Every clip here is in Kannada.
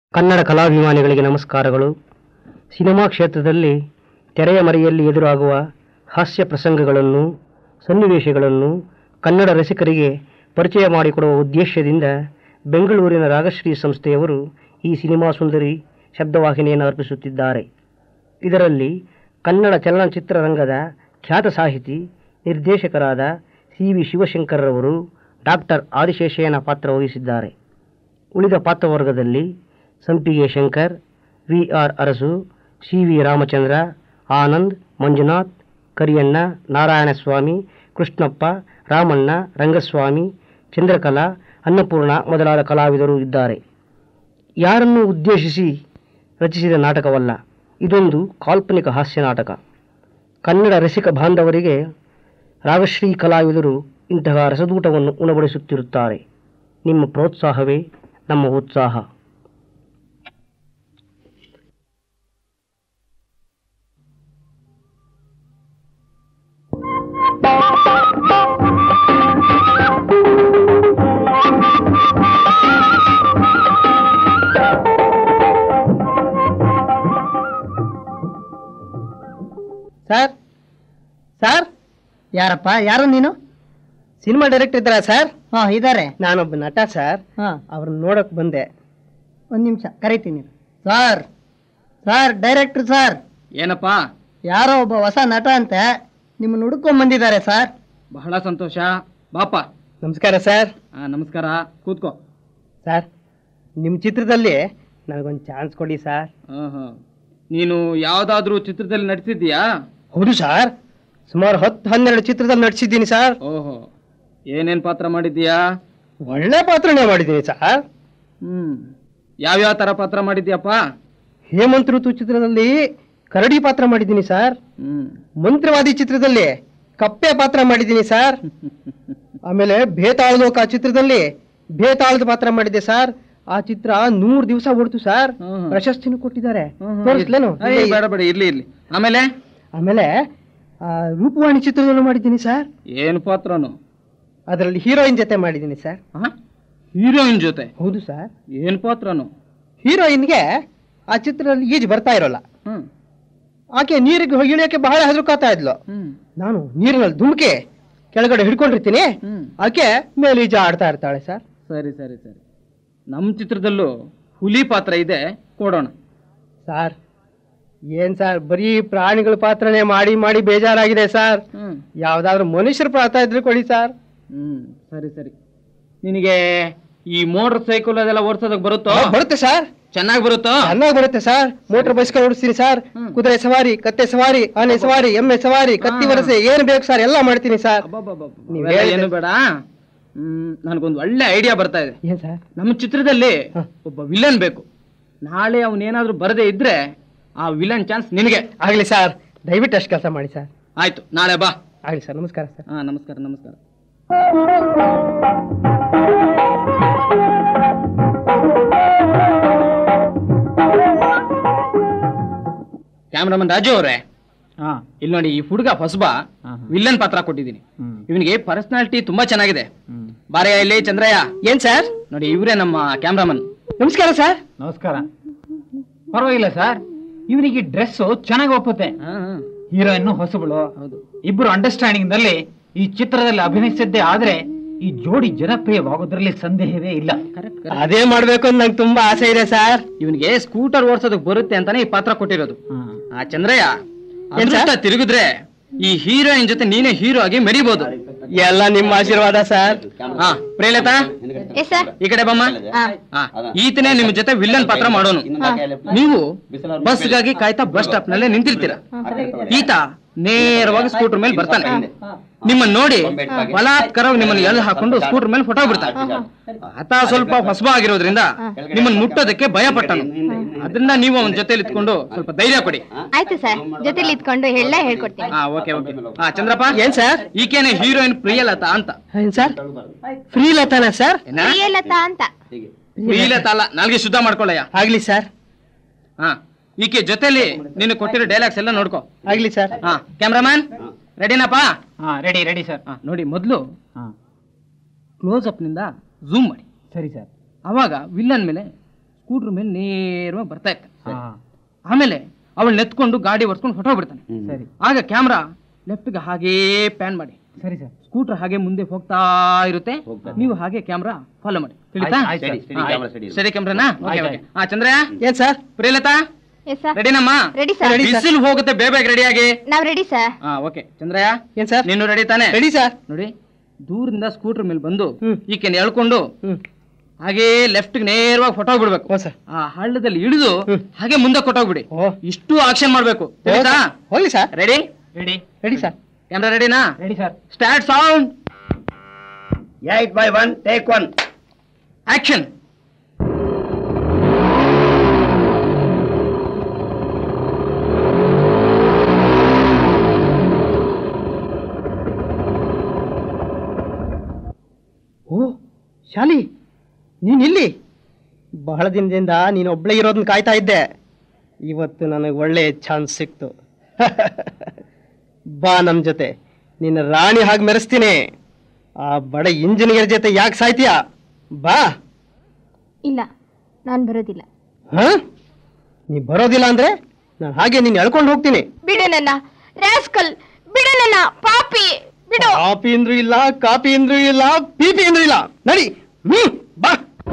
ಕನ್ನಡ ಕಲಾಭಿಮಾನಿಗಳಿಗೆ ನಮಸ್ಕಾರಗಳು ಸಿನಿಮಾ ಕ್ಷೇತ್ರದಲ್ಲಿ ತೆರೆಯ ಮರೆಯಲ್ಲಿ ಎದುರಾಗುವ ಹಾಸ್ಯ ಪ್ರಸಂಗಗಳನ್ನು ಸನ್ನಿವೇಶಗಳನ್ನು ಕನ್ನಡ ರಸಿಕರಿಗೆ ಪರಿಚಯ ಮಾಡಿಕೊಡುವ ಉದ್ದೇಶದಿಂದ ಬೆಂಗಳೂರಿನ ರಾಗಶ್ರೀ ಸಂಸ್ಥೆಯವರು ಈ ಸಿನಿಮಾ ಸುಂದರಿ ಶಬ್ದವಾಹಿನಿಯನ್ನು ಅರ್ಪಿಸುತ್ತಿದ್ದಾರೆ ಇದರಲ್ಲಿ ಕನ್ನಡ ಚಲನಚಿತ್ರರಂಗದ ಖ್ಯಾತ ಸಾಹಿತಿ ನಿರ್ದೇಶಕರಾದ ಸಿ ವಿ ಶಿವಶಂಕರ್ರವರು ಡಾಕ್ಟರ್ ಆದಿಶೇಷಯ್ಯನ ಪಾತ್ರ ವಹಿಸಿದ್ದಾರೆ ಉಳಿದ ಪಾತ್ರವರ್ಗದಲ್ಲಿ Sampige Shankar V R Arasu C V Ramachandra Anand Manjunath Kariyanna Narayanaswamy Krishnappa Ramanna Rangaswamy Chandrakala Annapoorna ಮೊದಲಾದ ಕಲಾವಿದರು ಇದ್ದಾರೆ ಯಾರನ್ನು ಉದ್ದೇಶಿಸಿ ರಚಿಸಿದ ನಾಟಕವಲ್ಲ ಇದೊಂದು ಕಾಲ್ಪನಿಕ ಹಾಸ್ಯ ನಾಟಕ ಕನ್ನಡ ರಸಿಕ ಬಾಂಧವರಿಗೆ ರಾಗಶ್ರೀ ಕಲಾವಿದರು ಇಂತಹ ರಸದೂಟವನ್ನು ಉಣಬಡಿಸುತ್ತಿರುತ್ತಾರೆ ನಿಮ್ಮ ಪ್ರೋತ್ಸಾಹವೇ ನಮ್ಮ ಉತ್ಸಾಹ ಸರ್ ಸರ್ ಯಾರಪ್ಪ ಯಾರು ನೀನು ಸಿನಿಮಾ ಡೈರೆಕ್ಟರ್ ಇದ್ದಾರಾ ಸರ್ ಹಾ ಇದ್ದಾರೆ ನಾನೊಬ್ಬ ನಟ ಸರ್ ಹಾ ಅವ್ರನ್ನ ನೋಡಕ್ ಬಂದೆ ಒಂದ್ ನಿಮಿಷ ಕರಿತೀನಿ ಸರ್ ಸರ್ ಡೈರೆಕ್ಟರ್ ಸರ್ ಏನಪ್ಪ ಯಾರೋ ಒಬ್ಬ ಹೊಸ ನಟ ಅಂತೆ ನಿಮ್ಮನ್ನ ಹುಡುಕೊಂಡ್ ಬಂದಿದ್ದಾರೆ ಸರ್ ಬಹಳ ಸಂತೋಷ ಬಾಪ ನಮಸ್ಕಾರ ಸರ್ ಆ, ನಮಸ್ಕಾರ ಕೂತ್ಕೋ ಸರ್ ನಿಮ್ಮ ಚಿತ್ರದಲ್ಲಿ ನನಗೊಂದು ಚಾನ್ಸ್ ಕೊಡಿ ಸರ್ ಆಹಾ. ನೀನು ಯಾವ್ದಾದ್ರೂ ಚಿತ್ರದಲ್ಲಿ ನಟಿಸಿದ್ಯಾ ಹೌದು ಸರ್ ಸುಮಾರು ಹತ್ತು ಹನ್ನೆರಡು ಚಿತ್ರದಲ್ಲಿ ನಟಿಸಿದ್ದೀನಿ ಸರ್ ಓಹೋ ಏನೇನ್ ಪಾತ್ರ ಮಾಡಿದ್ಯಾ ಒಳ್ಳೆ ಪಾತ್ರನೇ ಮಾಡಿದ್ದೀನಿ ಸರ್ ಹ್ಮ್ ಯಾವ್ಯಾವ ತರ ಪಾತ್ರ ಮಾಡಿದ್ಯಪ್ಪ ಹೇಮಂತ್ ಋತು ಚಿತ್ರದಲ್ಲಿ ಕರಡಿ ಪಾತ್ರ ಮಾಡಿದ್ದೀನಿ ಸರ್ ಹ್ಮ್ ಮಂತ್ರವಾದಿ ಚಿತ್ರದಲ್ಲಿ ಕಪ್ಪೆ ಪಾತ್ರ ಮಾಡಿದ್ದೀನಿ ಸರ್ ಆಮೇಲೆ ಭೇತಾಳದೋಕ ಚಿತ್ರದಲ್ಲಿ ಭೇತಾಳದ ಪಾತ್ರ ಮಾಡಿದ್ದೆ ಸರ್ ಆ ಚಿತ್ರ ನೂರು ದಿವಸ ಓಡ್ತು ಸರ್ ಹ್ಮ್. ಪ್ರಶಸ್ತಿನೂ ಕೊಟ್ಟಿದ್ದಾರೆ ಹ್ಮ್, ಹ್ಮ್. ತೋರಿಸ್ಲೇನು ಏಯ್, ಬೇಡ ಬೇಡ ಇರ್ಲಿ ಇರ್ಲಿ ಆಮೇಲೆ ಆಮೇಲೆ ಆ, ರೂಪವಾಣಿ ಚಿತ್ರದಲ್ಲೂ ಮಾಡಿದ್ದೀನಿ ಸರ್ ಏನ್ ಪಾತ್ರನು ಅದರಲ್ಲಿ ಹೀರೋಯಿನ್ ಜೊತೆ ಮಾಡಿದ್ದೀನಿ ಸರ್ ಹೀರೋಯಿನ್ ಜೊತೆ ಹೌದು ಸರ್ ಏನ್ ಪಾತ್ರನು ಹೀರೋಯಿನ್ಗೆ ಆ ಚಿತ್ರದಲ್ಲಿ ಈಜು ಬರ್ತಾ ಇರೋಲ್ಲ ಹ್ಮ್ ಆಕೆ ನೀರಿಗೆ ಹೋಗಿ ಇಳಿಯೋಕೆ ಬಹಳ ಹೆದರ್ಕೋತಾ ಇದ್ಲು ಹ್ಮ್ ನಾನು ನೀರಿನಲ್ಲಿ ಧುಮುಕಿ ಕೆಳಗಡೆ ಹಿಡ್ಕೊಂಡಿರ್ತೀನಿ ಹ್ಮ್ ಆಕೆ ಮೇಲೆ ಈಜು ಆಡ್ತಾ ಇರ್ತಾಳೆ ಸರ್ ಸರಿ ಸರಿ ಸರಿ ನಮ್ಮ ಚಿತ್ರದಲ್ಲೂ ಹುಲಿ ಪಾತ್ರ ಇದೆ ಕೊಡೋಣ ಸರ್ ಏನ್ ಸರ್ ಬರೀ ಪ್ರಾಣಿಗಳ ಪಾತ್ರನೇ ಮಾಡಿ ಮಾಡಿ ಬೇಜಾರಾಗಿದೆ ಸರ್ ಹ್ಮ್ ಯಾವ್ದಾದ್ರು ಮನುಷ್ಯರ ಪಾತ್ರ ಇದ್ರೆ ಕೊಡಿ ಸರ್ ಹ್ಮ್ ಸರಿ ಸರಿ ನಿನಗೆ ಈ ಮೋಟರ್ ಸೈಕಲ್ ಅದೆಲ್ಲ ಓಡಿಸೋದಕ್ ಬರುತ್ತೋ ಬರುತ್ತೆ ಸರ್ ಚೆನ್ನಾಗಿ ಬರುತ್ತೋ ಚೆನ್ನಾಗಿ ಬರುತ್ತೆ ಸರ್ ಮೋಟರ್ ಬೈಸ್ಕೊಂಡು ಓಡಿಸ್ತೀನಿ ಸರ್ ಹ್ಮ್. ಕುದುರೆ ಸವಾರಿ ಕತ್ತೆ ಸವಾರಿ ಆನೆ ಸವಾರಿ ಎಮ್ಮೆ ಸವಾರಿ ಕತ್ತಿ ಹಾ. ವರಸೆ ಏನ್ ಬೇಕು ಸರ್ ಎಲ್ಲ ಮಾಡ್ತೀನಿ ಸರ್ ಅಬ್ಬಬ್ಬಬ್ಬ. ನೀವ್ ಅವೆಲ್ಲ ಹೇಳಿದ್ರೆ- ಏನು ಬೇಡ ಹ್ಮ್ ನನಗೊಂದು ಒಳ್ಳೆ ಐಡಿಯಾ ಬರ್ತಾ ಇದೆ ಏನ್ ಸರ್ ನಮ್ಮ ಚಿತ್ರದಲ್ಲಿ ಹ. ಒಬ್ಬ ವಿಲನ್ ಬೇಕು ನಾಳೆ ಅವನೇನಾದ್ರೂ ಬರದೇ ಇದ್ರೆ ಆ ವಿಲನ್ ಚಾನ್ಸ್ ನಿನಗೆ ಆಗ್ಲಿ ಸರ್ ದಯವಿಟ್ಟು ಅಷ್ಟು ಕೆಲಸ ಮಾಡಿ ಸರ್ ಆಯ್ತು ನಾಳೆ ಬಾ ಆಗ್ಲಿ ಸರ್ ನಮಸ್ಕಾರ ಸರ್ ಹಾ ನಮಸ್ಕಾರ ನಮಸ್ಕಾರ ಕ್ಯಾಮ್ರಾಮನ್ ರಾಜು ಅವರೇ ಇಲ್ಲಿ ನೋಡಿ ಈ ಹುಡುಗ ಹೊಸಬ ವಿಲ್ಲನ್ ಪಾತ್ರ ಕೊಟ್ಟಿದ್ದೀನಿ ಇವನಿಗೆ ಪರ್ಸನಾಲಿಟಿ ತುಂಬಾ ಚೆನ್ನಾಗಿದೆ ಬಾರಯ್ಯ ಇಲ್ಲಿ ಚಂದ್ರಯ್ಯ ಏನ್ ಸರ್ ನೋಡಿ ಇವರೇ ನಮ್ಮ ಕ್ಯಾಮ್ರಾಮನ್ ನಮಸ್ಕಾರ ಸರ್ ನಮಸ್ಕಾರ ಪರವಾಗಿಲ್ಲ ಸರ್ ಇವನಿಗೆ ಡ್ರೆಸ್ ಚೆನ್ನಾಗಿ ಒಪ್ಪುತ್ತೆ ಹೀರೋಯಿನ್ ಹೊಸಬಳು ಹೌದು ಇಬ್ಬರು ಅಂಡರ್ಸ್ಟ್ಯಾಂಡಿಂಗ್ ನಲ್ಲಿ ಈ ಚಿತ್ರದಲ್ಲಿ ಅಭಿನಯಿಸಿದ್ದೇ ಆದ್ರೆ ಈ ಜೋಡಿ ಜನಪ್ರಿಯವಾಗೋದ್ರಲ್ಲಿ ಸಂದೇಹವೇ ಇಲ್ಲ ಕರೆಕ್ಟ್ ಅದೇ ಮಾಡ್ಬೇಕು ಅಂತ ನಂಗೆ ತುಂಬಾ ಆಸೆ ಇದೆ ಸರ್ ಇವನಿಗೆ ಸ್ಕೂಟರ್ ಓಡಿಸೋದಕ್ ಬರುತ್ತೆ ಅಂತಾನೆ ಈ ಪಾತ್ರ ಕೊಟ್ಟಿರೋದು ಆ ಚಂದ್ರಯ್ಯ ಏನ್ ಸರ್? ಅದೃಷ್ಟ ತಿರುಗಿದ್ರೆ ಈ ಹೀರೋಯಿನ್ ಜೊತೆ ನೀನೇ ಹೀರೋ ಆಗಿ ಮೆರಿಬಹುದು ಎಲ್ಲ ನಿಮ್ಮ ಆಶೀರ್ವಾದ ಸರ್ ಹಾ ಪ್ರೇಲತಾ ಎಸ್ ಸರ್ ಈ ಕಡೆ ಬಮ್ಮ ಹಾ, ಈತನೇ ನಿಮ್ ಜೊತೆ ವಿಲ್ಲನ್ ಪಾತ್ರ ಮಾಡೋನು ನೀವು ಬಸ್ಗಾಗಿ ಕಾಯ್ತಾ ಬಸ್ ಸ್ಟಾಪ್ ನಲ್ಲೇ ನಿಂತಿರ್ತೀರ ಈತ ನೇರವಾಗಿ ಸ್ಕೂಟರ್ ಮೇಲೆ ಬರ್ತಾನೆ ನಿಮ್ಮನ್ನ ನೋಡಿ ಬಲಾತ್ಕರವಾಗಿ ನಿಮ್ಮನ್ನ ಎಳ್ದು ಹಾಕೊಂಡು ಸ್ಕೂಟರ್ ಮೇಲೆ ಫೋಟೋ ಬಿಡ್ತಾನೆ ಆತ ಸ್ವಲ್ಪ ಹೊಸಬ ಆಗಿರೋದ್ರಿಂದ ನಿಮ್ಮನ್ನ ಮುಟ್ಟೋದಕ್ಕೆ ಭಯ ಪಟ್ಟನು ಅದನ್ನ ನೀವು ಅವನ ಜೊತೆಲಿ ಇತ್ಕೊಂಡು ಸ್ವಲ್ಪ ಧೈರ್ಯ ಕೊಡಿ ಆಯ್ತು ಸರ್ ಜೊತೆಲಿ ಇದ್ಕೊಂಡು ಎಲ್ಲ ಹೇಳ್ಕೊಡ್ತೀನಿ ಹಾ ಓಕೆ ಓಕೆ ಹಾ ಚಂದ್ರಪ್ಪ ಏನ್ ಸರ್ ಈಕೆನೆ ಹೀರೋಯಿನ್ ಪ್ರಿಯಲತಾ ಅಂತ ಏನ್ ಸರ್ ಫ್ರೀ ಲತಾನ ಸರ್ ಏನ ಪ್ರಿಯಲತಾ ಅಂತ ಪ್ರಿಯಲತಾ ಅಲ್ಲ ನಾಲ್ಗೆ ಶುದ್ಧ ಮಾಡ್ಕೊಳ್ಳಯ್ಯ ಆಗ್ಲಿ ಸರ್ ಹಾ ಈಕೆ ಜೊತೆಲಿ ನೀನು ಕೊಟ್ಟಿರೋ ಡೈಲಾಗ್ಸ್ ಎಲ್ಲ ನೋಡ್ಕೋ ಆಗ್ಲಿ ಸರ್ ಹಾ ಕ್ಯಾಮ್ರಾಮನ್ ರೆಡಿನಪ್ಪ ಹಾ ರೆಡಿ ರೆಡಿ ಸರ್ ಹಾ ನೋಡಿ ಮೊದಲು ಹಾ ಕ್ಲೋಸ್ ಅಪ್ ನಿಂದ ಝೂಮ್ ಮಾಡಿ ಸರಿ ಸರ್ ಅವಾಗ ವಿಲ್ಲನ್ ಮೇಲೆ ಸ್ಕೂಟರ್ ಮೇಲೆ ನೇರವಾಗಿ ಬರ್ತಾ ಇರ್ತಾನೆ ಆಮೇಲೆ ಅವಳು ನೆತ್ಕೊಂಡು ಗಾಡಿ ಓಡಿಸ್ಕೊಂಡು ಹೊಟ್ಟೋಗ್ಬಿಡ್ತಾನೆ ಸರಿ ಆಗ ಕ್ಯಾಮ್ರಾ ಲೆಫ್ಟ್ಗೆ ಹಾಗೇ ಪ್ಯಾನ್ ಮಾಡಿ ಸರಿ ಸರ್ ಸ್ಕೂಟರ್ ಹಾಗೆ ಮುಂದೆ ಹೋಗ್ತಾ ಇರುತ್ತೆ ನೀವು ಹಾಗೆ ಕ್ಯಾಮ್ರಾ ಫಾಲೋ ಮಾಡಿ ತಿಳಿತಾ ಆಯ್ತು, ಆಯ್ತು, steady, steady camera, steady. ಸರಿ ಕ್ಯಾಮ್ರಾನಾ ಓಕೆ ಆಯ್ತು, ಓಕೆ ಹಾ ಚಂದ್ರ ಏನ್ ಸರ್ ಪ್ರಿಯಲತಾ ಎಸ್ ಸರ್ ರೆಡಿನಮ್ಮ ರೆಡಿ ಸರ್ ಬಿಸಿಲು ಹೋಗುತ್ತೆ ಬೇಗ ಬೇಗ ರೆಡಿ ಆಗಿ ನಾವ್ ರೆಡಿ ಸರ್ ಹಾ ಓಕೆ ಚಂದ್ರಯ್ಯ ಏನ್ ಸರ್ ನೀನು ರೆಡಿ ತಾನೆ ರೆಡಿ ಸರ್ ನೋಡಿ ದೂರದಿಂದ ಸ್ಕೂಟರ್ ಮೇಲೆ ಬಂದು ಹ್ಮ್. ಈಕೆನ ಎಳ್ಕೊಂಡು ಹ್ಮ್ ಹಾಗೇ ಲೆಫ್ಟ್ ನೇರವಾಗಿ ಫೋಟೋ ಬಿಡ್ಬೇಕು ಹೋ ಸರ್ ಆ ಹಳ್ಳದಲ್ಲಿ ಇಳಿದು ಹ್ಮ್. ಹಾಗೆ ಮುಂದೆ ಕೊಟ್ಟೋಗ್ಬಿಡಿ ಓ ಇಷ್ಟು ಆಕ್ಷನ್ ಮಾಡ್ಬೇಕು ತಿಳಿತಾ ಹೋಗ್ಲಿ sir ready ready ready sir camera ರೆಡಿನಾ ready sir start sound eight by one take one action ಓ ಶಾಲಿ ನೀನ್ ಇಲ್ಲಿ ಬಹಳ ದಿನದಿಂದ ನೀನು ಒಬ್ಳೆ ಇರೋದನ್ನ ಕಾಯ್ತಾ ಇದ್ದೆ ಇವತ್ತು ನನಗೆ ಒಳ್ಳೆ ಚಾನ್ಸ್ ಸಿಕ್ತು ಬಾ ನಮ್ ಜೊತೆ ನಿನ್ನ ರಾಣಿ ಹಾಗೆ ಮೆರೆಸ್ತೀನಿ ಆ ಬಡ ಇಂಜಿನಿಯರ್ ಜೊತೆ ಯಾಕೆ ಸಾಯ್ತೀಯಾ ಬಾ ಇಲ್ಲ ನಾನ್ ಬರೋದಿಲ್ಲ ಹ ನೀ ಬರೋದಿಲ್ಲ ಅಂದ್ರೆ ನಾನು ಹಾಗೆ ನೀನು ಎಳ್ಕೊಂಡು ಹೋಗ್ತೀನಿ ಬಿಡು ನನ್ನ ರಾಸ್ಕಲ್ ಬಿಡು ನನ್ನ ಪಾಪಿ ಬಿಡು ಕಾಪಿ ಅಂದ್ರೂ ಇಲ್ಲ ಕಾಪಿ ಅಂದ್ರೂ ಇಲ್ಲ ಪಿಪಿ ಅಂದ್ರೂ ಇಲ್ಲ ನಡಿ ಹ್ಮ್ ಬಾ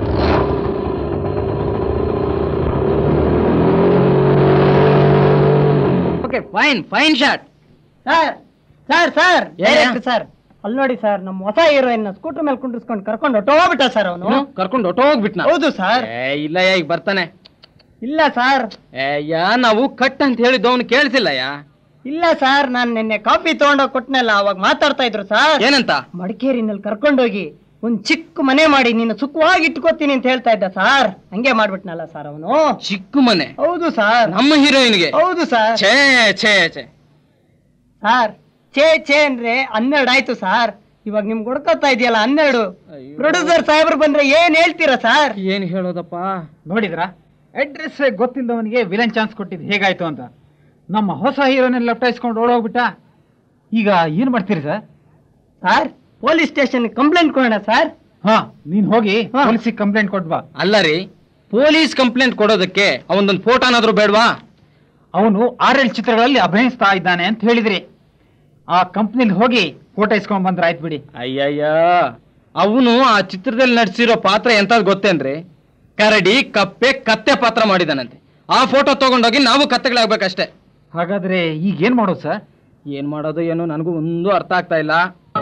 okay fine fine shot sir sir sir ಏ? ಸರ್ ಅಲ್ಲಿ ನೋಡಿ ಸರ್ ನಮ್ಮ ಹೊಸ ಹೀರೋಯಿನ್ ಸ್ಕೂಟರ್ ಮೇಲೆ ಕುಂಡ್ರಿಸ್ಕೊಂಡು ಕರ್ಕೊಂಡು ಹೊಟ್ಟೋಗ್ಬಿಟ್ಟ ಸರ್ ಅವನು ಕರ್ಕೊಂಡು ಹೊಟ್ಟೋಗ್ಬಿಟ್ನ ಹೌದು ಸರ್ ಏ ಇಲ್ಲ ಯಾ ಈಗ ಬರ್ತಾನೆ ಇಲ್ಲ ಸರ್ ಏ ಯಾ ನಾವು ಕಟ್ ಅಂತ ಹೇಳಿದ್ದು ಅವ್ನು ಕೇಳಿಸಿಲ್ಲ ಯಾ ಇಲ್ಲ ಸರ್ ನಾನು ನಿನ್ನೆ ಕಾಫಿ ತಗೊಂಡೋಗಿ ಕೊಟ್ನಲ್ಲ ಅವಾಗ ಮಾತಾಡ್ತಾ ಇದ್ರು ಸರ್ ಏನಂತ ಮಡಿಕೇರಿನಲ್ಲಿ ಕರ್ಕೊಂಡೋಗಿ ಒಂದ್ ಚಿಕ್ಕ ಮನೆ ಮಾಡಿ ನೀನು ಸುಖವಾಗಿ ಇಟ್ಕೋತೀನಿ ಅಂತ ಹೇಳ್ತಾ ಇದ್ದ ಸರ್ ಹಂಗೆ ಮಾಡ್ಬಿಟ್ನಲ್ಲ ಸರ್ ಅವನು ಚಿಕ್ಕ ಮನೆ ಹೌದು ಸರ್ ನಮ್ಮ ಹೀರೋಯಿನ್ಗೆ ಹೌದು ಸರ್ ಛೇ ಛೇ ಛೇ ಸರ್ ಛೇ ಛೇ ಅಂದ್ರೆ ಹನ್ನೆರಡು ಆಯ್ತು ಸರ್ ಇವಾಗ ನಿಮ್ಗೆ ಹುಡ್ಕೋತಾ ಇದೆಯಲ್ಲ ಹನ್ನೆರಡು ಪ್ರೊಡ್ಯೂಸರ್ ಸಾಹೇಬ್ರು ಬಂದ್ರೆ ಏನ್ ಹೇಳ್ತೀರಾ ಸರ್ ಏನ್ ಹೇಳೋದಪ್ಪ ನೋಡಿದ್ರ ಅಡ್ರೆಸ್ ಗೊತ್ತಿಲ್ಲದವನಿಗೆ ವಿಲನ್ ಚಾನ್ಸ್ ಕೊಟ್ಟಿದ್ದು ಹೇಗಾಯ್ತು ಅಂತ ನಮ್ಮ ಹೊಸ ಹೀರೋನೆಲ್ಲ ಲಪ್ಟಾಯಿಸ್ಕೊಂಡು ಓಡೋಗ್ಬಿಟ್ಟ ಈಗ ಏನ್ ಮಾಡ್ತೀರಿ sir sir police station complaint ಕೊಡೋಣ ಸರ್ ಹಾ ನೀನ್ ಹೋಗಿ ಹಾ. ಪೊಲೀಸಿಗೆ ಕಂಪ್ಲೇಂಟ್ ಕೊಟ್ಬಾ ಅಲ್ಲ ರೀ ಪೊಲೀಸ್ ಕಂಪ್ಲೇಂಟ್ ಕೊಡೋದಕ್ಕೆ ಅವನದೊಂದು ಫೋಟೋನಾದ್ರೂ ಬೇಡವಾ ಅವನು ಆರೇಳು ಚಿತ್ರಗಳಲ್ಲಿ ಅಭಿನಯಿಸ್ತಾ ಇದ್ದಾನೆ ಅಂತ ಹೇಳಿದ್ರಿ ಆ ಕಂಪ್ನಿಲಿ ಹೋಗಿ ಫೋಟೋ ಇಸ್ಕೊಂಡ್ ಬಂದ್ರೆ ಆಯ್ತು ಬಿಡಿ ಅಯ್ಯಯ್ಯ ಅವನು ಆ ಚಿತ್ರದಲ್ಲಿ ನಟಿಸಿರೋ ಪಾತ್ರ ಎಂತದ್ ಗೊತ್ತೇನ್ರಿ ಕರಡಿ ಕಪ್ಪೆ ಕತ್ತೆ ಪಾತ್ರ ಮಾಡಿದಾನಂತೆ ಆ ಫೋಟೋ ತಗೊಂಡೋಗಿ ನಾವು ಕತ್ತೆಗಳಾಗ್ಬೇಕಷ್ಟೇ ಹಾಗಾದ್ರೆ ಈಗ ಏನ್ ಮಾಡೋದು ಸರ್ ಏನ್ ಮಾಡೋದು ಏನೋ ನನಗೂ ಒಂದು ಅರ್ಥ ಆಗ್ತಾ ಇಲ್ಲ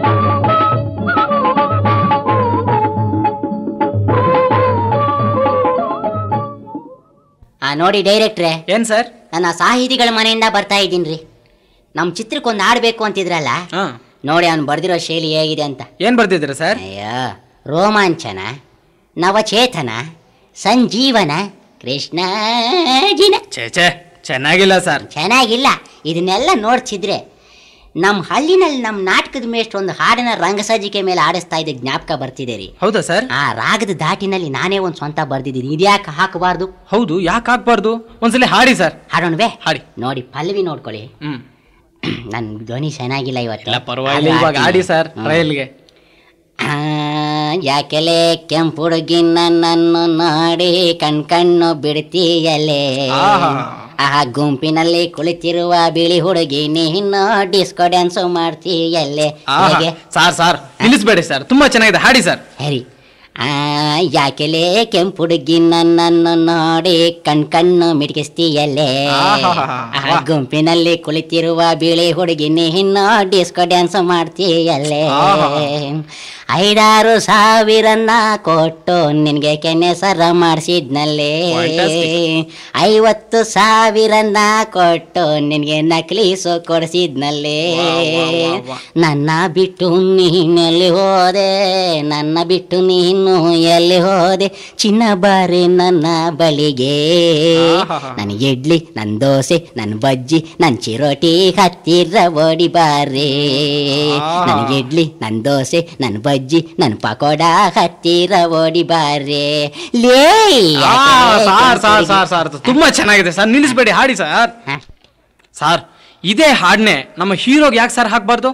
ಆ ನೋಡಿ ಡೈರೆಕ್ಟ್ರೆ ಏನ್ ಸರ್ ನನ್ನ ಸಾಹಿತಿಗಳ ಮನೆಯಿಂದ ಬರ್ತಾ ಇದ್ದೀನ್ರಿ ನಮ್ಮ ಚಿತ್ರಕ್ಕೊಂದು ಆಡ್ಬೇಕು ಅಂತಿದ್ರಲ್ಲ ಹಾ ನೋಡಿ ಅವ್ನು ಬರ್ದಿರೋ ಶೈಲಿ ಹೇಗಿದೆ ಅಂತ ಏನ್ ಬರ್ದಿದ್ರ ಸರ್ ಅಯ್ಯೋ ರೋಮಾಂಚನ ನವಚೇತನ ಸಂಜೀವನ ಕೃಷ್ಣಜಿನ ಛೇ ಛೇ ಚೆನ್ನಾಗಿಲ್ಲ ಸರ್ ಚೆನ್ನಾಗಿಲ್ಲ ಇದನ್ನೆಲ್ಲ ನೋಡ್ತಿದ್ರೆ ನಮ್ಮ ಹಳ್ಳಿನಲ್ಲಿ ನಮ್ಮ ನಾಟಕದ ಮೇಷ್ಟ್ರು ಒಂದು ಹಾಡಿನ ರಂಗಸಜ್ಜಿಕೆ ಮೇಲೆ ಆಡಿಸ್ತಾ ಇದ್ದ ಜ್ಞಾಪಕ ಬರ್ತಿದೆ ರೀ ಹೌದಾ ಸರ್ ಆ ರಾಗದ ದಾಟಿನಲ್ಲಿ ನಾನೇ ಒಂದು ಸ್ವಂತ ಬರ್ದಿದ್ದೀನಿ ಇದ್ಯಾಕೆ ಹಾಕಬಾರ್ದು ಹೌದು ಯಾಕೆ ಹಾಕ್ಬಾರ್ದು ಒಂದ್ಸಲಿ ಹಾಡಿ ಸರ್ ಹಾಡೋಣವೇ ಹಾಡಿ ನೋಡಿ ಪಲ್ಲವಿ ನೋಡ್ಕೊಳ್ಳಿ ಹ್ಮ್ ನನ್ ಧ್ವನಿ ಚೆನ್ನಾಗಿಲ್ಲ ಇವತ್ತು ಇಲ್ಲ ಪರವಾಗಿಲ್ಲ ಹಾಡು ಇವಾಗ ಆಡಿ ಹಾಡ್ತೀನಿ. ಸರ್ ಹ್ಮ್. ಟ್ರಯಲ್ಗೆ ಆ, ಯಾಕೆಲೆ ಕೆಂಪುಡುಗಿ ನನ್ನನ್ನು ನೋಡಿ ಕಣ್ ಕಣ್ಣು ಬಿಡ್ತೀಯಲೆ ಆಹಾ. ಆ ಗುಂಪಿನಲ್ಲಿ ಕುಳಿತಿರುವ ಬಿಳಿ ಹುಡುಗಿ ನೀನು ಡಿಸ್ಕೋ ಡ್ಯಾನ್ಸ್ ಮಾಡ್ತೀಯಲ್ಲೇ ಹೇಗೆ ಸಾರ್ ಸಾರ್ ನಿಲ್ಲಿಸ್ಬೇಡಿ ಸರ್ ತುಂಬಾ ಚೆನ್ನಾಗಿದೆ ಹಾಡಿ ಸರ್ ಸರಿ ಆ ಯಾಕೆಲೆ ಕೆಂಪುಡುಗಿ ನನ್ನನ್ನು ನೋಡಿ ಕಣ್ ಕಣ್ಣು ಮಿಟಕಿಸ್ತೀಯಲ್ಲೇ ಆಹಾಹಾಹಾ. ಆ ಗುಂಪಿನಲ್ಲಿ ಕುಳಿತಿರುವ ಬಿಳಿ ಹುಡುಗಿ ನೀನು ಡಿಸ್ಕೋ ಡ್ಯಾನ್ಸ್ ಮಾಡ್ತೀಯಲ್ಲೇ ಆಹಾಹಾ. ಐದಾರು ಸಾವಿರನ್ನ ಕೊಟ್ಟು ನಿನ್ಗೆ ಕೆನೆ ಸರ ಮಾಡಿಸಿದ್ನಲ್ಲೇ Fantastic. ಐವತ್ತು ಸಾವಿರನ್ನ ಕೊಟ್ಟು ನಿನ್ಗೆ ನಕಲೀಸು ಕೊಡಿಸಿದ್ನಲ್ಲೇ ವಾ, ವಾ, ವಾ, ವಾ. ನನ್ನ ಬಿಟ್ಟು ನೀನೆಲ್ಲಿ ಹೋದೆ ನನ್ನ ಬಿಟ್ಟು ನೀನು ಎಲ್ಲಿ ಹೋದೆ ಚಿನ್ನ ಬಾರಿ ನನ್ನ ಬಳಿಗೆ ಆಹಾಹಾ. ನನ್ನ ಇಡ್ಲಿ ನನ್ನ ದೋಸೆ ನನ್ನ ಬಜ್ಜಿ ನನ್ನ ಚಿರೋಟಿ ಹತ್ತಿರ ಓಡಿ ಬಾರೆ ಆಹಾ. ನನ್ನ ಇಡ್ಲಿ ನನ್ನ ದೋಸೆ ನನ್ನ ಬಜ್ಜಿ ನನ್ನ ಪಕೋಡ ಹತ್ತಿರ ಓಡಿ ಬಾರೆ ಲೇ ಆ, ಸಾರ್ ಸಾರ್ ಸಾರ್ ಸಾರ್ ತುಂಬಾ ಚೆನ್ನಾಗಿದೆ ಸರ್ ನಿಲ್ಲಿಸ್ಬೇಡಿ ಹಾಡಿ ಸರ್ ಹ? ಸಾರ್ ಇದೇ ಹಾಡ್ನೆ ನಮ್ಮ ಹೀರೋಗೆ ಯಾಕೆ ಸರ್ ಹಾಕ್ಬಾರ್ದು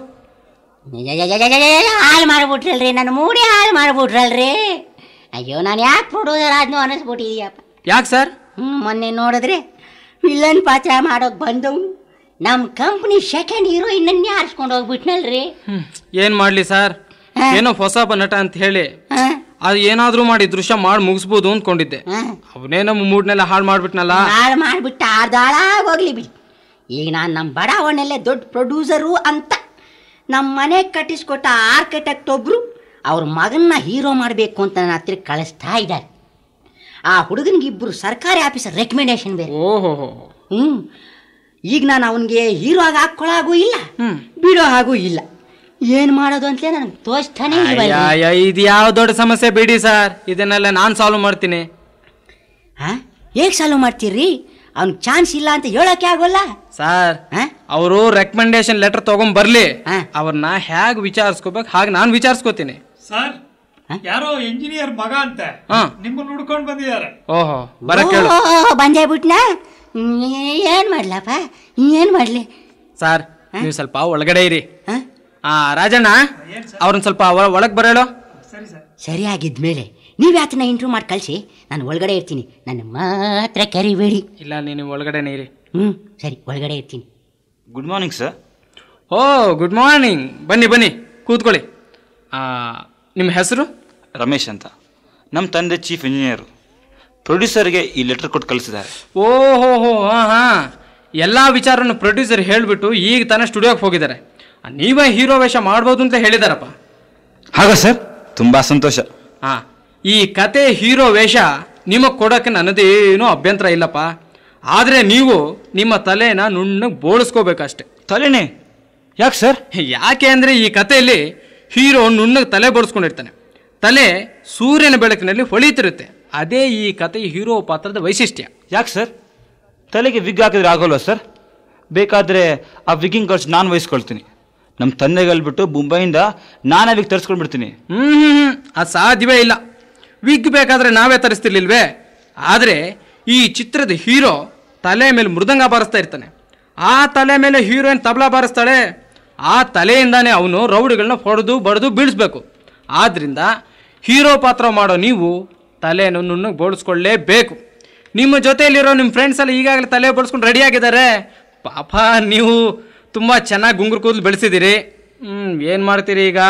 ಹಾಳು ಮಾಡ್ಬಿಟ್ರಲ್ರಿ ನನ್ನ ಮೂಡಿ ಹಾಳು ಮಾಡ್ಬಿಟ್ರಲ್ರಿ ಅಯ್ಯೋ ನಾನು ಯಾಕೆ ಪ್ರೊಡ್ಯೂಸರ್ ಆದ್ನು ಅನ್ನಿಸ್ಬಿಟ್ಟಿದೀಯಪ್ಪ ಯಾಕೆ ಸರ್ ಹ್ಮ್, ಮೊನ್ನೆ ನೋಡಿದ್ರೆ ವಿಲನ್ ಪಾತ್ರ ಮಾಡೋಕ್ ಬಂದವನು ನಮ್ಮ ಕಂಪ್ನಿ ಸೆಕೆಂಡ್ ಹೀರೋಯಿನ್ ಆರಿಸ್ಕೊಂಡು ಹೋಗ್ಬಿಟ್ನಲ್ರಿ ಹ್ಮ್ ಏನ್ ಮಾಡ್ಲಿ ಸರ್ ಹಾ. ಏನೋ ಹೊಸ ನಟ ಅಂತ ಹೇಳಿ ಹಾ, ಅದು ಏನಾದ್ರೂ ಮಾಡಿ ದೃಶ್ಯ ಮಾಡಿ ಮುಗಿಸ್ಬೋದು ಅಂದ್ಕೊಂಡಿದ್ದೆ ಹಾ. ಅವನೇ ನಮ್ಮ ಮೂಡ್ನೆಲ್ಲ ಹಾಳು ಮಾಡ್ಬಿಟ್ನಲ್ಲ ಹಾಳು ಮಾಡ್ಬಿಟ್ಟು ಆರ್ದಾಳಾಗ್ ಹೋಗ್ಲಿ ಬಿಡಿ ಈಗ ನಾನು ನಮ್ಮ ಬಡಾವಣೆಲ್ಲೇ ದೊಡ್ಡ ಪ್ರೊಡ್ಯೂಸರು ಅಂತ ನಮ್ಮ ಮನೆ ಕಟ್ಟಿಸ್ಕೊಟ್ಟ ಆರ್ಕಿಟೆಕ್ಟ್ ಒಬ್ರು ಅವ್ರ ಮಗನ್ನ ಹೀರೋ ಮಾಡಬೇಕು ಅಂತ ನನ್ನ ಹತ್ರ ಕಳಿಸ್ತಾ ಇದ್ದಾರೆ ಆ ಹುಡುಗನಿಗೆ ಇಬ್ಬರು ಸರ್ಕಾರಿ ಆಫೀಸರ್ ರೆಕಮೆಂಡೇಶನ್ ಬೇರೆ ಓಹೋ ಹ್ಞೂ ಈಗ ನಾನು ಅವನಿಗೆ ಹೀರೋ ಆಗಿ ಹಾಕ್ಕೊಳ್ಳೋ ಇಲ್ಲ ಹ್ಮ್. ಬಿಡೋ ಹಾಗೂ ಇಲ್ಲ ಏನು ಮಾಡೋದು ಅಂತಲೇ ನನಗೆ ತೋಚ್ತಾನೆ ಇಲ್ವಲ್ಲ ಅಯ್ಯ ಇದು ಯಾವ ದೊಡ್ಡ ಸಮಸ್ಯೆ ಬಿಡಿ ಸರ್ ಇದನ್ನೆಲ್ಲ ನಾನು ಸಾಲ್ವ್ ಮಾಡ್ತೀನಿ ಹಾಂ ಹೇಗೆ ಸಾಲ್ವ್ ಮಾಡ್ತೀರಿ ಅವ್ನಿಗೆ ಚಾನ್ಸ್ ಇಲ್ಲ ಅಂತ ಹೇಳೋಕೆ ಆಗೋಲ್ಲ ಸರ್ ಹಾಂ ಅವರು ರೆಕಮೆಂಡೇಶನ್ ಲೆಟರ್ ತಗೊಂಡ್ ಬರ್ಲಿ ಹಾ. ಅವ್ರನ್ನ ಹೇಗ್ ವಿಚಾರಿಸ್ಕೋಬೇಕು ಹಾಗೆ ನಾನು ವಿಚಾರಿಸ್ಕೋತೀನಿ ಸರ್ ಯಾರೋ ಇಂಜಿನಿಯರ್ ಮಗ ಅಂತೆ ಹಾ ನಿಮ್ಮನ್ನ ಹುಡ್ಕೊಂಡ್ ಬಂದಿದ್ದಾರೆ ಓಹೋ ಬರ ಕೇಳು ಓ, ಬಂದೇ ಬಿಟ್ನಾ ಏನು ಮಾಡ್ಲಪ್ಪ ಏನು ಮಾಡಲಿ ಸರ್ ನೀವು ಸ್ವಲ್ಪ ಒಳಗಡೆ ಇರಿ ಹಾಂ ಆ ರಾಜಣ್ಣ ಅವ್ರನ್ನ ಸ್ವಲ್ಪ ಒಳ- ಒಳಗ್ ಬರೇಳು ಸರಿ ಸರ್ ಸರಿ ಆಗಿದ್ಮೇಲೆ ನೀವು ಯಾತನ ಇಂಟ್ರ್ಯೂ ಮಾಡಿ ಕಳಿಸಿ ನಾನು ಒಳಗಡೆ ಇರ್ತೀನಿ ನನ್ನ ಮಾತ್ರ ಕರಿಬೇಡಿ ಇಲ್ಲ ನೀನು ಒಳಗಡೆನೇ ಇರಿ ಹ್ಞೂ ಸರಿ ಒಳಗಡೆ ಇರ್ತೀನಿ ಗುಡ್ ಮಾರ್ನಿಂಗ್ ಸರ್ ಓ ಗುಡ್ ಮಾರ್ನಿಂಗ್ ಬನ್ನಿ ಬನ್ನಿ ಕೂತ್ಕೊಳ್ಳಿ ಆ, ನಿಮ್ಮ ಹೆಸರು ರಮೇಶ್ ಅಂತ ನಮ್ಮ ತಂದೆ ಚೀಫ್ ಇಂಜಿನಿಯರು ಪ್ರೊಡ್ಯೂಸರ್ಗೆ ಈ ಲೆಟರ್ ಕೊಟ್ಟು ಕಳಿಸಿದ್ದಾರೆ ಓಹೋ ಹೋ ಹಾ ಹಾ ಎಲ್ಲ ವಿಚಾರವನ್ನು ಪ್ರೊಡ್ಯೂಸರ್ ಹೇಳಿಬಿಟ್ಟು ಈಗ ತಾನೇ ಸ್ಟುಡಿಯೋಗೆ ಹೋಗಿದ್ದಾರೆ ಆ, ನೀವೇ ಹೀರೋ ವೇಷ ಮಾಡ್ಬೋದು ಅಂತ ಹೇಳಿದಾರಪ್ಪ ಹಾಗ ಸರ್ ತುಂಬ ಸಂತೋಷ ಹಾ ಈ ಕತೆ ಹೀರೋ ವೇಷ ನಿಮಗೆ ಕೊಡೋಕ್ಕೆ ನನ್ನದೇನೂ ಅಭ್ಯಂತರ ಇಲ್ಲಪ್ಪ ಆದರೆ ನೀವು ನಿಮ್ಮ ತಲೆನ ನುಣ್ಣಗೆ ಬೋಳಿಸ್ಕೋಬೇಕಷ್ಟೆ ತಲೆನೇ ಯಾಕೆ ಸರ್ ಯಾಕೆ ಅಂದರೆ ಈ ಕಥೆಯಲ್ಲಿ ಹೀರೋ ನುಣ್ಣಗೆ ತಲೆ ಬೋಡಿಸ್ಕೊಂಡಿರ್ತಾನೆ ತಲೆ ಸೂರ್ಯನ ಬೆಳಕಿನಲ್ಲಿ ಹೊಳಿತಿರುತ್ತೆ ಅದೇ ಈ ಕತೆ ಹೀರೋ ಪಾತ್ರದ ವೈಶಿಷ್ಟ್ಯ ಯಾಕೆ ಸರ್ ತಲೆಗೆ ವಿಗ್ ಹಾಕಿದ್ರೆ ಆಗೋಲ್ವಾ ಸರ್ ಬೇಕಾದರೆ ಆ ವಿಗ್ಗಿಂಗ್ ಖರ್ಚು ನಾನು ವಹಿಸ್ಕೊಳ್ತೀನಿ ನಮ್ಮ ತಂದೆಗೆ ಅಲ್ಬಿಟ್ಟು ಮುಂಬೈಯಿಂದ ನಾನೇ ವಿಗ್ ತರಿಸ್ಕೊಂಡ್ಬಿಡ್ತೀನಿ ಹ್ಮ್ ಹ್ಮ್ ಹ್ಮ್ ಅದು ಸಾಧ್ಯವೇ ಇಲ್ಲ ವಿಗ್ ಬೇಕಾದ್ರೆ ನಾವೇ ತರಿಸ್ತಿರ್ಲಿಲ್ವೇ ಆದರೆ ಈ ಚಿತ್ರದ ಹೀರೋ ತಲೆ ಮೇಲೆ ಮೃದಂಗ ಬಾರಿಸ್ತಾ ಇರ್ತಾನೆ ಆ ತಲೆ ಮೇಲೆ ಹೀರೋಯಿನ್ ತಬಲಾ ಬಾರಿಸ್ತಾಳೆ ಆ ತಲೆಯಿಂದಾನೇ ಅವನು ರೌಡಿಗಳನ್ನ ಹೊಡೆದು ಬಡ್ದು ಬೀಳಿಸ್ಬೇಕು ಆದ್ರಿಂದ ಹೀರೋ ಪಾತ್ರ ಮಾಡೋ ನೀವು ತಲೆಯನ್ನು ನುಣ್ಣಗೆ ಬೋಳಿಸ್ಕೊಳ್ಳೇಬೇಕು ನಿಮ್ಮ ಜೊತೆಯಲ್ಲಿರೋ ನಿಮ್ಮ ಫ್ರೆಂಡ್ಸ್ ಎಲ್ಲ ಈಗಾಗಲೇ ತಲೆ ಬೋಳಿಸ್ಕೊಂಡು ರೆಡಿಯಾಗಿದ್ದಾರೆ ಪಾಪ ನೀವು ತುಂಬ ಚೆನ್ನಾಗಿ ಗುಂಗುರು ಕೂದಲು ಬೆಳೆಸಿದ್ದೀರಿ ಹ್ಞೂ ಏನು ಮಾಡ್ತೀರಿ ಈಗ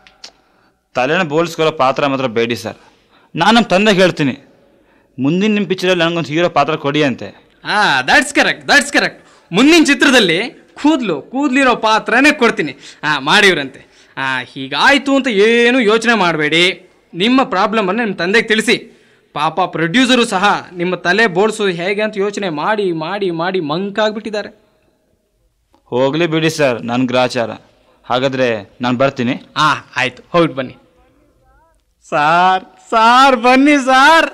ತಲೆನ ಬೋಲ್ಸ್ಕೊಳ್ಳೋ ಪಾತ್ರ ಮಾತ್ರ ಬೇಡಿ ಸರ್ ನಾನು ನಮ್ಮ ತಂದೆಗೆ ಹೇಳ್ತೀನಿ ಮುಂದಿನ ನಿಮ್ಮ ಪಿಕ್ಚರಲ್ಲಿ ನನಗೊಂದು ಹೀರೋ ಪಾತ್ರ ಕೊಡಿ ಅಂತೆ ಹಾ ದಟ್ಸ್ ಕರೆಕ್ಟ್ ದಟ್ಸ್ ಕರೆಕ್ಟ್ ಮುಂದಿನ ಚಿತ್ರದಲ್ಲಿ ಕೂದಲು ಕೂದಲಿರೋ ಪಾತ್ರನೇ ಕೊಡ್ತೀನಿ ಹಾ ಮಾಡಿವ್ರಂತೆ ಹಾ ಹೀಗಾಯ್ತು ಅಂತ ಏನು ಯೋಚನೆ ಮಾಡಬೇಡಿ ನಿಮ್ಮ ಪ್ರಾಬ್ಲಮನ್ನು ನಿಮ್ಮ ತಂದೆಗೆ ತಿಳಿಸಿ ಪಾಪ ಪ್ರೊಡ್ಯೂಸರು ಸಹ ನಿಮ್ಮ ತಲೆ ಬೋಳ್ಸೋದು ಹೇಗೆ ಅಂತ ಯೋಚನೆ ಮಾಡಿ ಮಾಡಿ ಮಾಡಿ ಮಂಕಾಗ್ಬಿಟ್ಟಿದ್ದಾರೆ ಹೋಗಲಿ ಬಿಡಿ ಸರ್ ನನ್ನ ಗ್ರಾಚಾರ ಹಾಗಾದರೆ ನಾನು ಬರ್ತೀನಿ ಹಾ ಆಯ್ತು ಹೋಗ್ಬಿಟ್ಟು ಬನ್ನಿ ಸಾರ್ ಸಾರ್ ಬನ್ನಿ ಸಾರ್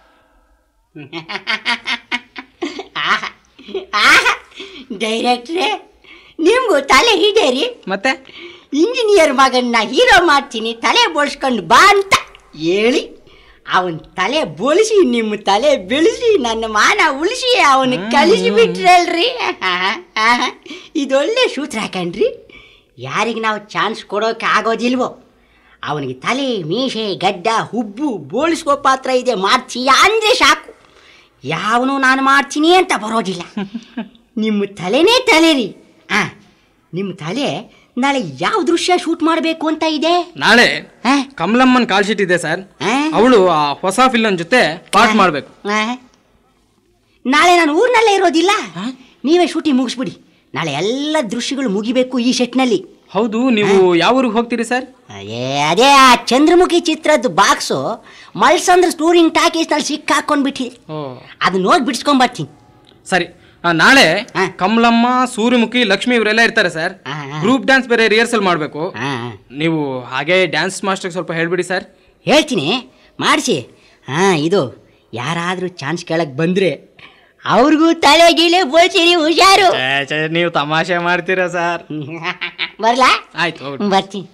ಡೈರೆಕ್ಟ್ರೇ ನಿಮ್ಗೂ ತಲೆ ಹಿಡೇರಿ ಮತ್ತೆ ಇಂಜಿನಿಯರ್ ಮಗನ್ನ ಹೀರೋ ಮಾಡ್ತೀನಿ ತಲೆ ಬೋಳ್ಸ್ಕೊಂಡು ಬಾ ಅಂತ ಹೇಳಿ ಅವನ್ ತಲೆ ಬೋಳಿಸಿ ನಿಮ್ಮ ತಲೆ ಬೆಳೆಸಿ ನನ್ನ ಮಾನ ಉಳಿಸಿ ಅವನು ಕಳಿಸಿ ಬಿಟ್ರಲ್ರಿ ಇದೊಳ್ಳೆ ಸೂತ್ರ ಹಾಕಣ್ರಿ ಯಾರಿಗೆ ನಾವು ಚಾನ್ಸ್ ಕೊಡೋಕೆ ಆಗೋದಿಲ್ವೋ ಅವನಿಗೆ ತಲೆ ಮೀಸೆ ಗಡ್ಡ ಹುಬ್ಬು ಬೋಳಿಸ್ಕೋ ಪಾತ್ರ ಇದೆ ಮಾಡ್ತೀಯಾ ಅಂದರೆ ಸಾಕು ಯಾವನು ನಾನು ಮಾಡ್ತೀನಿ ಅಂತ ಬರೋದಿಲ್ಲ ನಿಮ್ಮ ತಲೆನೇ ತಲೆ ರೀ ಆ ನಿಮ್ಮ ತಲೆ ನಾಳೆ ಯಾವ ದೃಶ್ಯ ಶೂಟ್ ಮಾಡಬೇಕು ಅಂತ ಇದೆ ನಾಳೆ ಆ? ಕಮಲಮ್ಮನ್ ಕಾಲ್ ಶೀಟ್ ಇದೆ ಸರ್ ಆ? ಅವಳು ಆ ಹೊಸ ಫಿಲ್ಲನ್ ಜೊತೆ ಪಾಠ ಮಾಡಬೇಕು ಆ? ನಾಳೆ ನಾನು ಊರಿನಲ್ಲೇ ಇರೋದಿಲ್ಲ ನೀವೇ ಶೂಟಿಂಗ್ ಮುಗಿಸ್ಬಿಡಿ ನಾಳೆ ಎಲ್ಲ ದೃಶ್ಯಗಳು ಮುಗಿಬೇಕು ಈ ಸೆಟ್ನಲ್ಲಿ ಹೌದು ನೀವು ಯಾವ ಊರಿಗೆ ಹೋಗ್ತೀರಿ ಸರ್ ಅದೇ ಅದೇ ಆ ಚಂದ್ರಮುಖಿ ಚಿತ್ರದ ಬಾಕ್ಸು ಮಲ್ಸಂದ್ರ ಟೂರಿಂಗ್ ಟಾಕೀಸ್ನಲ್ಲಿ ಸಿಕ್ಕಾಕೊಂಡ್ಬಿಟ್ಟಿದೆ ಓ ಅದನ್ನ ಹೋಗಿ ಬಿಡಿಸ್ಕೊಂಬರ್ತೀನಿ ಸರಿ ಆ, ನಾಳೆ ಹಾ. ಕಮಲಮ್ಮ ಸೂರ್ಯಮುಖಿ ಲಕ್ಷ್ಮಿ ಇವರೆಲ್ಲ ಇರ್ತಾರೆ ಸರ್ ಹಾ, ಹಾ. ಗ್ರೂಪ್ ಡ್ಯಾನ್ಸ್ ಬೇರೆ ರಿಹರ್ಸಲ್ ಮಾಡಬೇಕು ಹಾಂ ನೀವು ಹಾಗೆ ಡ್ಯಾನ್ಸ್ ಮಾಸ್ಟರ್ ಸ್ವಲ್ಪ ಹೇಳ್ಬಿಡಿ ಸರ್ ಹೇಳ್ತೀನಿ ಮಾಡಿಸಿ ಹಾಂ ಇದು ಯಾರಾದರೂ ಚಾನ್ಸ್ ಕೇಳಕ್ಕೆ ಬಂದರೆ ಅವ್ರಿಗೂ ತಲೆ ಗೀಳೆ ಬೋಳ್ಸಿರಿ ಹುಷಾರು ನೀವು ತಮಾಷೆ ಮಾಡ್ತೀರಾ ಸರ್ ಬರ್ಲಾ ಆಯ್ತು ಹೋಗ್ಬಿಡಿ. ಬರ್ತೀನಿ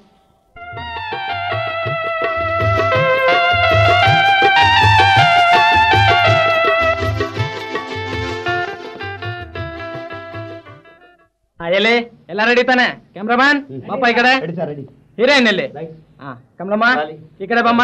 ಆ, ಎಲ್ಲಿ ಎಲ್ಲ ರೆಡಿ ತಾನೆ ಕ್ಯಾಮ್ರಾಮನ್ ಪಾಪ ಈ ಕಡೆ ಹೀರೋಯಿನ್ ಎಲ್ಲಿ ಹಾ ಕಮಲಮ್ಮ ಈ ಕಡೆ ಬಮ್ಮ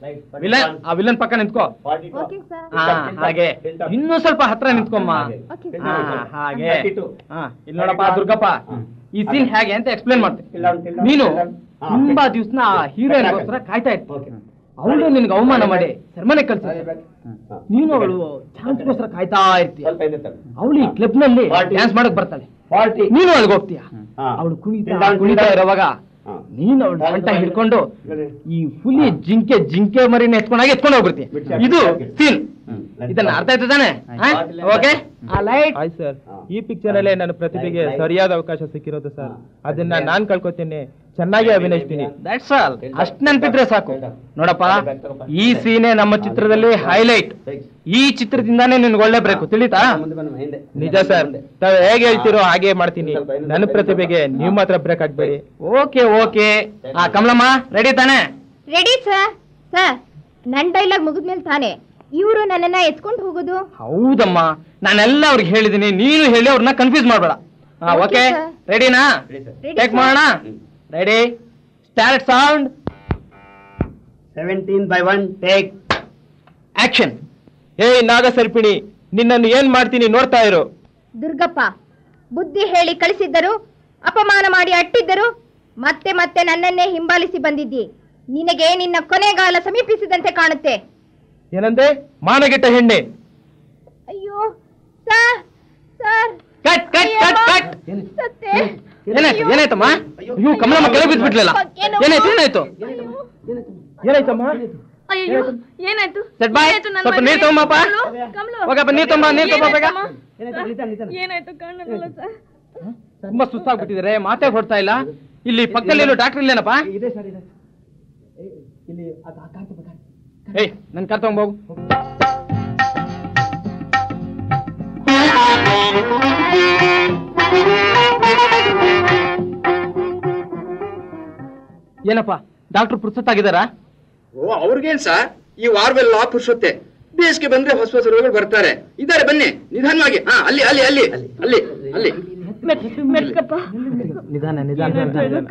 ವಿಲನ್ ಆ ವಿಲನ್ ಪಕ್ಕ ನಿಂತ್ಕೋ ಓಕೆ ಸರ್ ಹಾ ಹಾಗೆ ಇನ್ನೂ ಸ್ವಲ್ಪ ಹತ್ರ ನಿಂತ್ಕೊಮ್ಮ ಓಕೆ ಹಾ ಹಾಗೆ ಹಾ ಇಲ್ಲಿ ನೋಡಪ್ಪ ದುರ್ಗಪ್ಪ ಈ ಸೀನ್ ಹೇಗೆ ಅಂತ ಎಕ್ಸ್ಪ್ಲೇನ್ ಮಾಡ್ತೀನಿ ನೀನು ತುಂಬಾ ದಿವ್ಸನ ಹೀರೋಯಿನ್ಗೋಸ್ಕರ ಕಾಯ್ತಾ ಇರ್ತೀನಿ ಅವಳು ನಿನ್ಗೆ ಅವಮಾನ ಮಾಡಿ ಸೆರೆಮನೆ ಕಳ್ಸ ನೀನು ಅವಳು ಚಾನ್ಸ್ಗೋಸ್ಕರ ಕಾಯ್ತಾ ಇರ್ತೀಯ ಅವಳು ಈ ಕ್ಲಬ್ ನಲ್ಲಿ ಡ್ಯಾನ್ಸ್ ಮಾಡಕ್ ಬರ್ತಾಳೆ ನೀನು ಅಲ್ಲಿಗೆ ಹೋಗ್ತೀಯ ಅವಳು ಕುಣಿತಾ ಕುಣಿತಾ ಇರೋವಾಗ ನೀನು ಅವಳು ಸೊಂಟ ಹಿಡ್ಕೊಂಡು ಈ ಹುಲಿ ಜಿಂಕೆ ಜಿಂಕೆ ಮರಿನ ಎತ್ಕೊಂಡಾಗ ಎತ್ಕೊಂಡು ಹೋಗ್ಬಿಡ್ತೀಯ ಇದು ಸೀನ್ ಇದನ್ನ ಅರ್ಥ ಆಯ್ತು ತಾನೆ ಓಕೆ ಆ ಲೈಟ್ ಆಯ್ತು ಸರ್ ಈ ಪಿಕ್ಚರ್ ಅಲ್ಲೇ ನನ್ನ ಪ್ರತಿಭೆಗೆ ಸರಿಯಾದ ಅವಕಾಶ ಸಿಕ್ಕಿರೋದು ಸರ್ ಅದನ್ನ ನಾನ್ ಕಳ್ಕೊತೀನಿ ಚೆನ್ನಾಗಿ ಅಭಿನಯಿಸ್ತೀನಿ ದಟ್ಸ್ ಆಲ್ ಅಷ್ಟ್ ನೆನ್ಪಿದ್ರೆ ಸಾಕು ನೋಡಪ್ಪ ಈ ಸೀನೆ ನಮ್ಮ ಚಿತ್ರದಲ್ಲಿ ಹೈಲೈಟ್ ಈ ಚಿತ್ರದಿಂದಾನೇ ನಿನ್ಗೆ ಒಳ್ಳೆ ಬೇಕು ತಿಳಿತಾ ನಿಜ ಸರ್ ತಾವ್ ಹೇಗೆ ಹೇಳ್ತಿರೋ ಹಾಗೆ ಮಾಡ್ತೀನಿ ನನ್ನ ಪ್ರತಿಭೆಗೆ ನೀವು ಮಾತ್ರ ಬ್ರೇಕ್ ಹಾಕ್ಬೇಡಿ ಓಕೆ ಓಕೆ ಆ ಕಮಲಮ್ಮ ರೆಡಿ ತಾನೆ ರೆಡಿ ಸರ್ ಸರ್ ನನ್ ಡೈಲಾಗ್ ಮುಗಿದ್ಮೇಲೆ ತಾನೆ ಇವರು ನನ್ನನ್ನ ಎತ್ಕೊಂಡು ಹೋಗೋದು ಹೌದಮ್ಮ ನಾನೆಲ್ಲ ಅವ್ರಿಗೆ ಹೇಳಿದೀನಿ ನೀನು ಹೇಳಿ ಅವ್ರನ್ನ ಕನ್ಫ್ಯೂಸ್ ಮಾಡ್ಬೇಡ ಹಾ Okay, ಓಕೆ sir. ರೆಡಿನಾ Ready, ಟೇಕ್ sir. ಮಾಡೋಣ ready start sound seventeen by one take action ಏಯ್ ನಾಗ ಸರ್ಪಿಣಿ ನಿನ್ನನ್ನು ಏನ್ ಮಾಡ್ತೀನಿ ನೋಡ್ತಾ ಇರು ದುರ್ಗಪ್ಪ ಬುದ್ಧಿ ಹೇಳಿ ಕಳಿಸಿದ್ದರು ಅಪಮಾನ ಮಾಡಿ ಅಟ್ಟಿದ್ದರು ಮತ್ತೆ ಮತ್ತೆ ನನ್ನನ್ನೇ ಹಿಂಬಾಲಿಸಿ ಬಂದಿದ್ದಿ ನಿನಗೆ ನಿನ್ನ ಕೊನೆಗಾಲ ಸಮೀಪಿಸಿದಂತೆ ಕಾಣುತ್ತೆ ಏನಂದೆ ಮಾನಗೆಟ್ಟ ಹೆಣ್ಣೆ ಅಯ್ಯೋ sir sir cut cut cut cut ಸತ್ತೆ ಏನಾಯ್ತು ಏನಾಯ್ತಮ್ಮ ಅಯ್ಯೋ ಕಮಲಮ್ಮ ಕೆಳಗೆ ಬಿದ್ಬಿಟ್ಲಲ್ಲ ಏನಾಯ್ತು ಏನಾಯ್ತು ಏನಾಯ್ತಮ್ಮ ಅಯ್ಯೋ ಏನಾಯ್ತು ಸೆಟ್ ಬಾಯ್ ಸ್ವಲ್ಪ ನೀರ್ ತಗೊಂಬಪ್ಪ ಹೋಗಪ್ಪ ನೀರ್ ತಗೊಂಬ ನೀರ್ ತಗೊಂಬ ಬೇಗ ಏನಾಯ್ತು ಕಾಣಲ್ಲ ಸರ್ ತುಂಬಾ ಸುಸ್ತಾಗ್ಬಿಟ್ಟಿದ್ದಾರೆ ಮಾತೇ ಹೊಡ್ತಾ ಇಲ್ಲ ಇಲ್ಲಿ ಪಕ್ಕದಲ್ಲಿ ಎಲ್ಲೋ ಡಾಕ್ಟರ್ ಇಲ್ಲೇನಪ್ಪ ಏಯ್ ನನ್ ಕಾರ್ ತಗೊಂಬೋಗು ಏನಪ್ಪ ಡಾಕ್ಟರ್ ಪುರ್ಸತ್ತಾಗಿದ್ದಾರಾ ಓ ಅವ್ರಿಗೇನ್ ಸರ್ ಈ ವಾರವೆಲ್ಲ ಪುರುಷತ್ತೆ ಬೇಸಿಗೆ ಬಂದ್ರೆ ಹೊಸ ಹೊಸ ರೋಗಿಗಳು ಬರ್ತಾರೆ ಇದ್ದಾರೆ ಬನ್ನಿ ನಿಧಾನವಾಗಿ ಹಾ ಅಲ್ಲಿ ಅಲ್ಲಿ ಅಲ್ಲಿ ಅಲ್ಲಿ ಅಲ್ಲಿ ನಿಧಾನ ನಿಧಾನ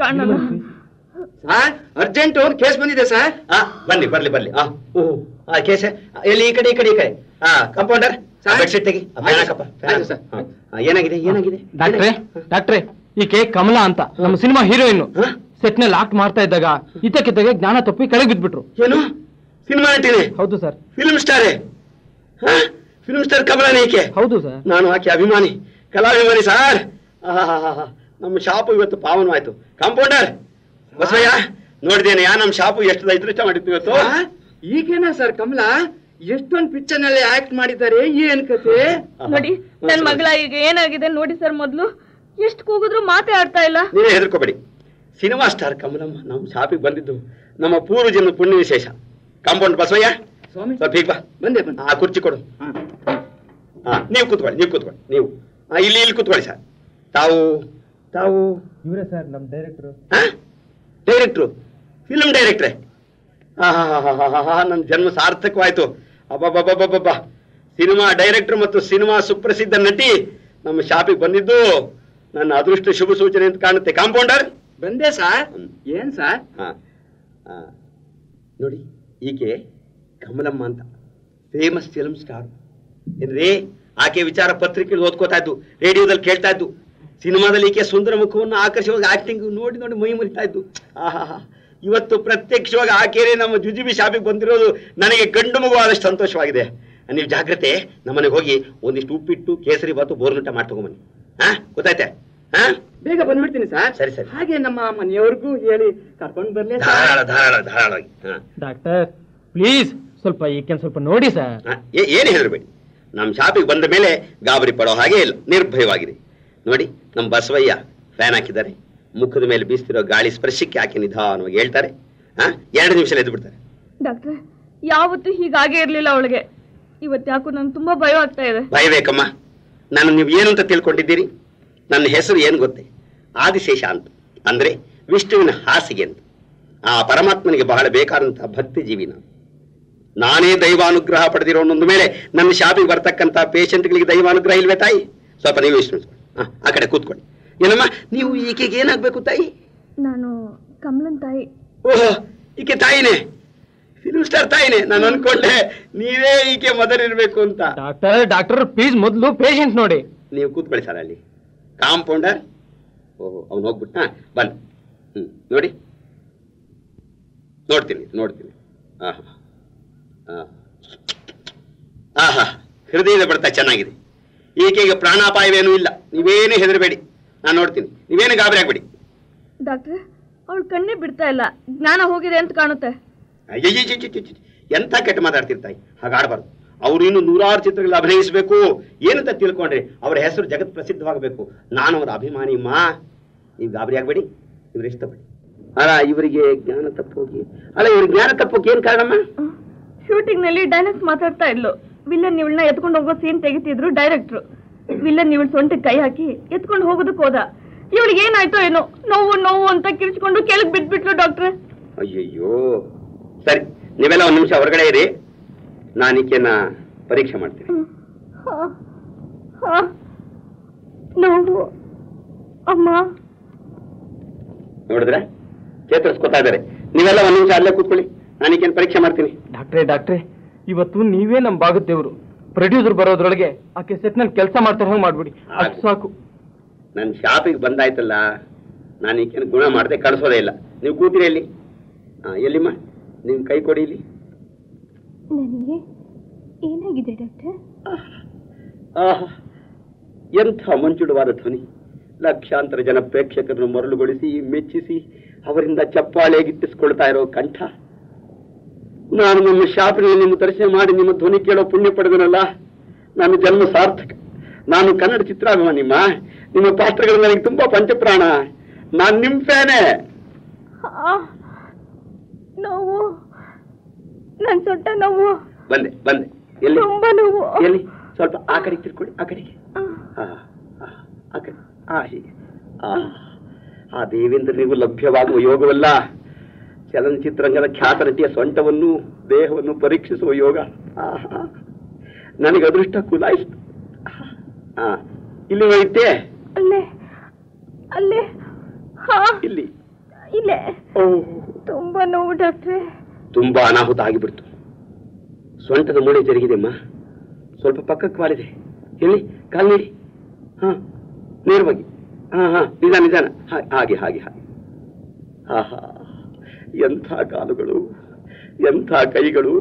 ಸರ್ ಅರ್ಜೆಂಟ್ ಒಂದು ಕೇಸ್ ಬಂದಿದೆ ಸರ್ ಆ ಬನ್ನಿ ಬರ್ಲಿ ಬರ್ಲಿ ಆ ಓ ಆ ಕೇಸ ಎಲ್ಲಿ ಈ ಕಡೆ ಈ ಕಡೆ ಈ ಕಡೆ ಆ ಕಂಪೌಂಡರ್ ಬೆಡ್ಶೀಟ್ ತೆಗಿ ಆ, ಫ್ಯಾನ್ ಹಾಕಪ್ಪ ಫ್ಯಾನ್ ಆಯ್ತು ಹಾಕು. ಹಾ. ಆ, ಏನಾಗಿದೆ ಏನಾಗಿದೆ ಡಾಕ್ಟ್ರೆ ಡಾಕ್ಟ್ರೆ ಈಕೆ ಕಮಲಾ ಅಂತ ನಮ್ಮ ಸಿನಿಮಾ ಹೀರೋಯಿನ್ ಸೆಟ್ ನಲ್ಲಿ ಆಕ್ಟ್ ಮಾಡ್ತಾ ಇದ್ದಾಗ ಇದ್ದಕ್ಕಿದ್ದಾಗ ಜ್ಞಾನ ತಪ್ಪಿ ಕೆಳಗೆ ಬಿದ್ಬಿಟ್ರು ಏನು ಸಿನಿಮಾ ನಟಿನೇ ಹೌದು ಸರ್ ಫಿಲ್ಮ್ ಸ್ಟಾರೇ ಫಿಲ್ಮ್ ಸ್ಟಾರ್ ಕಮಲಾನೇ ಈಕೆ ಹೌದು ಸರ್ ನಾನು ಆಕೆ ಅಭಿಮಾನಿ ಕಲಾಭಿಮಾನಿ ಸಾರ್ ಆಹಾಹಾಹಾ. ನಮ್ಮ ಶಾಪು ಇವತ್ತು ಪಾವನವಾಯ್ತು ಕಾಂಪೌಂಡರ್ ಬಸವಯ್ಯ ನೋಡಿದೇನೆ ಯಾ ನಮ್ಮ ಶಾಪು ಎಷ್ಟು ಅದೃಷ್ಟ ಮಾಡಿತ್ತು ಇವತ್ತು ಈಗೇನಾ ಸರ್ ಕಮಲಾ ಎಷ್ಟೊಂದು ಪಿಕ್ಚರ್ ನಲ್ಲಿ ಆಕ್ಟ್ ಮಾಡಿದ್ದಾರೆ ಏನ್ ಕತೆ ನೋಡಿ ನನ್ ಮಗಳ ಈಗ ಏನಾಗಿದೆ ನೋಡಿ ಸರ್ ಮೊದ್ಲು ಎಷ್ಟು ಕೂಗಿದ್ರು ಮಾತೇ ಆಡ್ತಾ ಇಲ್ಲ ನೀವೇ ಹೆದರ್ಕೋಬೇಡಿ ಸಿನಿಮಾ ಸ್ಟಾರ್ ಕಮಲಮ್ಮ ನಮ್ಮ ಶಾಪಿಗೆ ಬಂದಿದ್ದು ನಮ್ಮ ಪೂರ್ವಜನ ಪುಣ್ಯ ವಿಶೇಷ ಕಾಂಪೌಂಡ್ ಬಸವಯ್ಯ ಸ್ವಾಮಿ ಸ್ವಲ್ಪ ಹೀಗ್ ಬಾ ಬಂದೆ ಬಂದೆ ಆ ಕುರ್ಚಿ ಕೊಡು ಹಾ ನೀವು ಕೂತ್ಕೊಳ್ಳಿ ನೀವು ಕೂತ್ಕೊಳ್ಳಿ ನೀವು ಆ, ಇಲ್ಲಿ ಇಲ್ಲಿ ಕೂತ್ಕೊಳ್ಳಿ ಸರ್ ತಾವು ತಾವು ಇವರೇ ಸರ್ ನಮ್ ಡೈರೆಕ್ಟರ್ ಡೈರೆಕ್ಟ್ರು ಫಿಲ್ಮ್ ಡೈರೆಕ್ಟ್ರೆ ನನ್ನ ಜನ್ಮ ಸಾರ್ಥಕವಾಯ್ತು ಅಬ್ಬಬ್ಬಬ್ಬಬ್ಬಬ್ಬ ಸಿನಿಮಾ ಡೈರೆಕ್ಟರ್ ಮತ್ತು ಸಿನಿಮಾ ಸುಪ್ರಸಿದ್ಧ ನಟಿ ನಮ್ಮ ಶಾಪಿಗೆ ಬಂದಿದ್ದು ನನ್ನ ಅದೃಷ್ಟ ಶುಭ ಸೂಚನೆ ಅಂತ ಕಾಣುತ್ತೆ ಕಾಂಪೌಂಡರ್ ಬಂದೆ ಸರ್ ಏನ್ ಸರ್ ಹಾ ಆ, ನೋಡಿ ಈಕೆ ಕಮಲಮ್ಮ ಅಂತ ಫೇಮಸ್ ಫಿಲ್ಮ್ ಸ್ಟಾರ್ ಏನ್ರಿ ಆಕೆ ವಿಚಾರ ಪತ್ರಿಕೆಯಲ್ಲಿ ಓದ್ಕೋತಾ ಇದ್ದು ರೇಡಿಯೋದಲ್ಲಿ ಕೇಳ್ತಾ ಇದ್ದು ಸಿನಿಮಾದಲ್ಲಿ ಈಕೆ ಸುಂದರ ಮುಖವನ್ನು ಆಕರ್ಷವಾಗಿ ಆಕ್ಟಿಂಗ್ ನೋಡಿ ನೋಡಿ ಮೈ ಮುರಿತಾ ಇದ್ದು ಆಹಾ ಇವತ್ತು ಪ್ರತ್ಯಕ್ಷವಾಗಿ ಆಕೆನೇ ನಮ್ಮ ಜುಜುಬಿ ಶಾಪಿಗೆ ಬಂದಿರೋದು ನನಗೆ ಗಂಡು ಮಗುವಾದಷ್ಟು ಸಂತೋಷವಾಗಿದೆ ನೀವು ಜಾಗ್ರತೆ ನಮ್ಮನೆಗೆ ಹೋಗಿ ಒಂದಿಷ್ಟು ಉಪ್ಪಿಟ್ಟು ಕೇಸರಿ ಬಾತು ಬೋರ್ಗಂಟ ಮಾಡಿ ತಗೊಂಬನ್ನಿ ಹಾ ಗೊತ್ತಾಯ್ತೆ ಹಾ ಬೇಗ ಬಂದ್ಬಿಡ್ತೀನಿ ಸರ್ ಸರಿ ಸರಿ ಹಾಗೆ ನಮ್ಮ ಮನೆಯವ್ರಿಗೂ ಹೇಳಿ ಕರ್ಕೊಂಡ್ ಬರ್ಲಿ ಧಾರಾಳ ಧಾರಾಳ ಧಾರಾಳವಾಗಿ ಹಾ ಡಾಕ್ಟರ್ ಪ್ಲೀಸ್ ಸ್ವಲ್ಪ ಈಕೆ ಸ್ವಲ್ಪ ನೋಡಿ ಸರ್ ಹ? ಏ- ಏನು ಹೆದರಬೇಡಿ ನಮ್ಮ ಶಾಪಿಗೆ ಬಂದ ಮೇಲೆ ಗಾಬರಿ ಪಡೋ ಹಾಗೆ ಇಲ್ಲ ನಿರ್ಭಯವಾಗಿದೆ ನೋಡಿ ನಮ್ಮ ಬಸವಯ್ಯ ಫ್ಯಾನ್ ಹಾಕಿದ್ದಾರೆ ಮುಖದ ಮೇಲೆ ಬೀಸ್ತಿರೋ ಗಾಳಿ ಸ್ಪರ್ಶಕ್ಕೆ ಆಕೆ ನಿಧಾನವಾಗಿ ಹೇಳ್ತಾರೆ ಹಾ ಎರಡು ನಿಮಿಷ ಎದ್ದು ಬಿಡ್ತಾರೆ ಡಾಕ್ಟ್ರೆ ಯಾವತ್ತೂ ಹೀಗಾಗೆ ಇರ್ಲಿಲ್ಲ ಅವಳಿಗೆ ಇವತ್ತು ಯಾಕೋ ನಂಗೆ ತುಂಬಾ ಭಯ ಆಗ್ತಾ ಇದೆ ಭಯಬೇಕಮ್ಮ ನಾನು ನೀವು ಏನು ಅಂತ ತಿಳ್ಕೊಂಡಿದ್ದೀರಿ ನನ್ನ ಹೆಸರು ಏನು ಗೊತ್ತೇ ಆದಿಶೇಷ ಅಂತ ಅಂದ್ರೆ ವಿಷ್ಣುವಿನ ಹಾಸಿಗೆ ಅಂತ ಆ ಪರಮಾತ್ಮನಿಗೆ ಬಹಳ ಬೇಕಾದಂತಹ ಭಕ್ತಿ ಜೀವಿ ನಾನು ನಾನೇ ದೈವಾನುಗ್ರಹ ಪಡೆದಿರೋ ಒಂದು ಮೇಲೆ ನನ್ನ ಶಾಪಿಗೆ ಬರ್ತಕ್ಕಂಥ ಪೇಷಂಟ್ಗಳಿಗೆ ದೈವಾನುಗ್ರಹ ಇಲ್ವೇ ತಾಯಿ ಸ್ವಲ್ಪ ನೀವು ವಿಷ್ಣು ಹಾ ಆ ಕಡೆ ಕೂತ್ಕೊಳ್ಳಿ ಏನಮ್ಮ ನೀವು ಈಕೆಗೆ ಏನಾಗ್ಬೇಕು ತಾಯಿ ನಾನು ಕಮಲನ್ ತಾಯಿ ಓಹೋ ಈಕೆ ತಾಯಿನೇ ಫಿಲ್ಮ್ ಸ್ಟಾರ್ ತಾಯಿನೇ ನಾನು ಅನ್ಕೊಂಡೆ ನೀವೇ ಈಕೆ ಮೊದಲಿರ್ಬೇಕು ಅಂತ ಡಾಕ್ಟರ್ ಡಾಕ್ಟರ್ ಪ್ಲೀಸ್ ಮೊದಲು ಪೇಷಂಟ್ ನೋಡಿ ನೀವು ಕೂತ್ಕೊಳ್ಳಿ ಸರ್ ಅಲ್ಲಿ ಕಾಂಪೌಂಡರ್ ಓಹೋ ಅವ್ನು ಹೋಗ್ಬಿಟ್ಟ ಬಂದ್ ಹ್ಮ್ ನೋಡಿ ನೋಡ್ತೀನಿ ನೋಡ್ತೀನಿ ಆಹಾ ಆ. ಆಹಾ ಹೃದಯದ ಬಡ್ತ ಚೆನ್ನಾಗಿದೆ ಈಕೆಗೆ ಪ್ರಾಣಾಪಾಯವೇನೂ ಇಲ್ಲ ನೀವೇನು ಹೆದರಬೇಡಿ ನಾನು ನೋಡ್ತೀನಿ ನೀವೇನು ಗಾಬರಿ ಆಗ್ಬೇಡಿ ಡಾಕ್ಟ್ರೆ ಅವಳು ಕಣ್ಣೇ ಬಿಡ್ತಾ ಇಲ್ಲ ಜ್ಞಾನ ಹೋಗಿದೆ ಅಂತ ಕಾಣುತ್ತೆ ಅಯ್ಯಯ್ಯಯ್ಯಯ್ಯಯ್ಯಯ್ಯ. ಎಂಥ ಕೆಟ್ಟ ಮಾತಾಡ್ತಿರ್ತಾಯಿ ಹಾಗಾಡಬಾರ್ದು ಅವ್ರು ಇನ್ನು ನೂರಾರು ಚಿತ್ರಗಳಲ್ಲಿ ಅಭಿನಯಿಸಬೇಕು ಏನಂತ ತಿಳ್ಕೊಂಡ್ರೆ ಅವರ ಹೆಸರು ಜಗತ್ ಪ್ರಸಿದ್ಧವಾಗಬೇಕು ನಾನು ಅವರ ಅಭಿಮಾನಿ ಮಾ ನೀವು ಗಾಬರಿ ಆಗ್ಬೇಡಿ ಇವ್ರು ಇಷ್ಟಪಡಿ ಅಲ್ಲ ಇವರಿಗೆ ಜ್ಞಾನ ತಪ್ಪೋಗಿ ಅಲ್ಲ ಇವ್ರಿಗೆ ಜ್ಞಾನ ತಪ್ಪೋಕೆ ಏನ್ ಕಾರಣಮ್ಮ ಶೂಟಿಂಗ್ ನಲ್ಲಿ ಡೈನೆಕ್ಸ್ ಮಾತಾಡ್ತಾ ಇದ್ಲು ವಿಲ್ಲನ್ ಇವಳನ್ನ ಎತ್ಕೊಂಡು ಹೋಗೋ ಸೀನ್ ತೆಗಿತಿದ್ರು ಡೈರೆಕ್ಟ್ರು ವಿಲ್ಲನ್ ಇವಳು ಸೊಂಟಕ್ಕೆ ಕೈ ಹಾಕಿ ಎತ್ಕೊಂಡು ಹೋಗೋದಕ್ಕೆ ಹೋದ ಇವಳಿಗೆ ಏನಾಯ್ತೋ ಏನೋ ನೋವು ನೋವು ಅಂತ ಕಿರ್ಚ್ಕೊಂಡು ಕೆಳಗ್ ಬಿಟ್ಬಿಟ್ಲು ಡಾಕ್ಟ್ರೆ ಅಯ್ಯಯ್ಯೋ ಸರಿ ನೀವೆಲ್ಲ ಒಂದ್ ನಿಮಿಷ ಹೊರಗಡೆ ಇರಿ ನಾನು ಈಕೆನ ಪರೀಕ್ಷೆ ಮಾಡ್ತೀನಿ ನೋವು ಅಮ್ಮ ನೋಡಿದ್ರೆ ಚೇತರಿಸ್ಕೊತಾ ಇದ್ದಾರೆ ನೀವೆಲ್ಲ ಒಂದ್ ನಿಮಿಷ ಅಲ್ಲೇ ಕೂತ್ಕೊಳ್ಳಿ ನಾನು ಈಕೆನ ಪರೀಕ್ಷೆ ಮಾಡ್ತೀನಿ ಡಾಕ್ಟ್ರೇ ಡಾಕ್ಟ್ರೇ ಇವತ್ತು ನೀವೇ ನಮ್ ಭಾಗದ ದೇವ್ರು ಪ್ರೊಡ್ಯೂಸರ್ ಬರೋದ್ರೊಳಗೆ ಆಕೆ ಸೆಟ್ ನಲ್ಲಿ ಕೆಲಸ ಮಾಡ್ತಾರೆ ಹಂಗೆ ಮಾಡ್ಬಿಡಿ ಅಷ್ಟು ಸಾಕು ನನ್ನ ಶಾಪಿಗೆ ಬಂದಾಯ್ತಲ್ಲ ನಾನು ಈಕೆನ ಗುಣ ಮಾಡದೆ ಕಳಿಸೋದೇ ಇಲ್ಲ ನೀವು ಕೂತಿರಿ ಎಲ್ಲಿ ಹಾ ಎಲ್ಲಿಮ್ಮ ನೀವು ಕೈ ಕೊಡಿ ಇಲ್ಲಿ ನನಗೆ ಏನಾಗಿದೆ ಡಾಕ್ಟರ್ ಆಹಾ ಎಂಥ ಮಂಜುಳವಾದ ಧ್ವನಿ ಲಕ್ಷಾಂತರ ಜನ ಪ್ರೇಕ್ಷಕರನ್ನು ಮರಳುಗೊಳಿಸಿ ಮೆಚ್ಚಿಸಿ ಅವರಿಂದ ಚಪ್ಪಾಳೆ ಗಿಟ್ಟಿಸ್ಕೊಳ್ತಾ ಇರೋ ಕಂಠ ನಾನು ನಮ್ಮ ಶಾಪಿನಲ್ಲಿ ನಿಮ್ಮ ದರ್ಶನ ಮಾಡಿ ನಿಮ್ಮ ಧ್ವನಿ ಕೇಳೋ ಪುಣ್ಯ ಪಡೆದನಲ್ಲ ನನ್ನ ಜನ್ಮ ಸಾರ್ಥಕ ನಾನು ಕನ್ನಡ ಚಿತ್ರಾಭಿಮಾನಿಮ್ಮ ನಿಮ್ಮ ಪಾತ್ರಗಳು ನನಗೆ ತುಂಬಾ ಪಂಚಪ್ರಾಣ ನಾನು ನಿಮ್ ಫ್ಯಾನೇ ನೋವು ನನ್ ಸೊಂಟ ನೋವು ಬಂದೆ ಬಂದೆ ಎಲ್ಲಿ ತುಂಬಾ ನೋವು ಎಲ್ಲಿ ಸ್ವಲ್ಪ ಆ ಕಡೆಗೆ ತಿರ್ಕೊಳ್ಳಿ ಆ ಕಡೆಗೆ ಆ, ಆ, ಆ ಕಡೆ ಆ ಹೀಗೆ ಆ, ಆ ದೇವೇಂದ್ರನಿಗೂ ಲಭ್ಯವಾಗುವ ಯೋಗವಲ್ಲ ಚಲನಚಿತ್ರರಂಗದ ಖ್ಯಾತ ನಟಿಯ ಸೊಂಟವನ್ನು ದೇಹವನ್ನು ಪರೀಕ್ಷಿಸುವ ಯೋಗ ಆಹಾ. ನನಗೆ ಅದೃಷ್ಟ ಕುಲಾಯಿಸ್ತು ಆ ಇಲ್ಲಿ ವೈದ್ಯೆ ಅಲ್ಲೇ ಅಲ್ಲೇ ಹಾ ಇಲ್ಲಿ ಇಲ್ಲೇ ಓ ತುಂಬಾ ನೋವು ಡಾಕ್ಟ್ರೆ ತುಂಬಾ ಅನಾಹುತ ಆಗಿಬಿಡ್ತು ಸೊಂಟದ ಮೂಳೆ ಜರುಗಿದೆಮ್ಮ ಸ್ವಲ್ಪ ಪಕ್ಕಕ್ಕೆ ವಾಲಿದೆ ಎಲ್ಲಿ ಕಾಲ್ ನೀಡಿ ಹಾ ನೇರವಾಗಿ ಹಾ ಹಾ ನಿಧಾನ ನಿಧಾನ ಹಾ- ಹಾಗೆ ಹಾಗೆ ಹಾಗೆ ಆಹಾ ಎಂಥ ಕಾಲುಗಳು ಎಂಥ ಕೈಗಳು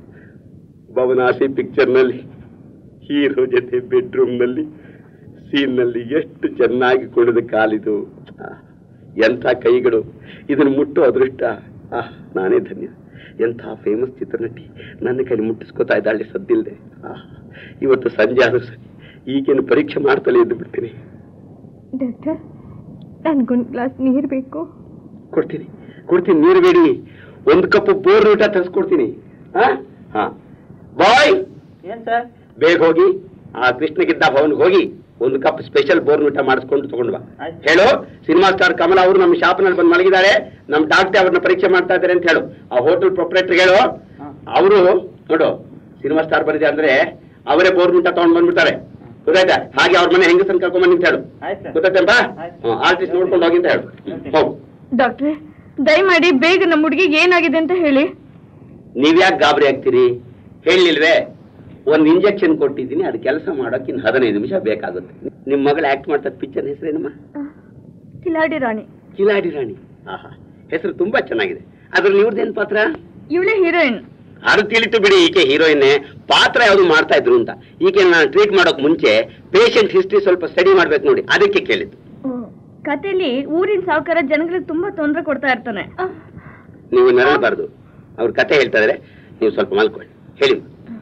ಭವನಾಸಿ ಪಿಕ್ಚರ್ನಲ್ಲಿ ಹೀರೋ ಜೊತೆ ಬೆಡ್ರೂಮ್ನಲ್ಲಿ ಸೀನ್ನಲ್ಲಿ ಎಷ್ಟು ಚೆನ್ನಾಗಿ ಕುಣಿದ ಕಾಲಿದು ಆಹ್, ಎಂಥ ಕೈಗಳು ಇದನ್ನು ಮುಟ್ಟೋ ಅದೃಷ್ಟ ಆಹ್ ನಾನೇ ಧನ್ಯ ಎಂಥ ಫೇಮಸ್ ಚಿತ್ರನಟಿ ನನ್ನ ಕೈ ಮುಟ್ಟಿಸ್ಕೊತಾ ಇದ್ದಾಳೆ ಸದ್ದಿಲ್ದೆ ಆಹ್ ಇವತ್ತು ಸಂಜೆ ಆದ್ರೂ ಸರಿ ಈಗೇನು ಪರೀಕ್ಷೆ ಮಾಡ್ತಲೇ ಇದ್ದು ಬಿಡ್ತೀನಿ ಡಾಕ್ಟರ್ ನನ್ಗೊಂದು ಗ್ಲಾಸ್ ನೀರು ಬೇಕು ಕೊಡ್ತೀನಿ ಕೊಡ್ತೀನಿ ನೀರು ಬೇಡಿ ಒಂದು ಕಪ್ ಬೋರ್ ಊಟ ತರಿಸ್ಕೊಡ್ತೀನಿ ಹಾ ಹಾ ಬಾಯ್ ಏನ್ ಸರ್ ಬೇಗ ಹೋಗಿ ಆ ಕೃಷ್ಣಗಿದ್ದ ಭವನ್ಗೆ ಹೋಗಿ ಒಂದು ಕಪ್ ಸ್ಪೆಷಲ್ ಬೋರ್ ಊಟ ಮಾಡಿಸ್ಕೊಂಡು ತಗೊಂಡು ಬಾ ಹೇಳು ಸಿನಿಮಾ ಸ್ಟಾರ್ ಕಮಲ ಅವರು ನಮ್ಮ ಶಾಪ್ನಲ್ಲಿ ಬಂದು ಮಲಗಿದ್ದಾರೆ ನಮ್ಮ ಡಾಕ್ಟರ್ ಅವ್ರನ್ನ ಪರೀಕ್ಷೆ ಮಾಡ್ತಾ ಇದ್ದಾರೆ ಅಂತ ಹೇಳು ಆ ಹೋಟೆಲ್ ಪ್ರೊಪ್ರೇಟರ್ ಹೇಳು ಅವರು ನೋಡು ಸಿನಿಮಾ ಸ್ಟಾರ್ ಬಂದಿದೆ ಅಂದ್ರೆ ಅವರೇ ಬೋರ್ ಊಟ ತಗೊಂಡ್ ಬಂದ್ಬಿಡ್ತಾರೆ ಗೊತ್ತಾಯ್ತಾ ಹಾಗೆ ಅವ್ರ ಮನೆ ಹೆಂಗಸನ್ ಕರ್ಕೊಂಡ್ ಬಂದು ಅಂತ ಹೇಳು ಗೊತ್ತಾಯ್ತಂಪ ಆರ್ಟಿಸ್ಟ್ ನೋಡ್ಕೊಂಡು ಹೋಗಿ ಅಂತ ಹೇಳು ಹೋಗು ಡಾಕ್ಟ್ರೆ ದಯಮಾಡಿ ಬೇಗ ನಮ್ಮ ಹುಡುಗಿಗೆ ಏನಾಗಿದೆ ಅಂತ ಹೇಳಿ ನೀವ್ಯಾಕೆ ಗಾಬರಿ ಆಗ್ತೀರಿ ಹೇಳಿಲ್ವೇ ಒಂದು ಇಂಜೆಕ್ಷನ್ ಕೊಟ್ಟಿದ್ದೀನಿ ಅದು ಕೆಲಸ ಮಾಡೋಕೆ ಇನ್ನು ಹದಿನೈದು ನಿಮಿಷ ಬೇಕಾಗುತ್ತೆ ನಿಮ್ಮ ಮಗಳು ಆಕ್ಟ್ ಮಾಡ್ತಾ ಪಿಕ್ಚರ್ ಹೆಸರೇನಮ್ಮ ಕಿಲಾಡಿ ರಾಣಿ ಕಿಲಾಡಿ ರಾಣಿ ಆಹಾ ಹೆಸರು ತುಂಬಾ ಚೆನ್ನಾಗಿದೆ ಅದ್ರಲ್ಲಿ ಇವ್ರದ್ದೇನ್ ಪಾತ್ರ ಇವಳೇ ಹೀರೋಯಿನ್ ಅದು ತಿಳಿತು ಬಿಡಿ ಈಕೆ ಹೀರೋಯಿನ್ ಪಾತ್ರ ಯಾವ್ದು ಮಾಡ್ತಾ ಇದ್ರು ಅಂತ ಈಕೆ ನಾನು ಟ್ರೀಟ್ ಮಾಡೋಕ್ ಮುಂಚೆ ಪೇಷಂಟ್ ಹಿಸ್ಟ್ರಿ ಸ್ವಲ್ಪ ಸ್ಟಡಿ ಮಾಡ್ಬೇಕು ನೋಡಿ ಅದಕ್ಕೆ ಕೇಳಿದ್ದು ಕಥೆಯಲ್ಲಿ ಊರಿನ ಸಾವುಕಾರ ಜನಗಳಿಗೆ ತುಂಬಾ ತೊಂದರೆ ಕೊಡ್ತಾ ಇರ್ತಾನೆ ನೀವು ನರಳಬಾರ್ದು ಅವ್ರ ಕತೆ ಹೇಳ್ತಾ ಇದಾರೆ ನೀವು ಸ್ವಲ್ಪ ಮಲ್ಕೊಳ್ಳಿ ಹೇಳಿ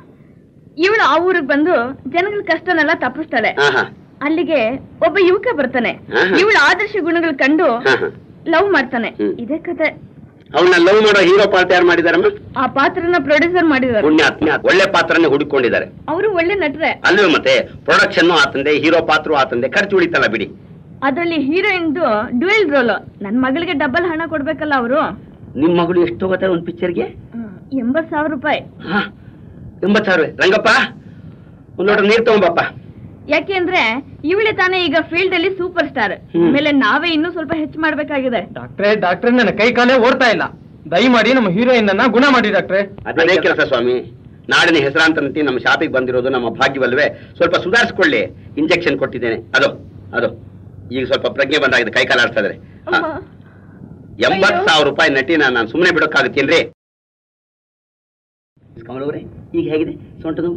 ಇವಳು ಆ ಊರಿಗೆ ಬಂದು ಜನಗಳ ಕಷ್ಟನೆಲ್ಲ ತಪ್ಪಿಸ್ತಾಳೆ ಹಾ ಹಾ ಅಲ್ಲಿಗೆ ಒಬ್ಬ ಯುವಕ ಬರ್ತಾನೆ ಆಹಾ. ಇವಳ ಆದರ್ಶ ಗುಣಗಳು ಕಂಡು ಹಾ ಹಾ ಲವ್ ಮಾಡ್ತಾನೆ ಹ್ಮ್. ಇದೇ ಕತೆ ಅವಳನ್ನ ಲವ್ ಮಾಡೋ ಹೀರೋ ಪಾತ್ರ ಯಾರು ಮಾಡಿದಾರಮ್ಮ ಆ ಪಾತ್ರನ ಪ್ರೊಡ್ಯೂಸರ್ ಮಾಡಿದ್ದಾರೆ ಪುಣ್ಯಾತ್ಮ ಒಳ್ಳೆ ಪಾತ್ರನೇ ಹುಡುಕೊಂಡಿದ್ದಾರೆ ಅವರು ಒಳ್ಳೆ ನಟರೆ ಅಲ್ವೇ ಮತ್ತೆ ಪ್ರೊಡಕ್ಷನ್ ಆತಂದೆ ಹೀರೋ ಪಾತ್ರ ಆತಂದೆ ಖರ್ಚು ಉಳಿತಲ್ಲ ಬಿಡಿ ಅದ್ರಲ್ಲಿ ಹೀರೋಯಿನ್ದು ಡ್ಯುಯಲ್ ರೋಲ್ ನನ್ ಮಗಳಿಗೆ ಡಬಲ್ ಹಣ ಕೊಡ್ಬೇಕಲ್ಲ ಅವರು ನಿಮ್ ಮಗಳು ಎಷ್ಟು ಹೋಗುತ್ತೆ ಒಂದು ಪಿಕ್ಚರ್ಗೆ ಎಂಬತ್ ಸಾವಿರ ರೂಪಾಯಿ ಎಂಬತ್ ಸಾವಿರ ರಂಗಪ್ಪ ಒಂದ್ ಲೋಟ ನೀರ್ ತಗೊಂಬಪ್ಪ ಯಾಕೆಂದ್ರೆ ಇವಳೆ ತಾನೇ ಈಗ ಫೀಲ್ಡ್ ಅಲ್ಲಿ ಸೂಪರ್ ಸ್ಟಾರ್ ಹ್ಮ್. ಆಮೇಲೆ ನಾವೇ ಇನ್ನೂ ಸ್ವಲ್ಪ ಹೆಚ್ಚು ಮಾಡ್ಬೇಕಾಗಿದೆ ಡಾಕ್ಟ್ರೇ ಡಾಕ್ಟ್ರೇ ನನ್ನ ಕೈ ಕಾಲೇ ಓಡ್ತಾ ಇಲ್ಲ ದಯಮಾಡಿ ನಮ್ಮ ಹೀರೋಯಿನ್ ಅನ್ನ ಗುಣ ಮಾಡಿ ಡಾಕ್ಟ್ರೆ ಅದೇ ಕೆಲಸ ಸ್ವಾಮಿ ನಾಡಿನ ಹೆಸರಾಂತ ನಟಿ ನಮ್ಮ ಶಾಪಿಗೆ ಬಂದಿರೋದು ನಮ್ಮ ಭಾಗ್ಯವಲ್ವೇ ಸ್ವಲ್ಪ ಸುಧಾರಿಸ್ಕೊಳ್ಳಿ ಇಂಜೆಕ್ಷನ್ ಕೊಟ್ಟಿದ್ದೇನೆ ಅದು ಅದು ಈಗ ಸ್ವಲ್ಪ ಪ್ರಜ್ಞೆ ಬಂದಾಗಿದೆ ಕೈ ಕಾಲು ಆಡ್ತಾ ಇದಾರೆ ಹಾ. ಎಂಬತ್ ಸಾವಿರ ರೂಪಾಯಿ ನಟಿನ ನಾನು ಸುಮ್ಮನೆ ಬಿಡೋಕ್ಕಾಗತ್ತೇನ್ರಿ ಕಮಲವ್ರೆ ಈಗ ಹೇಗಿದೆ ಸೊಂಟ ನೋವು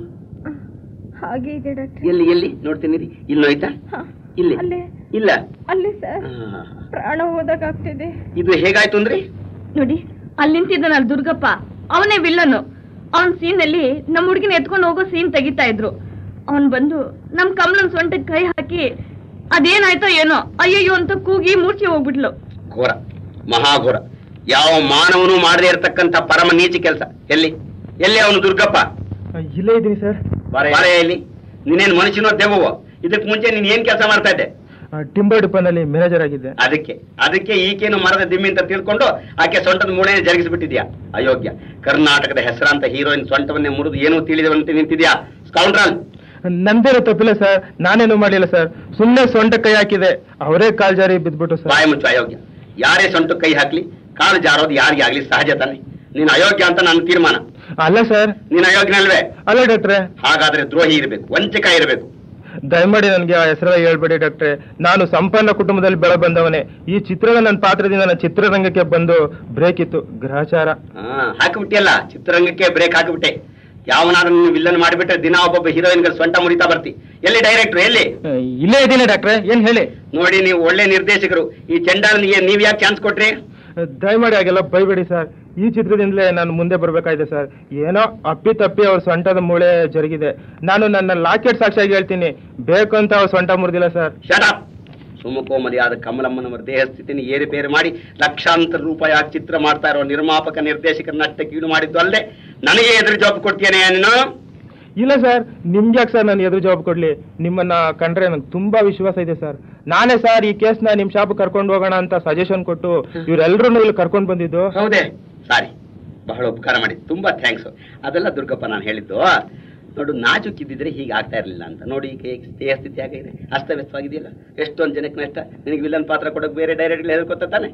ಹಾಗೆ ಇದೆ ಡಾಕ್ಟರ್ ಎಲ್ಲಿ ಎಲ್ಲಿ ನೋಡ್ತೀನಿ ರೀ ಇಲ್ಲಿ ನೋಯ್ತಾ ಇಲ್ಲಿ ಅಲ್ಲೇ ಇಲ್ಲ ಅಲ್ಲೇ ಸರ್ ಆ, ಪ್ರಾಣ ಹೋದಾಗ್ತಿದೆ ಇದು ಹೇಗಾಯ್ತು ಅಂದ್ರಿ ನೋಡಿ ಅಲ್ಲಿ ನಿಂತಿದ್ದಾನಲ್ಲ ದುರ್ಗಪ್ಪ ಅವನೇ ವಿಲ್ಲನು ಅವನ್ ಸೀನ್ ಅಲ್ಲಿ ನಮ್ಮ ಹುಡುಗಿನ ಎತ್ಕೊಂಡು ಹೋಗೋ ಸೀನ್ ತೆಗಿತಾ ಇದ್ರು ಅವನ್ ಬಂದು ನಮ್ ಕಮಲನ್ ಸೊಂಟಕ್ಕೆ ಕೈ ಹಾಕಿ ಅದೇನಾಯ್ತೋ ಏನೋ ಅಯ್ಯಯ್ಯೋ ಅಂತ ಕೂಗಿ ಮೂರ್ಛೆ ಹೋಗ್ಬಿಟ್ಲು ಘೋರ ಮಹಾಘೋರ ಯಾವ ಮಾನವನು ಮಾಡದೇ ಇರತಕ್ಕಂತ ಪರಮ ನೀಚ ಕೆಲಸ ಎಲ್ಲಿ ಎಲ್ಲಿ ಅವನು ದುರ್ಗಪ್ಪ ಇಲ್ಲೇ ಇದ್ದೀನಿ ಸರ್ ಬಾರೆ ಎಲ್ಲಿ ನೀನೇನ್ ಮನುಷ್ಯನೋ ದೆವ್ವವೋ ಇದಕ್ ಮುಂಚೆ ನೀನ್ ಏನ್ ಕೆಲಸ ಮಾಡ್ತಾ ಇದ್ದೆ ಟಿಂಬರ್ ಡಿಪೋನಲ್ಲಿ ಮ್ಯಾನೇಜರ್ ಆಗಿದ್ದೆ ಅದಕ್ಕೆ ಅದಕ್ಕೆ ಈಕೇನು ಮರದ ದಿಮ್ಮಿ ಅಂತ ತಿಳ್ಕೊಂಡು ಆಕೆ ಸೊಂಟದ ಮೂಳೆ ಜರುಗಿಸ್ಬಿಟ್ಟಿದ್ಯಾ ಅಯೋಗ್ಯ ಕರ್ನಾಟಕದ ಹೆಸರಾಂತ ಹೀರೋಯಿನ್ ಸೊಂಟವನ್ನೇ ಮುರಿದು ಏನೂ ತಿಳಿದವಂತೆ ನಿಂತಿದ್ಯಾ ಸ್ಕೌಂಡ್ರಲ್ ನಂದೇನು ತಪ್ಪಿಲ್ಲ ಸರ್ ನಾನೇನು ಮಾಡಿಲ್ಲ ಸರ್ ಸುಮ್ಮನೆ ಸೊಂಟ ಕೈ ಹಾಕಿದೆ ಅವರೇ ಕಾಲ್ ಜಾರಿ ಬಿದ್ಬಿಟ್ಟು ಸರ್ ಬಾಯಿ ಮುಚ್ಚು ಅಯೋಗ್ಯ ಯಾರೇ ಸೊಂಟ ಕೈ ಹಾಕ್ಲಿ ಕಾಲು ಜಾರೋದು ಯಾರಿಗೆ ಆಗ್ಲಿ ಸಹಜ ತಾನೆ ನೀನ್ ಅಯೋಗ್ಯ ಅಂತ ನನ್ನ ತೀರ್ಮಾನ ಅಲ್ಲ ಸರ್ ನೀನ್ ಅಯೋಗ್ಯನಲ್ವೇ ಅಲ್ಲ ಡಾಕ್ಟ್ರೆ ಹಾಗಾದ್ರೆ ದ್ರೋಹಿ ಇರಬೇಕು ವಂಚಕ ಇರಬೇಕು ದಯಮಾಡಿ ನನಗೆ ಆ ಹೆಸರ ಹೇಳ್ಬೇಡಿ ಡಾಕ್ಟ್ರೆ ನಾನು ಸಂಪನ್ನ ಕುಟುಂಬದಲ್ಲಿ ಬೆಳೆ ಬಂದವನೇ ಈ ಚಿತ್ರದ ನನ್ನ ಪಾತ್ರದಿಂದ ನನ್ನ ಚಿತ್ರರಂಗಕ್ಕೆ ಬಂದು ಬ್ರೇಕ್ ಇತ್ತು ಗ್ರಹಚಾರ ಹಾ ಹಾಕಿಬಿಟ್ಟಿಯಲ್ಲ ಚಿತ್ರರಂಗಕ್ಕೆ ಬ್ರೇಕ್ ಹಾಕಿಬಿಟ್ಟೆ ಯಾವನಾದ್ರೂ ನೀನು ವಿಲ್ಲನ್ ಮಾಡಿಬಿಟ್ರೆ ದಿನ ಒಬ್ಬೊಬ್ಬ ಹೀರೋಯಿನ್ಗಳು ಸೊಂಟ ಮುರಿತಾ ಬರ್ತಿ ಎಲ್ಲಿ ಡೈರೆಕ್ಟರ್ ಎಲ್ಲಿ ಇಲ್ಲೇ ಇದ್ದೀನಿ ಡಾಕ್ಟ್ರೆ ಏನ್ ಹೇಳಿ ನೋಡಿ ನೀವು ಒಳ್ಳೆ ನಿರ್ದೇಶಕರು ಈ ಚಂಡಾಲನಿಗೆ ನೀವ್ ಯಾಕೆ ಚಾನ್ಸ್ ಕೊಟ್ರಿ ದಯಮಾಡಿ ಹಾಗೆಲ್ಲ ಬೈಬೇಡಿ ಸರ್ ಈ ಚಿತ್ರದಿಂದಲೇ ನಾನು ಮುಂದೆ ಬರಬೇಕಾಗಿದೆ ಸರ್ ಏನೋ ಅಪ್ಪಿ ತಪ್ಪಿ ಅವ್ರ ಸೊಂಟದ ಮೂಳೆ ಜರುಗಿದೆ ನಾನು ನನ್ನ ಲಾಕೆಟ್ ಸಾಕ್ಷಿಯಾಗಿ ಹೇಳ್ತೀನಿ ಬೇಕು ಅಂತ ಅವ್ರ ಸೊಂಟ ಮುರಿದಿಲ್ಲ ಸರ್ ಶಟಪ್ ಸುಮಕೋಮರಿಯಾದ ಕಮಲಮ್ಮನವರ ದೇಹ ಸ್ಥಿತಿని ಏರುಪೇರು ಮಾಡಿ ಲಕ್ಷಾಂತರ ರೂಪಾಯಿ ಆ ಚಿತ್ರ ಮಾಡ್ತಾ ಇರೋ ನಿರ್ಮಾಪಕ ನಿರ್ದೇಶಕರನ್ನ ಕೀಳು ಮಾಡಿದ್ದು ಅಲ್ಲದೆ ನನಗೆ ಎದುರು ಜಾಬ್ ಕೊಡ್ತೇನೆ ನೀನು ಇಲ್ಲ ಸರ್ ನಿಮ್ಗೆ ಯಾಕೆ ಸರ್ ನಾನು ಎದುರು ಜವಾಬ್ ಕೊಡ್ಲಿ ನಿಮ್ಮನ್ನ ಕಂಡ್ರೆ ನಂಗೆ ತುಂಬಾ ವಿಶ್ವಾಸ ಇದೆ ಸರ್ ನಾನೇ ಸರ್ ಈ ಕೇಸ್ನ ನಿಮ್ ಶಾಪ್ ಕರ್ಕೊಂಡು ಹೋಗೋಣ ಅಂತ ಸಜೆಷನ್ ಕೊಟ್ಟು ಇವರೆಲ್ಲರೂ ಇಲ್ಲಿ ಕರ್ಕೊಂಡು ಬಂದಿದ್ದು ಹೌದೇ ಸಾರಿ ಬಹಳ ಉಪಕಾರ ಮಾಡಿ ತುಂಬಾ ಥ್ಯಾಂಕ್ಸ್ ಅದೆಲ್ಲ ದುರ್ಗಪ್ಪ ನಾನು ಹೇಳಿದ್ದು ನೋಡು ನಾಜುಕಿದ್ದಿದ್ರೆ ಹೀಗೆ ಆಗ್ತಾ ಇರಲಿಲ್ಲ ಅಂತ ನೋಡಿ ಈಗ ಹೇಗೆ ದೇಹ ಸ್ಥಿತಿ ಆಗಿದೆ ಅಸ್ತವ್ಯಸ್ತವಾಗಿದೆಯಲ್ಲ ಎಷ್ಟೊಂದು ಜನಕ್ಕೆ ನಷ್ಟ ನಿನಗೆ ವಿಲನ್ ಪಾತ್ರ ಕೊಡೋಕೆ ಬೇರೆ ಡೈರೆಕ್ಟ್ಗಳು ಹೇಳ್ಕೊತ ತಾನೆ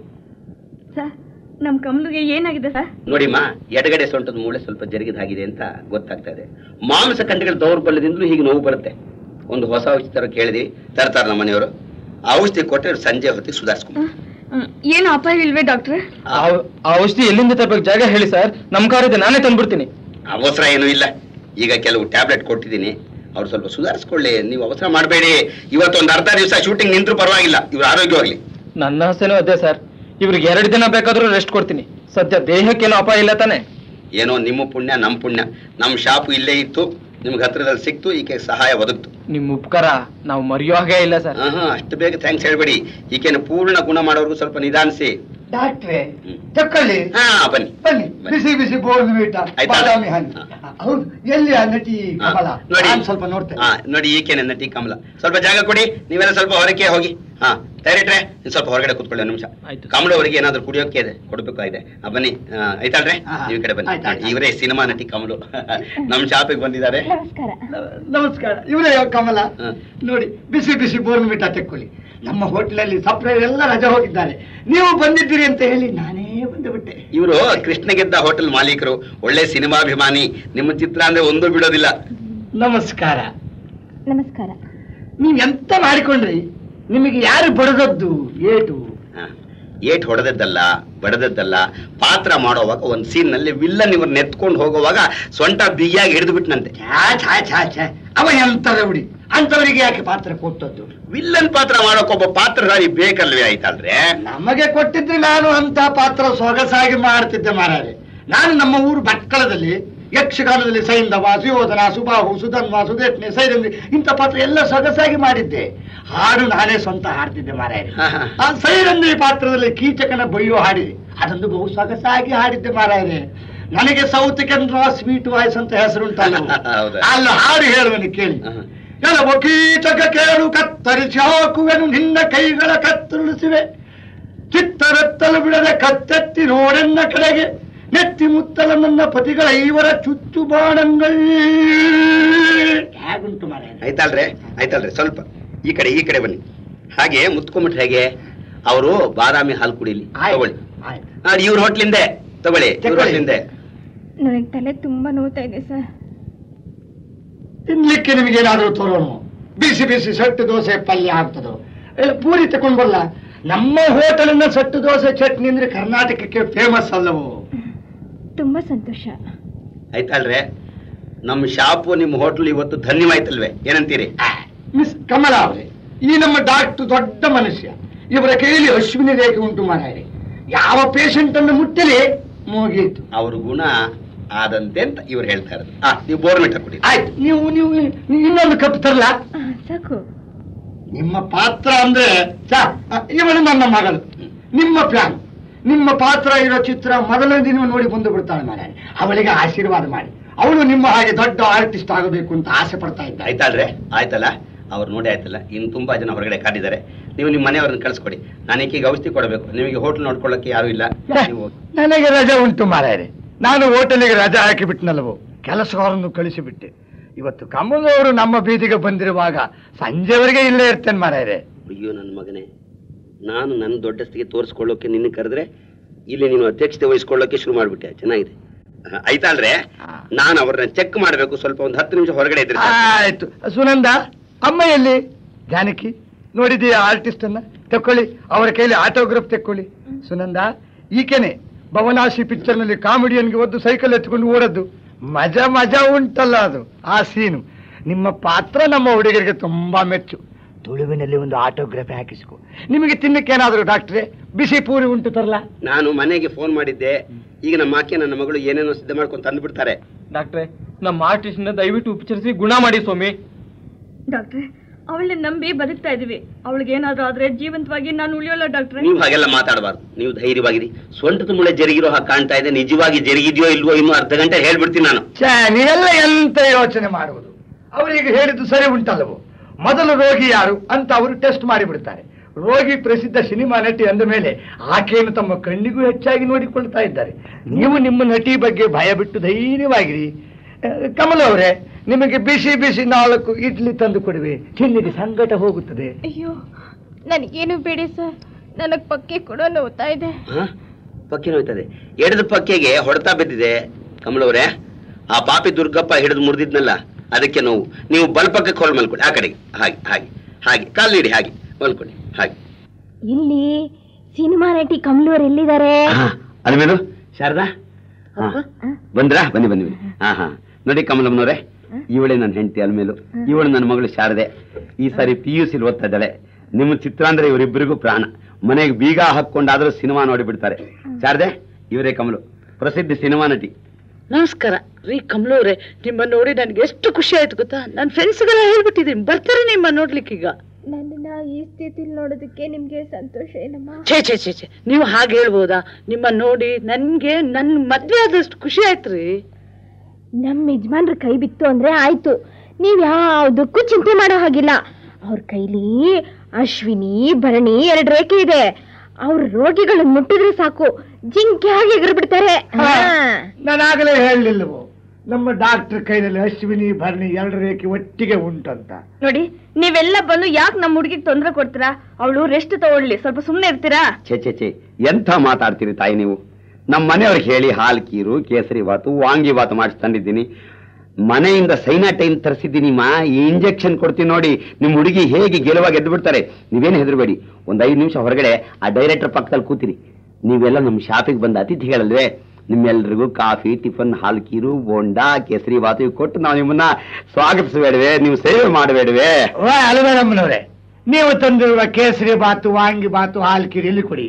ಸರ್ ನಮ್ ಕಮಲಿಗೆ ಏನಾಗಿದೆ ಸರ್ ನೋಡಿಮ್ಮ ಎಡಗಡೆ ಸೊಂಟದ ಮೂಳೆ ಸ್ವಲ್ಪ ಜರುಗಿದಾಗಿದೆ ಅಂತ ಗೊತ್ತಾಗ್ತಾ ಇದೆ ಮಾಂಸ ಕಂಠಗಳ ದೌರ್ಬಲ್ಯದಿಂದಲೂ ಹೀಗೆ ನೋವು ಬರುತ್ತೆ ಒಂದು ಹೊಸ ಔಷಧಿ ತರ ಕೇಳಿದ್ವಿ ತರ್ತಾರೆ ನಮ್ಮ ಮನೆಯವರು ಆ ಔಷಧಿ ಕೊಟ್ಟರೆ ಸಂಜೆ ಹೊತ್ತಿಗೆ ಸುಧಾರಿಸ್ಕೊಂಡು ಹ್ಮ್, ಏನು ಅಪಾಯ ಇಲ್ವೇ ಡಾಕ್ಟ್ರೆ ಆ ಆ ಔಷಧಿ ಎಲ್ಲಿಂದ ತರಬೇಕು ಜಾಗ ಹೇಳಿ ಸರ್ ನಮ್ ಕಾರ್ ಇದೆ ನಾನೇ ತಂದ್ಬಿಡ್ತೀನಿ ಅವಸರ ಏನೂ ಇಲ್ಲ ಈಗ ಕೆಲವು ಟ್ಯಾಬ್ಲೆಟ್ ಕೊಟ್ಟಿದ್ದೀನಿ ಅವ್ರು ಸ್ವಲ್ಪ ಸುಧಾರಿಸ್ಕೊಳ್ಳಿ ನೀವು ಅವಸರ ಮಾಡಬೇಡಿ ಇವತ್ತೊಂದು ಅರ್ಧ ದಿವಸ ಶೂಟಿಂಗ್ ನಿಂತರೂ ಪರವಾಗಿಲ್ಲ ಇವ್ರ ಆರೋಗ್ಯವಾಗ್ಲಿ ನನ್ನ ಆಸೆನೂ ಅದೇ ಸರ್ ಇವ್ರಿಗೆ ಎರಡು ದಿನ ಬೇಕಾದ್ರೂ ರೆಸ್ಟ್ ಕೊಡ್ತೀನಿ ಸದ್ಯ ದೇಹಕ್ಕೇನು ಅಪಾಯ ಇಲ್ಲ ತಾನೆ ಏನೋ ನಿಮ್ಮ ಪುಣ್ಯ ನಮ್ಮ ಪುಣ್ಯ ನಮ್ಮ ಶಾಪು ಇಲ್ಲೇ ಇತ್ತು ನಿಮ್ಗೆ ಹತ್ರದಲ್ಲಿ ಸಿಕ್ತು ಈಕೆ ಸಹಾಯ ಒದಗ್ತು ನಿಮ್ ಉಪಕಾರ ನಾವು ಮರೆಯೋ ಹಾಗೆ ಇಲ್ಲ ಸರ್ ಹಾ ಹಾ ಅಷ್ಟು ಬೇಗ ಥ್ಯಾಂಕ್ಸ್ ಹೇಳ್ಬೇಡಿ ಈಕೆನ ಪೂರ್ಣ ಗುಣ ಮಾಡೋರ್ಗು ಸ್ವಲ್ಪ ನಿಧಾನಿಸಿ ಡಾಕ್ಟ್ರೆ ತಕೊಳ್ಳಿ ಹಾ ಬನ್ನಿ ಬನ್ನಿ ಬಿಸಿ ಬಿಸಿ ಬೋರ್ನ್ವಿಟ ಆಯ್ತಾ? ಬಾದಾಮಿ ಹಣ್ಣು ಹೌದು ಎಲ್ಲಿ ಆ ನಟಿ ಹಾ, ಕಮಲ ನೋಡಿ ನಾನ್ ಸ್ವಲ್ಪ ನೋಡ್ತೇನೆ ಹಾ ನೋಡಿ ಈಕೆನೆ ನಟಿ ಕಮಲ ಸ್ವಲ್ಪ ಜಾಗ ಕೊಡಿ ನೀವೆಲ್ಲ ಸ್ವಲ್ಪ ಹೊರಕ್ಕೆ ಹೋಗಿ ಹಾ ಡೈರೆಕ್ಟ್ರೆ ನೀವು ಸ್ವಲ್ಪ ಹೊರಗಡೆ ಕೂತ್ಕೊಳ್ಳಿ ಒಂದು ನಿಮಿಷ ಕಮಲ ಅವರಿಗೆ ಏನಾದ್ರು ಕುಡಿಯೋಕೆ ಇದೆ ಕೊಡ್ಬೇಕಾಗಿದೆ ಆ, ಬನ್ನಿ ಆ, ಆಯ್ತಾಳ್ರೆ ನೀವು ಈ ಕಡೆ ಬನ್ನಿ ಇವರೇ ಸಿನಿಮಾ ನಟಿ ಕಮಲು ನಮ್ಮ ಶಾಪಿಗೆ ಬಂದಿದ್ದಾರೆ ನಮಸ್ಕಾರ ನಮಸ್ಕಾರ ಇವರೇ ಕಮಲ ನೋಡಿ ಬಿಸಿ ಬಿಸಿ ಬೋರ್ನ್ವಿಟ ತೆಕ್ಕೊಳ್ಳಿ ನಮ್ಮ ಹೋಟ್ಲಲ್ಲಿ ಸಪ್ಲೈ ಎಲ್ಲ ರಜೆ ಹೋಗಿದ್ದಾರೆ ನೀವು ಬಂದಿದ್ದೀರಿ ಅಂತ ಹೇಳಿ ನಾನೇ ಬಂದುಬಿಟ್ಟೆ ಇವರು ಕೃಷ್ಣ ಗೆದ್ದ ಹೋಟೆಲ್ ಮಾಲೀಕರು ಒಳ್ಳೆ ಸಿನಿಮಾಭಿಮಾನಿ ನಿಮ್ಮ ಚಿತ್ರ ಅಂದ್ರೆ ಒಂದು ಬಿಡೋದಿಲ್ಲ ನಮಸ್ಕಾರ ನಮಸ್ಕಾರ ನೀವ್ ಎಂತ ಮಾಡಿಕೊಂಡ್ರಿ ನಿಮಗೆ ಯಾರು ಬಡದದ್ದು ಏಟು ಏಟ್ ಹೊಡೆದದ್ದಲ್ಲ ಬಡದದ್ದಲ್ಲ ಪಾತ್ರ ಮಾಡುವಾಗ ಒಂದ್ ಸೀನ್ ನಲ್ಲಿ ವಿಲ್ಲನ್ ಇವ್ರನ್ನ ಎತ್ಕೊಂಡು ಹೋಗುವಾಗ ಸೊಂಟ ಬಿಗಿಯಾಗಿ ಹಿಡಿದು ಬಿಟ್ನಂತೆ ಛಾ ಛಾ ಛಾ ಛಾ ಅವ ಎಂತದ ಬಿಡಿ ಅಂತವರಿಗೆ ಯಾಕೆ ಪಾತ್ರ ಕೊಟ್ಟದ್ದು ವಿಲ್ಲನ್ ಪಾತ್ರ ಮಾಡೋಕ್ ಒಬ್ಬ ಪಾತ್ರಧಾರಿ ಬೇಕಲ್ವೇ ಆಯ್ತಲ್ರೆ ನಮಗೆ ಕೊಟ್ಟಿದ್ರೆ ನಾನು ಅಂತ ಪಾತ್ರ ಸೊಗಸಾಗಿ ಮಾಡ್ತಿದ್ದೆ ಮಾರಾರೆ ನಾನು ನಮ್ಮ ಊರು ಭಟ್ಕಳದಲ್ಲಿ ಯಕ್ಷಗಾನದಲ್ಲಿ ಸೈಂಧವ ಸುಯೋಧನ ಸುಬಾಹು ಸುಧನ್ವ ಸುದೇಶ್ನೆ ಸೈರಂಗಿ ಇಂಥ ಪಾತ್ರ ಎಲ್ಲ ಸೊಗಸಾಗಿ ಮಾಡಿದ್ದೆ ಹಾಡು ನಾನೇ ಸ್ವಂತ ಹಾಡ್ತಿದ್ದೆ ಮಾರಾಯ ಆ ಸೈರಂಗಿ ಪಾತ್ರದಲ್ಲಿ ಕೀಚಕನ ಬೈಯೋ ಹಾಡಿದೆ ಅದೊಂದು ಬಹು ಸೊಗಸಾಗಿ ಹಾಡಿದ್ದೆ ಮಾರಾಯರೆ ನನಗೆ ಸೌತ್ ಕೆನರಾ ಸ್ವೀಟ್ ವಾಯ್ಸ್ ಅಂತ ಹೆಸರುಂಟಲ್ಲ ಹೌದಾ? ಅಲ್ಲ ಹಾಡು ಹೇಳುವನು ಕೇಳಿ ಕೆಲವು ಕೀಚಕ ಕೇಳು ಕತ್ತರಿಸಿ ಹಾಕುವೆನು ನಿನ್ನ ಕೈಗಳ ಕತ್ತರಿಸಿವೆ ಚಿತ್ತರೆತ್ತಲು ಬಿಡದೆ ಕತ್ತೆತ್ತಿ ನೋಡೆನ್ನ ಕಡೆಗೆ ನೆತ್ತಿ ಮುತ್ತಲ ನನ್ನ ಪತಿಗಳ ಐವರ ಚುಚ್ಚು ಬಾಣங்கள் ಹೇಗುಂಟು ಮಾರ ಆಯ್ತಲ್ರೆ ಆಯ್ತಲ್ರೆ ಸ್ವಲ್ಪ ಈ ಕಡೆ ಈ ಕಡೆ ಬನ್ನಿ ಹಾಗೆ ಮುತ್ಕೊಂಬಿಟ್ರೆ ಹೇಗೆ ಅವರು ಬಾದಾಮಿ ಹಾಲು ಕುಡಿಲಿ ತಗೊಳ್ಳಿ ನೋಡಿ ಇವ್ರ ಹೋಟ್ಲಿಂದೆ ತಗೊಳ್ಳಿ ಇವ್ರ ಹಿಂದೆ ನನಗೆ ತಲೆ ತುಂಬಾ ನೋವ್ತಾ ಇದೆ ಸರ್ ತಿನ್ಲಿಕ್ಕೆ ನಿಮಗೇನಾದ್ರೂ ತರೋಣ ಬಿಸಿ ಬಿಸಿ ಸಟ್ಟು ದೋಸೆ ಪಲ್ಯ ಆಗ್ತದೋ ಇಲ್ಲ ಪೂರಿ ತಕೊಂಡ್ ಬರಲ್ಲ ನಮ್ಮ ಹೋಟೆಲಿನ ಸಟ್ಟು ದೋಸೆ ಚಟ್ನಿ ಅಂದ್ರೆ ಕರ್ನಾಟಕಕ್ಕೆ ಫೇಮಸ್ ಅಲ್ಲವೋ ತುಂಬಾ ಸಂತೋಷ ಆಯ್ತಲ್ರೆ ನಮ್ಮ ಶಾಪು ನಿಮ್ಮ ಹೋಟ್ಲ್ ಇವತ್ತು ಧನ್ಯವಾಯ್ತಲ್ವೇ ಏನಂತೀರಿ ಮಿಸ್ ಕಮಲಾ ಅವರೇ ಈ ನಮ್ಮ ಡಾಕ್ಟರ್ ದೊಡ್ಡ ಮನುಷ್ಯ ಇವರ ಕೈಯಲ್ಲಿ ಅಶ್ವಿನಿ ರೇಖೆ ಉಂಟು ಮಾಡಿ ಯಾವ ಪೇಷಂಟ್ ಅನ್ನು ಮುಟ್ಟಲಿ ಮುಗೀತು ಅವ್ರ ಗುಣ ಆದಂತೆ ಅಂತ ಇವ್ರು ಹೇಳ್ತಾ ಇರೋದು ಆ ನೀವು ಬೋರ್ಮಿಟ ಕೊಡಿ ಆಯ್ತು ನೀವು ನೀವು ನೀವು ಇನ್ನೊಂದು ಕಪ್ ತರಲ್ಲ ಸಾಕು ನಿಮ್ಮ ಪಾತ್ರ ಅಂದ್ರೆ ಚಾ ಇವಳು ನನ್ನ ಮಗಳು ನಿಮ್ಮ ಪ್ಲಾನ್ ನಿಮ್ಮ ಪಾತ್ರ ಇರೋ ಚಿತ್ರ ಮೊದಲನೇ ದಿನ ನೋಡಿ ಬಂದು ಬಿಡ್ತಾಳೆ ಮಾರಾಯ ಅವಳಿಗೆ ಆಶೀರ್ವಾದ ಮಾಡಿ ಅವಳು ನಿಮ್ಮ ಹಾಗೆ ದೊಡ್ಡ ಆರ್ಟಿಸ್ಟ್ ಆಗಬೇಕು ಅಂತ ಆಸೆ ಪಡ್ತಾ ಇದ್ದ ಆಯ್ತಲ್ರೆ ಆಯ್ತಲ್ಲ ಅವ್ರು ನೋಡಿ ಆಯ್ತಲ್ಲ ಇನ್ನು ತುಂಬಾ ಜನ ಹೊರಗಡೆ ಕಾದಿದ್ದಾರೆ ನೀವು ನಿಮ್ಮ ಮನೆಯವ್ರನ್ನ ಕಳಿಸ್ಕೊಡಿ ನಾನು ಈಗ ಔಷಧಿ ಕೊಡಬೇಕು ನಿಮಗೆ ಹೋಟ್ಲ್ ನೋಡ್ಕೊಳ್ಳೋಕೆ ಯಾರು ಇಲ್ಲ ನೀವು ಹೋಗಿ. ನನಗೆ ರಜೆ ಉಂಟು ಮಾರಾಯರೆ ನಾನು ಹೋಟೆಲಿಗೆ ರಜೆ ಹಾಕಿ ಬಿಟ್ನಲ್ವೋ ಕೆಲಸಗಾರನ್ನು ಕಳಿಸಿಬಿಟ್ಟೆ ಇವತ್ತು ಕಮಲವರು ನಮ್ಮ ಬೀದಿಗೆ ಬಂದಿರುವಾಗ ಸಂಜೆವರೆಗೆ ಇಲ್ಲೇ ಇರ್ತೇನೆ ಮಾರಾಯರೆ ಅಯ್ಯೋ ನನ್ನ ಮಗನೇ ನಾನು ನನ್ನ ದೊಡ್ಡಸ್ತಿಗೆ ತೋರಿಸ್ಕೊಳ್ಳೋಕೆ ನಿನ್ನ ಕರೆದ್ರೆ ಇಲ್ಲಿ ನೀನು ಅಧ್ಯಕ್ಷತೆ ವಹಿಸ್ಕೊಳ್ಳೋಕೆ ಶುರು ಮಾಡ್ಬಿಟ್ಟೆ ಚೆನ್ನಾಗಿದೆ ಹ, ಆಯ್ತಲ್ರೆ ನಾನು ಅವ್ರನ್ನ ಚೆಕ್ ಮಾಡಬೇಕು ಸ್ವಲ್ಪ ಒಂದು ಹತ್ತು ನಿಮಿಷ ಹೊರಗಡೆ ಇದ್ರೆ ಸಾಕು. ಆಯ್ತು ಸುನಂದ ಅಮ್ಮ ಎಲ್ಲಿ ಜಾನಕಿ ನೋಡಿದೀಯ ಆರ್ಟಿಸ್ಟ್ ಅನ್ನ ತಕೊಳ್ಳಿ ಅವರ ಕೈಲಿ ಆಟೋಗ್ರಾಫ್ ತೆಕ್ಕೊಳ್ಳಿ ಸುನಂದ ಈಕೆನೆ ಭವನಾಶಿ ಪಿಕ್ಚರ್ ನಲ್ಲಿ ಕಾಮಿಡಿಯನ್ಗೆ ಒದ್ದು ಸೈಕಲ್ ಎತ್ಕೊಂಡು ಓಡದ್ದು ಮಜಾ ಮಜಾ ಉಂಟಲ್ಲ ಅದು ಆ ಸೀನು ನಿಮ್ಮ ಪಾತ್ರ ನಮ್ಮ ಹುಡುಗರಿಗೆ ತುಂಬಾ ಮೆಚ್ಚು ತುಳುವಿನಲ್ಲಿ ಒಂದು ಆಟೋಗ್ರಾಫಿ ಹಾಕಿಸ್ಕೊ ನಿಮಗೆ ತಿನ್ನಕ್ಕೇನಾದ್ರು ಡಾಕ್ಟ್ರೆ ಬಿಸಿ ಪೂರಿ ಉಂಟು ತರಲ್ಲ ನಾನು ಮನೆಗೆ ಫೋನ್ ಮಾಡಿದ್ದೆ ಈಗ ನಮ್ಮ ಆಕೆ ನನ್ನ ಮಗಳು ಏನೇನೋ ಸಿದ್ಧ ಮಾಡ್ಕೊಂಡು ತಂದು ಬಿಡ್ತಾರೆ ಡಾಕ್ಟ್ರೆ ನಮ್ಮ ಆರ್ಟಿಸ್ಟ್ ದಯವಿಟ್ಟು ಉಪಚರಿಸಿ ಗುಣ ಮಾಡಿ ಸ್ವಾಮಿ ಡಾಕ್ಟ್ರೆ ಅವಳನ್ನ ನಂಬಿ ಬದುಕ್ತಾ ಇದೀವಿ ಅವಳಿಗೆ ಏನಾದ್ರೂ ಆದ್ರೆ ಜೀವಂತವಾಗಿ ನಾನು ಉಳಿಯೋಲ್ಲ ಡಾಕ್ಟ್ರೆ ನೀವು ಹಾಗೆಲ್ಲ ಮಾತಾಡಬಾರ್ದು ನೀವು ಧೈರ್ಯವಾಗಿರಿ ಸೊಂಟದ ಮುಳೆ ಜರುಗಿರೋ ಹಾಗೆ ಕಾಣ್ತಾ ಇದೆ ನಿಜವಾಗಿ ಜರುಗಿದ್ಯೋ ಇಲ್ವೋ ಇನ್ನು ಅರ್ಧ ಗಂಟೆ ಹೇಳ್ಬಿಡ್ತೀನಿ ನಾನು ಛೇ, ನೀವೆಲ್ಲ ಎಂತ ಯೋಚನೆ ಮಾಡುವುದು ಅವರಿಗೆ ಹೇಳಿದ್ದು ಸರಿ ಉಂಟಲ್ಲವೋ ಮೊದಲು ರೋಗಿ ಯಾರು ಅಂತ ಅವರು ಟೆಸ್ಟ್ ಮಾಡಿಬಿಡ್ತಾರೆ ರೋಗಿ ಪ್ರಸಿದ್ಧ ಸಿನಿಮಾ ನಟಿ ಅಂದ ಮೇಲೆ ಆಕೆಯನ್ನು ತಮ್ಮ ಕಣ್ಣಿಗೂ ಹೆಚ್ಚಾಗಿ ನೋಡಿಕೊಳ್ತಾ ಇದ್ದಾರೆ ನೀವು ನಿಮ್ಮ ನಟಿ ಬಗ್ಗೆ ಭಯ ಬಿಟ್ಟು ಧೈರ್ಯವಾಗಿರಿ ಆ, ಕಮಲ ಅವರೇ ನಿಮಗೆ ಬಿಸಿ ಬಿಸಿ ನಾಲ್ಕು ಇಡ್ಲಿ ತಂದು ಕೊಡುವೆ ತಿನ್ನಿಗೆ ಸಂಕಟ ಹೋಗುತ್ತದೆ ಅಯ್ಯೋ ನನಗೇನು ಬೇಡಿ ಸರ್ ನನಗ್ ಪಕ್ಕೆ ಕೂಡ ನೋವ್ತಾ ಇದೆ ಹ? ಪಕ್ಕೆ ನೋಯ್ತದೆ ಎಡದ ಪಕ್ಕೆಗೆ ಹೊಡೆತ ಬಿದ್ದಿದೆ ಕಮಲವ್ರೆ ಆ ಪಾಪಿ ದುರ್ಗಪ್ಪ ಹಿಡಿದು ಮುರಿದಿದ್ನಲ್ಲ ಅದಕ್ಕೆ ನೋವು ನೀವು ಬಲ್ಪಕ್ಕೆ ಕೋಲ್ ಮಲ್ಕೊಳ್ಳಿ ಆ ಕಡೆಗೆ ಹಾಗೆ ಹಾಗೆ ಹಾಗೆ ಕಾಲು ನೀಡಿ ಹಾಗೆ ಮಲ್ಕೊಳ್ಳಿ ಹಾಗೆ ಇಲ್ಲಿ ಸಿನಿಮಾ ನಟಿ ಕಮಲೂರ್ ಎಲ್ಲಿದ್ದಾರೆ ಅಲ್ಮೇಲು ಶಾರದಾ ಹಾ ಬಂದ್ರಾ ಬನ್ನಿ ಬನ್ನಿ ಬನ್ನಿ ಹಾ ಹಾ ನೋಡಿ ಕಮಲಮ್ಮನವ್ರೆ ಇವಳೇ ನನ್ನ ಹೆಂಡತಿ ಅಲ್ಮೇಲು ಇವಳು ನನ್ನ ಮಗಳು ಶಾರದೆ ಈ ಸಾರಿ ಪಿ ಯು ಸಿಲ್ ಓದ್ತಾ ಇದ್ದಾಳೆ ನಿಮ್ಮ ಚಿತ್ರ ಅಂದ್ರೆ ಇವರಿಬ್ಬರಿಗೂ ಪ್ರಾಣ ಮನೆಗೆ ಬೀಗ ಹಾಕೊಂಡಾದ್ರೂ ಸಿನಿಮಾ ನೋಡಿ ಬಿಡ್ತಾರೆ ಶಾರದೆ ಇವರೇ ಕಮಲು ಪ್ರಸಿದ್ಧ ಸಿನಿಮಾ ನಟಿ ನಮಸ್ಕಾರ ರೀ ಕಮಲವ್ರೆ ನಿಮ್ಮ ನೋಡಿ ನನ್ಗೆ ಎಷ್ಟು ಖುಷಿ ಆಯ್ತು ಗೊತ್ತಾ ನನ್ನ ಫ್ರೆಂಡ್ಸ್ಗೆಲ್ಲ ಹೇಳ್ಬಿಟ್ಟಿದ್ದೀನಿ ಬರ್ತಾರೆ ನಿಮ್ಮ ನೋಡ್ಲಿಕ್ಕೀಗ ನನ್ನನ್ನ ಈ ಸ್ಥಿತಿಲಿ ನೋಡೋದಕ್ಕೆ ನಿಮ್ಗೆ ಸಂತೋಷ ಏನಮ್ಮ ಛೇ ಛೇ ಛೇ ಛೇ ನೀವು ಹಾಗೆ ಹೇಳ್ಬೋದಾ ನಿಮ್ಮ ನೋಡಿ ನನ್ಗೆ ನನ್ ಮದ್ವೆ ಆದಷ್ಟು ಖುಷಿ ಆಯ್ತ್ರಿ ನಮ್ ಯಜಮಾನ್ರ ಕೈ ಬಿತ್ತು ಅಂದ್ರೆ ಆಯ್ತು ನೀವ್ ಯಾವ್ದಕ್ಕೂ ಚಿಂತೆ ಮಾಡೋ ಹಾಗಿಲ್ಲ ಅವ್ರ ಕೈಲಿ ಅಶ್ವಿನಿ ಭರಣಿ ಎರಡ್ ರೇಖೆ ಇದೆ ಅವ್ರ ರೋಗಿಗಳನ್ನ ಮುಟ್ಟಿದ್ರೆ ಸಾಕು ಜಿಂಕೆ ಹಾಗೆ ಎಗರು ಬಿಡ್ತಾರೆ ನಾನಾಗಲೇ ಹೇಳಲಿಲ್ಲವೋ ನಮ್ಮ ಡಾಕ್ಟರ್ ಕೈನಲ್ಲಿ ಅಶ್ವಿನಿ ಭರಣಿ ಎರಡು ರೇಖೆ ಒಟ್ಟಿಗೆ ಉಂಟಂತ ನೋಡಿ ನೀವೆಲ್ಲ ಬಂದು ಯಾಕೆ ನಮ್ಮ ಹುಡುಗಿಗೆ ತೊಂದರೆ ಕೊಡ್ತೀರಾ ಅವಳು ರೆಸ್ಟ್ ತಗೊಳ್ಳಿ ಸ್ವಲ್ಪ ಸುಮ್ಮನೆ ಇರ್ತೀರಾ ಛೇ ಛೇ ಛೇ ಎಂಥ ಮಾತಾಡ್ತೀರಿ ತಾಯಿ ನೀವು ನಮ್ಮ ಮನೆಯವ್ರಿಗೆ ಹೇಳಿ ಹಾಲ್ ಕೀರು ಕೇಸರಿ ಬಾತು ವಾಂಗಿ ಬಾತು ಮಾಡಿಸಿ ತಂದಿದ್ದೀನಿ ಮನೆಯಿಂದ ಸೈನಾಟೈನ್ ತರಿಸಿದ್ದೀನಿ ಮಾ ಈ ಇಂಜೆಕ್ಷನ್ ಕೊಡ್ತೀನಿ ನೋಡಿ ನಿಮ್ಮ ಹುಡುಗಿ ಹೇಗೆ ಗೆಲುವಾಗಿ ಎದ್ದು ಬಿಡ್ತಾರೆ ನೀವೇನು ಹೆದರಬೇಡಿ ಒಂದ್ ಐದು ನಿಮಿಷ ಹೊರಗಡೆ ಆ ಡೈರೆಕ್ಟರ್ ಪಕ್ಕದಲ್ಲಿ ಕೂತಿರಿ ನೀವೆಲ್ಲ ನಮ್ಮ ಶಾಪಿಗೆ ಬಂದ ಅತಿಥಿಗಳಲ್ವೇ ನಿಮ್ಮೆಲ್ರಿಗೂ ಕಾಫಿ ಟಿಫನ್ ಹಾಲ್ ಕೀರು ಬೋಂಡಾ ಕೇಸರಿ ಬಾತು ಇವು ಕೊಟ್ಟು ನಾವು ನಿಮ್ಮನ್ನ ಸ್ವಾಗತಿಸಬೇಡವೆ ನೀವು ಸೇವೆ ಮಾಡಬೇಡವೆ ಓ ಅಲ್ವೇನಮ್ಮನವ್ರೆ ನೀವು ತಂದಿರುವ ಕೇಸರಿ ಬಾತು ವಾಂಗಿ ಬಾತು ಹಾಲು ಕಿರಿ ಇಲ್ಲಿ ಕೊಡಿ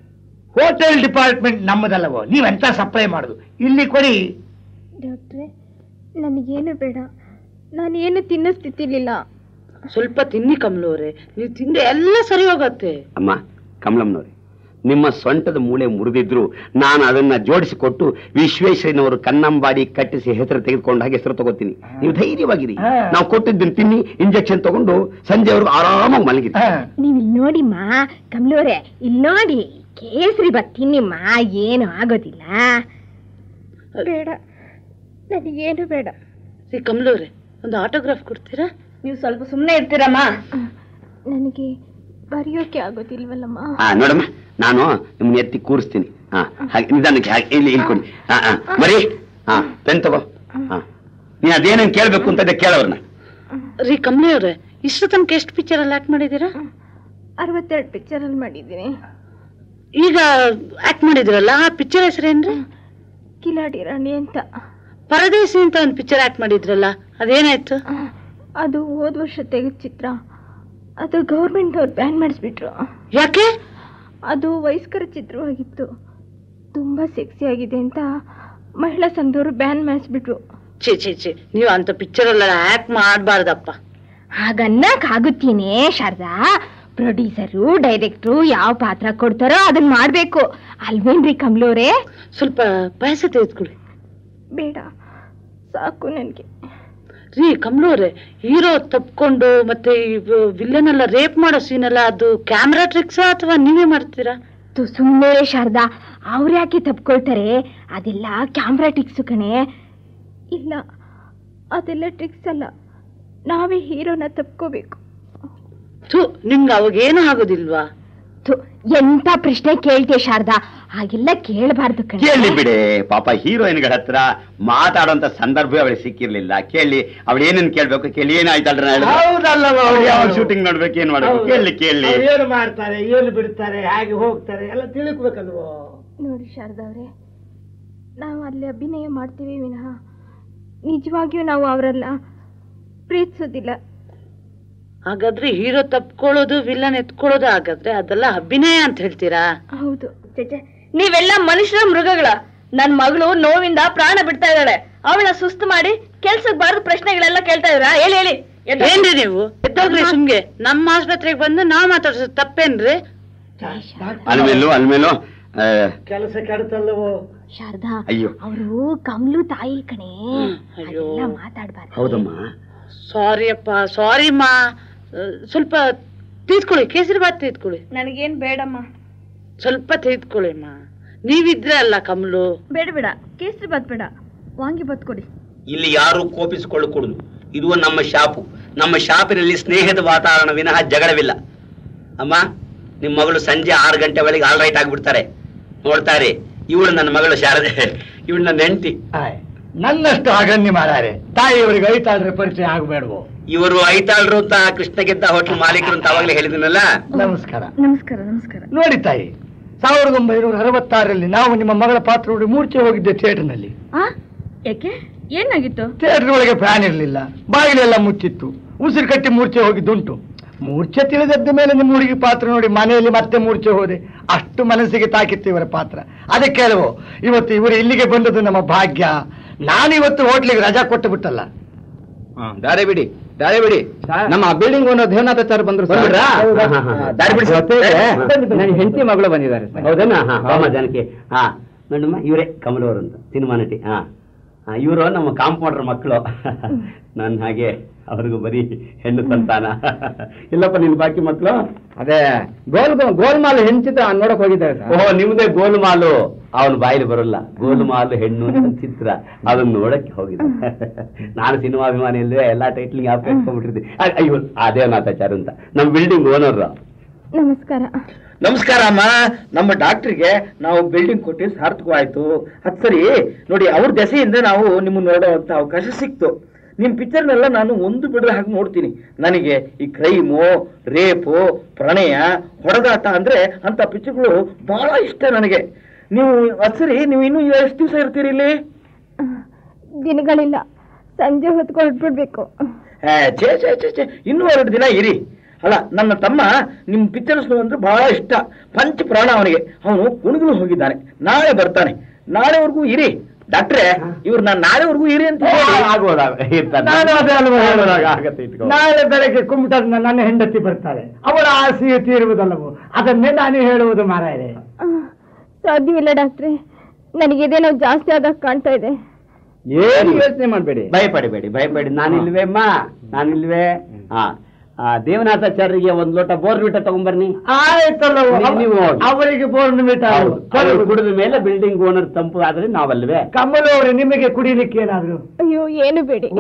ಹೋಟೆಲ್ ಡಿಪಾರ್ಟ್ಮೆಂಟ್ ನಮ್ಮದಲ್ಲವೋ ನೀವೆಂತ ಸಪ್ಲೈ ಮಾಡುದು ಇಲ್ಲಿ ಕೊಡಿ ಡಾಕ್ಟ್ರೆ ನನಗೇನು ಬೇಡ ನಾನೇನು ತಿನ್ನೋ ಸ್ಥಿತಿಲಿಲ್ಲ ಸ್ವಲ್ಪ ತಿನ್ನಿ ಕಮಲವ್ರೆ ನೀವು ತಿಂದ್ರೆ ಎಲ್ಲ ಸರಿ ಹೋಗತ್ತೆ ಅಮ್ಮ ಕಮಲಮ್ಮನವ್ರೆ ನಿಮ್ಮ ಸೊಂಟದ ಮೂಳೆ ಮುರಿದಿದ್ರು ನಾನು ಅದನ್ನ ಜೋಡಿಸಿಕೊಟ್ಟು ವಿಶ್ವೇಶ್ವರನವರು ಕನ್ನಂಬಾಡಿ ಕಟ್ಟಿಸಿ ಹೆಸರು ತೆಗೆದುಕೊಂಡು ಹಾಗೆ ಹೆಸರು ತಗೋತೀನಿ ನೀವು ಧೈರ್ಯವಾಗಿರಿ ನಾವು ಕೊಟ್ಟಿದ್ದನ್ನು ತಿನ್ನಿ ಇಂಜೆಕ್ಷನ್ ತಗೊಂಡು ಸಂಜೆವರೆಗೂ ಆರಾಮಾಗಿ ಮಲಗಿರಿ ನೀವ್ ಇಲ್ಲಿ ನೋಡಿಮ್ಮ ಕಮಲೋರೆ ಇಲ್ಲಿ ನೋಡಿ ಕೇಸರಿ ಬತ್ ತಿನ್ನಿಮ್ಮ ಏನು ಆಗೋದಿಲ್ಲ ಬೇಡ ನನಗೇನು ಬೇಡ ಸಿ ಕಮಲವ್ರೆ ಒಂದು ಆಟೋಗ್ರಾಫ್ ಕೊಡ್ತೀರಾ ನೀವು ಸ್ವಲ್ಪ ಸುಮ್ಮನೆ ಇರ್ತೀರಮ್ಮ ನನಗೆ ಬರೆಯೋಕೆ ಆಗೋದಿಲ್ವಲ್ಲಮ್ಮ ಹಾ ನೋಡಮ್ಮ ನಾನು ನಿಮ್ಮನ್ನ ಎತ್ತಿ ಕೂರಿಸ್ತೀನಿ ಹಾ ಹಾಗೆ ನಿಧಾನಕ್ಕೆ ಹಾಗೆ ಇಲ್ಲಿ ಇಲ್ಲಿ ಕೊಡಿ ಹಾ ಹಾ ಮರಿ ಹಾ ಪೆನ್ ತಗೋ ಹಾ ನೀನ್ ಅದೇನೇನ್ ಕೇಳ್ಬೇಕು ಅಂತ ಇದೆ ಕೇಳವ್ರನ್ನ ರೀ ಕಮಲಿ ಅವ್ರೆ ಇಷ್ಟು ತನಕ ಎಷ್ಟು ಪಿಕ್ಚರ್ ಅಲ್ಲಿ ಆಕ್ಟ್ ಮಾಡಿದ್ದೀರಾ ಅರವತ್ತೆರಡು ಪಿಕ್ಚರ್ ಅಲ್ಲಿ ಮಾಡಿದ್ದೀನಿ ಈಗ ಆಕ್ಟ್ ಮಾಡಿದಿರಲ್ಲ ಆ ಪಿಕ್ಚರ್ ಹೆಸರೇನ್ರಿ ಕಿಲಾಡಿ ರಾಣಿ ಅಂತ ಪರದೇಸಿ ಅಂತ ಒಂದು ಪಿಕ್ಚರ್ ಆಕ್ಟ್ ಮಾಡಿದ್ರಲ್ಲ ಅದೇನಾಯ್ತು ಅದು ಹೋದ ವರ್ಷ ತೆಗೆದ ಚಿತ್ರ ಅದು ಗೌರ್ಮೆಂಟ್ ಅವ್ರು ಬ್ಯಾನ್ ಮಾಡಿಸ್ಬಿಟ್ರು ಯಾಕೆ ಅದು ವಯಸ್ಕರ ಚಿತ್ರವಾಗಿತ್ತು ತುಂಬಾ ಸೆಕ್ಸಿ ಆಗಿದೆ ಅಂತ ಮಹಿಳಾ ಸಂಘದವರು ಬ್ಯಾನ್ ಮಾಡಿಸ್ಬಿಟ್ರು ಛೇ ಛೇ ಛೇ ನೀವು ಅಂತ ಪಿಕ್ಚರ್ ಎಲ್ಲ ಆಕ್ಟ್ ಮಾಡಬಾರ್ದಪ್ಪ ಹಾಗನ್ನಕ್ ಆಗುತ್ತೀನಿ ಶಾರದಾ ಪ್ರೊಡ್ಯೂಸರು ಡೈರೆಕ್ಟ್ರು ಯಾವ ಪಾತ್ರ ಕೊಡ್ತಾರೋ ಅದನ್ನ ಮಾಡ್ಬೇಕು ಅಲ್ವೇನ್ರಿ ಕಮಲೋರೆ ಸ್ವಲ್ಪ ಪಾಯಸ ತೆಗೆದುಕೊಳ್ಳಿ ಬೇಡ ಸಾಕು ನನ್ಗೆ ರೀ ಕಮಲವ್ರೆ ಹೀರೋ ತಪ್ಕೊಂಡು ಮತ್ತೆ ವಿಲ್ಲನ್ ಎಲ್ಲ ರೇಪ್ ಮಾಡೋ ಸೀನ್ ಎಲ್ಲ ಅದು ಕ್ಯಾಮ್ರಾ ಟ್ರಿಕ್ಸ್ ಅಥವಾ ನೀವೇ ಮಾಡ್ತೀರಾ ತು ಸುಮ್ಮನೆ ಶಾರದಾ ಅವ್ರು ಯಾಕೆ ತಪ್ಕೊಳ್ತಾರೆ ಅದೆಲ್ಲ ಕ್ಯಾಮ್ರಾ ಟಿಕ್ಸು ಕಣೆ ಇಲ್ಲ ಅದೆಲ್ಲ ಟ್ರಿಕ್ಸ್ ಅಲ್ಲ ನಾವೇ ಹೀರೋನ ತಪ್ಕೋಬೇಕು ಥು ನಿಮ್ಗೆ ಅವಾಗೇನು ಆಗೋದಿಲ್ವಾ ಥು, ಎಂತ ಪ್ರಶ್ನೆ ಕೇಳ್ತೆ ಶಾರದಾ ಹಾಗೆಲ್ಲ ಕೇಳಬಾರ್ದು ಕಣೆ ಕೇಳಿ ಬಿಡಿ ಪಾಪ ಹೀರೋಯಿನ್ಗಳ ಹತ್ರ ಮಾತಾಡುವಂತ ಸಂದರ್ಭ ಅವಳಿಗೆ ಸಿಕ್ಕಿರ್ಲಿಲ್ಲ ಕೇಳಿ ಅವಳು ಏನೇನ್ ಕೇಳ್ಬೇಕು ಕೇಳಿ ಏನಾಯ್ತಲ್ರ ಹೌದಲ್ಲವ ಯಾವ ಶೂಟಿಂಗ್ ನೋಡ್ಬೇಕು ಏನ್ ಮಾಡ್ಬೇಕು ಕೇಳಿ ಕೇಳಿ ಅವ್ರು ಏನು ಮಾಡ್ತಾರೆ ಏನು ಬಿಡ್ತಾರೆ ಹೇಗೆ ಹೋಗ್ತಾರೆ ಎಲ್ಲ ತಿಳ್ಕೊಬೇಕಲ್ವೋ ನೋಡಿ ಶಾರದಾ ಅವ್ರೆ ನಾವು ಅಲ್ಲಿ ಅಭಿನಯ ಮಾಡ್ತೀವಿ ವಿನಃ ನಿಜವಾಗಿಯೂ ನಾವು ಅವರೆಲ್ಲ ಪ್ರೀತಿಸೋದಿಲ್ಲ ಹಾಗಾದ್ರೆ ಹೀರೋ ತಪ್ಕೊಳ್ಳೋದು ವಿಲ್ಲನ್ ಎತ್ಕೊಳ್ಳೋದು ಹಾಗಾದ್ರೆ ಅದೆಲ್ಲ ಅಭಿನಯ ಅಂತ ಹೇಳ್ತೀರಾ ಹೌದು ಚೇಚೆ ನೀವೆಲ್ಲ ಮನುಷ್ಯರ ಮೃಗಗಳ ನನ್ ಮಗಳು ನೋವಿಂದ ಪ್ರಾಣ ಬಿಡ್ತಾ ಇದ್ದಾಳೆ ಅವಳ ಸುಸ್ತು ಮಾಡಿ ಕೆಲ್ಸಕ್ಕೆ ಬಾರದ ಪ್ರಶ್ನೆಗಳೆಲ್ಲ ಕೇಳ್ತಾ ಇದ್ರ ಹೇಳಿ ಹೇಳಿ ಎದ್ದು. ಏನ್ರಿ ನೀವು ಎದ್ದೋಗ್ರಿ ಸುಮ್ಗೆ ನಮ್ಮ ಆಸ್ಪತ್ರೆಗೆ ಬಂದು ನಾವ್ ಮಾತಾಡ್ಸೋದು ತಪ್ಪೇನ್ರಿ ಅಲ್ಮೇಲು ಅಲ್ಮೇಲು ಆ, ಕೆಲಸ ಕೆಡ್ತಲ್ಲವೋ ಶಾರದಾ ಅಯ್ಯೋ ಅವರು ಕಮಲು ತಾಯಿ ಕಣೆ ಅದೆಲ್ಲ ಮಾತಾಡ್ಬಾರ್ದು ಹೌದಮ್ಮ ಸಾರಿ ಅಪ್ಪ ಸಾರಿ ಮಾ ಸ್ವಲ್ಪ ತೆಗೆದ್ಕೊಳ್ಳಿ ಕೇಸರಿ ಬಾತ್ ತೆಗೆದ್ಕೊಳ್ಳಿ ನನಗೇನ್ ಬೇಡಮ್ಮ ಸ್ವಲ್ಪ ತೆಗೆದ್ಕೊಳ್ಳಿ ಅಮ್ಮ ನೀವಿದ್ರೆ ಅಲ್ಲ ಕಮಲು ಬೇಡ ಬೇಡ ಕೇಸರಿ ಬಾತ್ ಬೇಡ ವಾಂಗಿ ಬಾತ್ ಕೊಡಿ ಇಲ್ಲಿ ಯಾರು ಕೋಪಿಸಿಕೊಳ್ಳಕೂಡದು ಇದು ನಮ್ಮ ಶಾಪು ನಮ್ಮ ಶಾಪಿನಲ್ಲಿ ಸ್ನೇಹದ ವಾತಾವರಣ ವಿನಃ ಜಗಳವಿಲ್ಲ ಅಮ್ಮ ನಿಮ್ಮ ಮಗಳು ಸಂಜೆ ಆರು ಗಂಟೆ ವೇಳೆಗೆ ಆಲ್ ರೈಟ್ ಆಗ್ಬಿಡ್ತಾರೆ ನೋಡ್ತಾರೆ ಇವಳು ನನ್ನ ಮಗಳು ಶಾರದೆ ಇವಳು ನನ್ನ ಹೆಂಡತಿ ನನ್ನಷ್ಟು ಅಗಣ್ಯ ಮಾರಾರೆ ತಾಯಿಯವರಿಗೆ ಐತಾಳ್ರೆ ಪರಿಚಯ ಆಗಬೇಡವೋ ಇವರು ಐತಾಳ್ರು ಅಂತ ಕೃಷ್ಣ ಗೆದ್ದ ಹೋಟ್ಲ್ ಮಾಲೀಕರು ಅಂತ ಅವಾಗಲೇ ಹೇಳಿದ್ನಲ್ಲ ನಮಸ್ಕಾರ ನಮಸ್ಕಾರ ನಮಸ್ಕಾರ ನೋಡಿ ತಾಯಿ ಸಾವಿರದ ಒಂಬೈನೂರ ಅರವತ್ತಾರರಲ್ಲಿ ನಾವು ನಿಮ್ಮ ಮಗಳ ಪಾತ್ರ ನೋಡಿ ಮೂರ್ಛೆ ಹೋಗಿದ್ದೆ ಥಿಯೇಟರ್ನಲ್ಲಿ ಆ ಯಾಕೆ ಏನಾಗಿತ್ತು ಥಿಯೇಟರ್ ಒಳಗೆ ಫ್ಯಾನ್ ಇರಲಿಲ್ಲ ಬಾಗಿಲೆಲ್ಲ ಮುಚ್ಚಿತ್ತು ಉಸಿರು ಕಟ್ಟಿ ಮೂರ್ಛೆ ಹೋಗಿದ್ದುಂಟು ಮೂರ್ಛೆ ತಿಳಿದದ್ದ ಮೇಲೆ ನಿಮ್ಮ ಹುಡುಗಿ ಪಾತ್ರ ನೋಡಿ ಮನೆಯಲ್ಲಿ ಮತ್ತೆ ಮೂರ್ಛೆ ಹೋದೆ ಅಷ್ಟು ಮನಸ್ಸಿಗೆ ತಾಕಿತ್ತು ಇವರ ಪಾತ್ರ ಅದಕ್ಕೆ ಅಲ್ವೋ ಇವತ್ತು ಇವರು ಇಲ್ಲಿಗೆ ಬಂದದ್ದು ನಮ್ಮ ಭಾಗ್ಯ ನಾನು ಇವತ್ತು ಹೋಟ್ಲಿಗೆ ರಜಾ ಕೊಟ್ಟು ಬಿಟ್ಟಲ್ಲ ದಾರಿ ಬಿಡಿ ದಾರಿ ಬಿಡಿ ನಮ್ಮ ಬಿಲ್ಡಿಂಗ್ ಓನರ್ ದೇವನಾಥಾಚಾರ್ಯ ಬಂದ್ರು ಸರ್. ಬಂದ್ಬಿಟ್ರಾ? ಹೌದಾ? ಹಾ, ಹಾ, ಹಾ. ದಾರಿ ಬಿಡಿಸಿ. ಜೊತೆಗೆ ಬಂದ್ಬಿಟ್ಟು. ನನ್ನ ಹೆಂಡತಿ ಮಗಳು ಬಂದಿದ್ದಾರೆ ಸರ್. ಹೌದೇನಾ ಹಾ ರಾಮ ಜಾನಕಿ ಹಾ ನೋಡಮ್ಮ ಇವರೇ ಕಮಲವರು ಅಂತ ಸಿನಿಮಾ ನಟಿ ಹಾ ಇವರು ನಮ್ಮ ಕಾಂಪೌಂಡರ್ ಮಕ್ಕಳು ನನ್ನ ಹಾಗೆ ಅವ್ರಿಗೂ ಬರೀ ಹೆಣ್ಣು ಸಂತಾನ ಇಲ್ಲಪ್ಪ ನಿನ್ ಬಾಕಿ ಮಕ್ಕಳು ಅದೇ ಗೋಲ್ ಗೋಲ್ಮಾಲ್ ಹೆಂಚಿತ ನೋಡಕ್ ಹೋಗಿದ್ದಾರೆ ಸರ್. ಓಹೋ ನಿಮ್ದೇ ಗೋಲುಮಾಲು ಅವನ ಬಾಯಿಲಿ ಬರಲ್ಲ ಗೋಲುಮಾಲು ಹೆಣ್ಣು ಅಂತ ಚಿತ್ರ ಅದನ್ನ ನೋಡಕ್ಕೆ ಹೋಗಿದ್ದೆ ನಾನು ಸಿನಿಮಾ ಅಭಿಮಾನಿ ಇಲ್ವೇ ಎಲ್ಲಾ ಟೈಟ್ಲಿಂಗ್ ಯಾಕೆ ಕಟ್ಕೊಂಡ್ಬಿಟ್ಟಿರ್ತೀನಿ ಅಯ್ಯೋ ಅದೇ ನಾಥಾಚಾರ ಅಂತ ನಮ್ಮ ಬಿಲ್ಡಿಂಗ್ ಓನರ್ ನಮಸ್ಕಾರ ನಮಸ್ಕಾರ ಅಮ್ಮ ನಮ್ಮ ಡಾಕ್ಟ್ರಿಗೆ ನಾವು ಬಿಲ್ಡಿಂಗ್ ಕೊಟ್ಟು ಸಾರ್ಥಕವಾಯ್ತು ಅದ್ ಸರಿ ನೋಡಿ ಅವ್ರ ದೆಸೆಯಿಂದ ನಾವು ನಿಮ್ಮನ್ನ ನೋಡುವಂತ ಅವಕಾಶ ಸಿಕ್ತು ನಿಮ್ ಪಿಕ್ಚರ್ನೆಲ್ಲ ನಾನು ಒಂದು ಬಿಡದ ಹಾಗೆ ನೋಡ್ತೀನಿ ನನಗೆ ಈ ಕ್ರೈಮು ರೇಪು ಪ್ರಣಯ ಹೊಡೆದಾಟ ಅಂದ್ರೆ ಅಂತ ಪಿಕ್ಚರ್ಗಳು ಬಹಳ ಇಷ್ಟ ನನಗೆ ನೀವು ಅದ್ ಸರಿ ನೀವು ಇನ್ನು ಎಷ್ಟು ದಿವಸ ಇರ್ತೀರಿ ಇಲ್ಲಿ ದಿನಗಳಿಲ್ಲ ಸಂಜೆ ಹೊತ್ಕೊಂಡು ಹೊರಟ್ಬಿಡ್ಬೇಕು ಏ, ಛೇ ಛೇ ಛೇ ಛೇ ಇನ್ನೂ ಎರಡು ದಿನ ಇರಿ ಅಲ್ಲ ನನ್ನ ತಮ್ಮ ನಿಮ್ ಪಿಕ್ಚರ್ಸ್ ಅಂದ್ರೆ ಬಹಳ ಇಷ್ಟ ಪಂಚ ಪ್ರಾಣ ಅವನಿಗೆ ಅವನು ಕುಣಿಗಲು ಹೋಗಿದ್ದಾನೆ ನಾಳೆ ಬರ್ತಾನೆ ನಾಳೆವರೆಗೂ ಇರಿ ಡಾಕ್ಟ್ರೆ ಇವ್ರು ನಾನು ನಾಳೆವರೆಗೂ ಇರಿ ಅಂತ ಹೇಳಿ ನಾನು ಅದೇ ಅಲ್ವಾ ಹೇಳೋದು. ಆಗತ್ತೆ ಇಟ್ಕೋ. ನಾಳೆ ಬೆಳಗ್ಗೆ ಕುಂಬಿಟದ ನನ್ನ ಹೆಂಡತಿ ಬರ್ತಾಳೆ ಅವಳ ಆಸೆಯು ತೀರುವುದಲ್ಲವೋ ಅದನ್ನೇ ನಾನು ಹೇಳುವುದು ಮಾರಾಯರೆ ಸಾಧ್ಯವಿಲ್ಲ ಡಾಕ್ಟ್ರೆ ನನಗೆ ಇದೇನೋ ಜಾಸ್ತಿ ಆದಾಗ ಕಾಣ್ತಾ ಇದೆ ಏನು ಯೋಚನೆ ಮಾಡಬೇಡಿ ಭಯಪಡಬೇಡಿ ಭಯಪಡಿ ನಾನಿಲ್ವೇ ಅಮ್ಮ ನಾನಿಲ್ವೇ ಹಾ ಆ, ದೇವನಾಥಾಚಾರ್ಯರಿಗೆ ಒಂದ್ ಲೋಟ ಬೋರ್ವಿಟ ತಗೊಂಬರ್ನಿ ಆಯ್ತಲ್ಲವೋ ನೀವು- ನೀವು ಹೋಗಿ. ಅವರಿಗೆ ಬೋರ್ನ್ ಮೀಟ ಅವ್ರು ಕುಡಿದ ಮೇಲೆ ಬಿಲ್ಡಿಂಗ್ ಓನರ್ ತಂಪು ಆದ್ರೆ ನಾವಲ್ವೇ ಕಮಲು ಅವರೇ ನಿಮಗೆ ಕುಡಿಲಿಕ್ಕೆ ಏನಾದ್ರು ಅಯ್ಯೋ ಏನು ಬೇಡಿ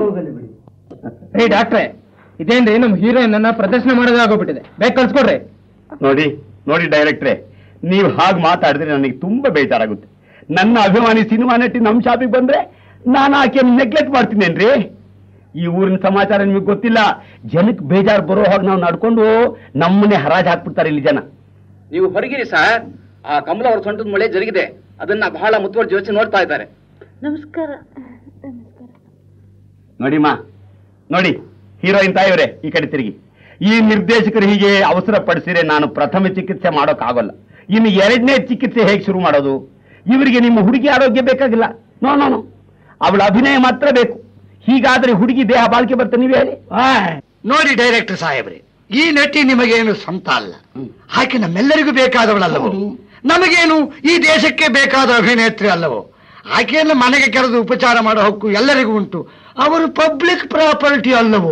ಏ ಡಾಕ್ಟ್ರೆ ಇದೇನ್ರಿ ನಮ್ಮ ಹೀರೋಯಿನ್ ಅನ್ನ ಪ್ರದರ್ಶನ ಮಾಡೋದಾಗೋಗ್ಬಿಟ್ಟಿದೆ ಬೇಗ ಕಳ್ಸ್ಕೊಡ್ರಿ ನೋಡಿ ನೋಡಿ ಡೈರೆಕ್ಟ್ರೆ ನೀವು ಹಾಗೆ ಮಾತಾಡಿದ್ರೆ ನನಗೆ ತುಂಬಾ ಬೇಜಾರಾಗುತ್ತೆ ನನ್ನ ಅಭಿಮಾನಿ ಸಿನಿಮಾ ನಟಿ ನಮ್ಮ ಶಾಪಿಗೆ ಬಂದ್ರೆ ನಾನು ಆಕೆಯನ್ನು ನೆಗ್ಲೆಕ್ಟ್ ಮಾಡ್ತೀನೇನ್ರಿ ಈ ಊರಿನ ಸಮಾಚಾರ ನಿಮಗೆ ಗೊತ್ತಿಲ್ಲ ಜನಕ್ಕೆ ಬೇಜಾರು ಬರೋ ಹಾಗೆ ನಾವು ನಡ್ಕೊಂಡು ನಮ್ಮನ್ನೇ ಹರಾಜ್ ಹಾಕ್ಬಿಡ್ತಾರೆ ಇಲ್ಲಿ ಜನ ನೀವು ಹೊರಗಿರಿ ಸರ್ ಆ ಕಮಲ ಅವ್ರ ಸೊಂಟದ ಮಳೆ ಜರುಗಿದೆ ಅದನ್ನ ಬಹಳ ಮುತುವರ್ಜಿ ಯೋಚನೆ ನೋಡ್ತಾ ಇದ್ದಾರೆ ನಮಸ್ಕಾರ ನೋಡಿಮ್ಮ ನೋಡಿ ಹೀರೋಯಿನ್ ತಾಯಿಯವರೇ ಈ ಕಡೆ ತಿರುಗಿ ಈ ನಿರ್ದೇಶಕರು ಹೀಗೆ ಅವಸರ ಪಡಿಸಿದ್ರೆ ನಾನು ಪ್ರಥಮ ಚಿಕಿತ್ಸೆ ಮಾಡೋಕ್ಕಾಗಲ್ಲ ಇನ್ನು ಎರಡನೇ ಚಿಕಿತ್ಸೆ ಹೇಗೆ ಶುರು ಮಾಡೋದು ಇವರಿಗೆ ನಿಮ್ಮ ಹುಡುಗಿ ಆರೋಗ್ಯ ಬೇಕಾಗಿಲ್ಲ ನೋ ನೋ ನೋ ಅವಳ ಅಭಿನಯ ಮಾತ್ರ ಬೇಕು ಹೀಗಾದ್ರೆ ಹುಡುಗಿ ದೇಹ ಬಾಳ್ಕೆ ಬರ್ತದೆ ನೀವೇ ಹೇಳಿ ನೋಡಿ ಡೈರೆಕ್ಟರ್ ಸಾಹೇಬ್ರೆ ಈ ನಟಿ ನಿಮಗೇನು ಸ್ವಂತ ಅಲ್ಲ ಆಕೆ ನಮ್ಮೆಲ್ಲರಿಗೂ ಬೇಕಾದವಳಲ್ಲವೋ ನಮಗೇನು ಈ ದೇಶಕ್ಕೆ ಬೇಕಾದ ಅಭಿನೇತ್ರಿ ಅಲ್ಲವೋ ಆಕೆಯನ್ನು ಮನೆಗೆ ಕರೆದು ಉಪಚಾರ ಮಾಡೋ ಹಕ್ಕು ಎಲ್ಲರಿಗೂ ಉಂಟು ಅವರು ಪಬ್ಲಿಕ್ ಪ್ರಾಪರ್ಟಿ ಅಲ್ಲವೋ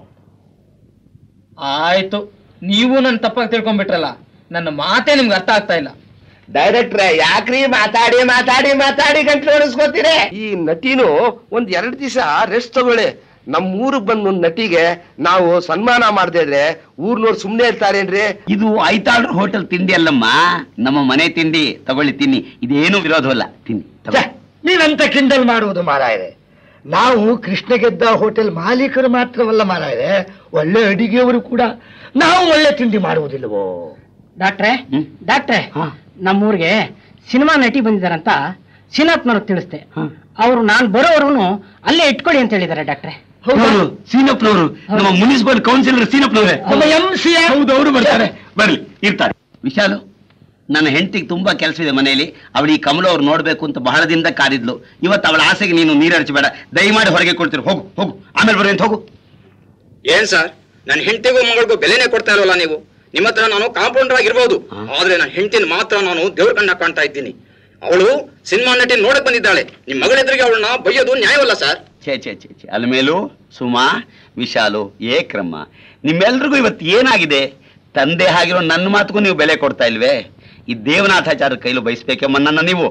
ಆಯ್ತು ನೀವು ನನ್ನ ತಪ್ಪಾಗಿ ತಿಳ್ಕೊಂಡ್ಬಿಟ್ರಲ್ಲ ನನ್ನ ಮಾತೇ ನಿಮ್ಗೆ ಅರ್ಥ ಆಗ್ತಾ ಇಲ್ಲ ಡೈರೆಕ್ಟ್ರೆ ಯಾಕ್ರಿ ಮಾತಾಡಿ ಮಾತಾಡಿ ಮಾತಾಡಿ ಗಂಟ್ಲು ಹೊಡಿಸ್ಕೋತೀರಿ ಈ ನಟಿನು ಒಂದ್ ಎರಡ್ ದಿವಸ ರೆಸ್ಟ್ ತಗೊಳ್ಳಿ ನಮ್ ಊರಿಗೆ ಬಂದ್ ಒಂದ್ ನಟಿಗೆ ನಾವು ಸನ್ಮಾನ ಮಾಡದೇ ಇದ್ರೆ ಊರ್ನವ್ರು ಸುಮ್ನೆ ಇರ್ತಾರೇನ್ರಿ ಇದು ಐತಾಳ್ರ ಹೋಟೆಲ್ ತಿಂಡಿ ಅಲ್ಲಮ್ಮ ನಮ್ಮ ಮನೆ ತಿಂಡಿ ತಗೊಳ್ಳಿ ತಿನ್ನಿ ಇದೇನು ವಿರೋಧವಲ್ಲ ತಿನ್ನಿ ತಗೊಳ್ಳಿ. ನೀವಂತ ಕಿಂಡಲ್ ಮಾಡುವುದು ಮಾರಾಯರೆ ನಾವು ಕೃಷ್ಣ ಗೆದ್ದ ಹೋಟೆಲ್ ಮಾಲೀಕರು ಮಾತ್ರವಲ್ಲ ಮಾರಾಯರೆ ಒಳ್ಳೆ ಅಡಿಗೆಯವರು ಕೂಡ ನಾವು ಒಳ್ಳೆ ತಿಂಡಿ ಮಾಡುವುದಿಲ್ಲವೋ ಡಾಕ್ಟ್ರೆ ಡಾಕ್ಟ್ರೆ ನಮ್ಮೂರಿಗೆ ಸಿನಿಮಾ ನಟಿ ಬಂದಿದಾರಂತ ಸಿನಪ್ನವ್ರಿಗೆ ತಿಳಿಸ್ದೆ ಅವರು ನಾನು ಬರೋವರೆಗೂ ಅಲ್ಲೇ ಇಟ್ಕೊಳ್ಳಿ ಅಂತ ಹೇಳಿದ್ದಾರೆ ಡಾಕ್ಟ್ರೆ ಹೌದು ಸೀನಪ್ಪನವರು ನಮ್ಮ ಮುನ್ಸಿಪಲ್ ಕೌನ್ಸಿಲರ್ ಸೀನಪ್ಪನವರೇ ನಮ್ಮ MC ಹೌದು ಅವರು ಬರ್ತಾರೆ ಬರ್ಲಿ ಇರ್ತಾರೆ ವಿಶಾಲು ನನ್ನ ಹೆಂಡತಿಗೆ ತುಂಬಾ ಕೆಲಸ ಇದೆ ಮನೆಯಲ್ಲಿ ಅವಳು ಈ ಕಮಲ ಅವ್ರು ನೋಡ್ಬೇಕು ಅಂತ ಬಹಳ ದಿನದ ಕಾದಿದ್ಲು ಇವತ್ತು ಅವಳ ಆಸೆಗೆ ನೀನು ನೀರಡಿಸಬೇಡ ದಯಮಾಡಿ ಹೊರಗೆ ಕೊಡ್ತೀರಿ ಹೋಗು ಹೋಗು ಆಮೇಲೆ ಬರೋದು ಅಂತ ಹೋಗು ಏನ್ ಸರ್ ನನ್ನ ಹೆಂಡತಿಗೂ ಮಗಳಿಗೂ ಬೆಲೆನೇ ಕೊಡ್ತಾ ಇಲ್ವಲ್ಲ ನೀವು ನಿಮ್ಮ ಹತ್ರ ನಾನು ಕಾಂಪೌಂಡರ್ ಆಗಿರ್ಬೋದು ಆದ್ರೆ ನನ್ನ ಹೆಂಡತಿನ ಮಾತ್ರ ನಾನು ದೇವ್ರ ಕಣ್ಣ ಕಾಣ್ತಾ ಇದ್ದೀನಿ ಅವಳು ಸಿನಿಮಾ ನಟಿ ನೋಡಕ್ ಬಂದಿದ್ದಾಳೆ ನಿಮ್ ಮಗಳೆದುರಿಗೆ ಅವಳನ್ನ ಬೈಯೋದು ನ್ಯಾಯವಲ್ಲ ಸರ್ ಛೇ ಛೇ ಛೇ ಛೇ ಅಲ್ಮೇಲೂ ಸುಮಾ ವಿಶಾಲು ಏಕ್ರಮ್ಮ ನಿಮ್ಮೆಲ್ರಿಗೂ ಇವತ್ತು ಏನಾಗಿದೆ ತಂದೆ ಆಗಿರೋ ನನ್ನ ಮಾತುಗೂ ನೀವು ಬೆಲೆ ಕೊಡ್ತಾ ಇಲ್ವೇ ಈ ದೇವನಾಥಾಚಾರ್ಯ ಕೈಲು ಬಯಸ್ಬೇಕೆಮ್ಮ ನನ್ನ ನೀವು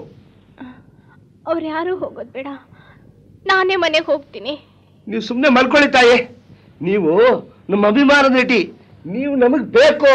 ಅವ್ರು ಯಾರು ಹೋಗೋದ್ ಬೇಡ ನಾನೇ ಮನೆಗೆ ಹೋಗ್ತೀನಿ ನೀವು ಸುಮ್ನೆ ಮಲ್ಕೊಳ್ಳಿ ತಾಯಿ ನೀವು ನಮ್ಮ ಅಭಿಮಾನದ ನಟಿ ನೀವು ನಮಗ್ ಬೇಕು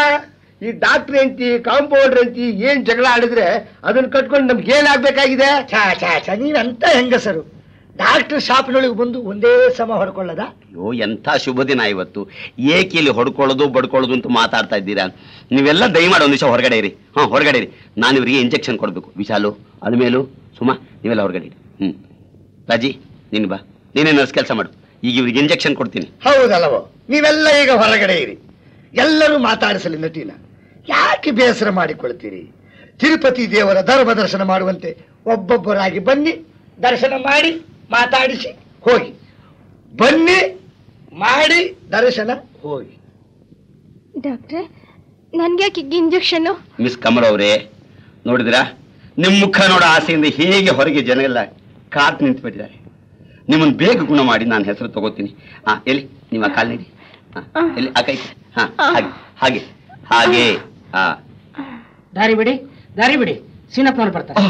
ಈ ಡಾಕ್ಟರ್ ಎಂತಿ ಕಾಂಪೌಂಡರ್ ಎಂತಿ ಏನ್ ಜಗಳ ಆಡಿದ್ರೆ ಅದನ್ನ ಕಟ್ಕೊಂಡು ನಮ್ಗೆ ಏನಾಗ್ಬೇಕಾಗಿದೆ ಛಾ ಛಾ ಛಾ ನೀವಂತ ಹೆಂಗಸರು ಡಾಕ್ಟರ್ ಶಾಪ್ನೊಳಗೆ ಬಂದು ಒಂದೇ ಸಮ ಹೊಡ್ಕೊಳ್ಳದ ಅಯ್ಯೋ ಎಂಥ ಶುಭ ದಿನ ಇವತ್ತು ಏಕೆ ಇಲ್ಲಿ ಹೊಡ್ಕೊಳ್ಳೋದು ಬಡ್ಕೊಳ್ಳೋದು ಅಂತ ಮಾತಾಡ್ತಾ ಇದ್ದೀರಾ ನೀವೆಲ್ಲ ದಯಮಾಡಿ ಒಂದು ನಿಮಿಷ ಹೊರಗಡೆ ಇರಿ ಹಾ ಹೊರಗಡೆ ಇರಿ ನಾನು ಇವರಿಗೆ ಇಂಜೆಕ್ಷನ್ ಕೊಡಬೇಕು ವಿಶಾಲು ಅಲ್ಮೇಲು ಸುಮಾ ನೀವೆಲ್ಲ ಹೊರಗಡೆ ಇರಿ ಹ್ಮ್ ರಾಜಿ ನೀನು ಬಾ ನೀನೇ ನರ್ಸ್ ಕೆಲಸ ಮಾಡು ಈಗ ಇವ್ರಿಗೆ ಇಂಜೆಕ್ಷನ್ ಕೊಡ್ತೀನಿ ಹೌದಲ್ಲವೋ ನೀವೆಲ್ಲ ಈಗ ಹೊರಗಡೆ ಇರಿ ಎಲ್ಲರೂ ಮಾತಾಡಿಸಲಿ ನಟಿನ ಯಾಕೆ ಬೇಸರ ಮಾಡಿಕೊಳ್ತೀರಿ ತಿರುಪತಿ ದೇವರ ಧರ್ಮ ದರ್ಶನ ಮಾಡುವಂತೆ ಒಬ್ಬೊಬ್ಬರಾಗಿ ಬನ್ನಿ ದರ್ಶನ ಮಾಡಿ ಮಾತಾಡಿಸಿ ಹೋಗಿ ಬನ್ನಿ ಮಾಡಿ ದರ್ಶನ ಹೋಗಿ ಡಾಕ್ಟ್ರೆ ನನ್ಗೆ ಯಾಕೆ ಇಂಜೆಕ್ಷನ್ ಮಿಸ್ ಕಮಲ್ ಅವರೇ ನೋಡಿದ್ರಾ ನಿಮ್ಮ ಮುಖ ನೋಡೋ ಆಸೆಯಿಂದ ಹೇಗೆ ಹೊರಗೆ ಜನ ಎಲ್ಲ ಕಾತ್ ನಿಂತ್ಬಿಟ್ಟಿದ್ದಾರೆ ನಿಮ್ಮನ್ನು ಬೇಗ ಗುಣ ಮಾಡಿ ನಾನು ಹೆಸರು ತಗೋತೀನಿ ಹಾ ಎಲ್ಲಿ ನಿಮ್ಮ ಕಾಲ್ ನೀಡಿ ಹಾ, ಎಲ್ಲಿ ಆ ಕೈ ಹಾ ಹಾಗೆ ಹಾಗೆ ಹಾಗೆ ಹಾ ದಾರಿ ಬಿಡಿ ದಾರಿ ಬಿಡಿ ಸೀನಪ್ಪನವ್ರು ಬರ್ತಾರೆ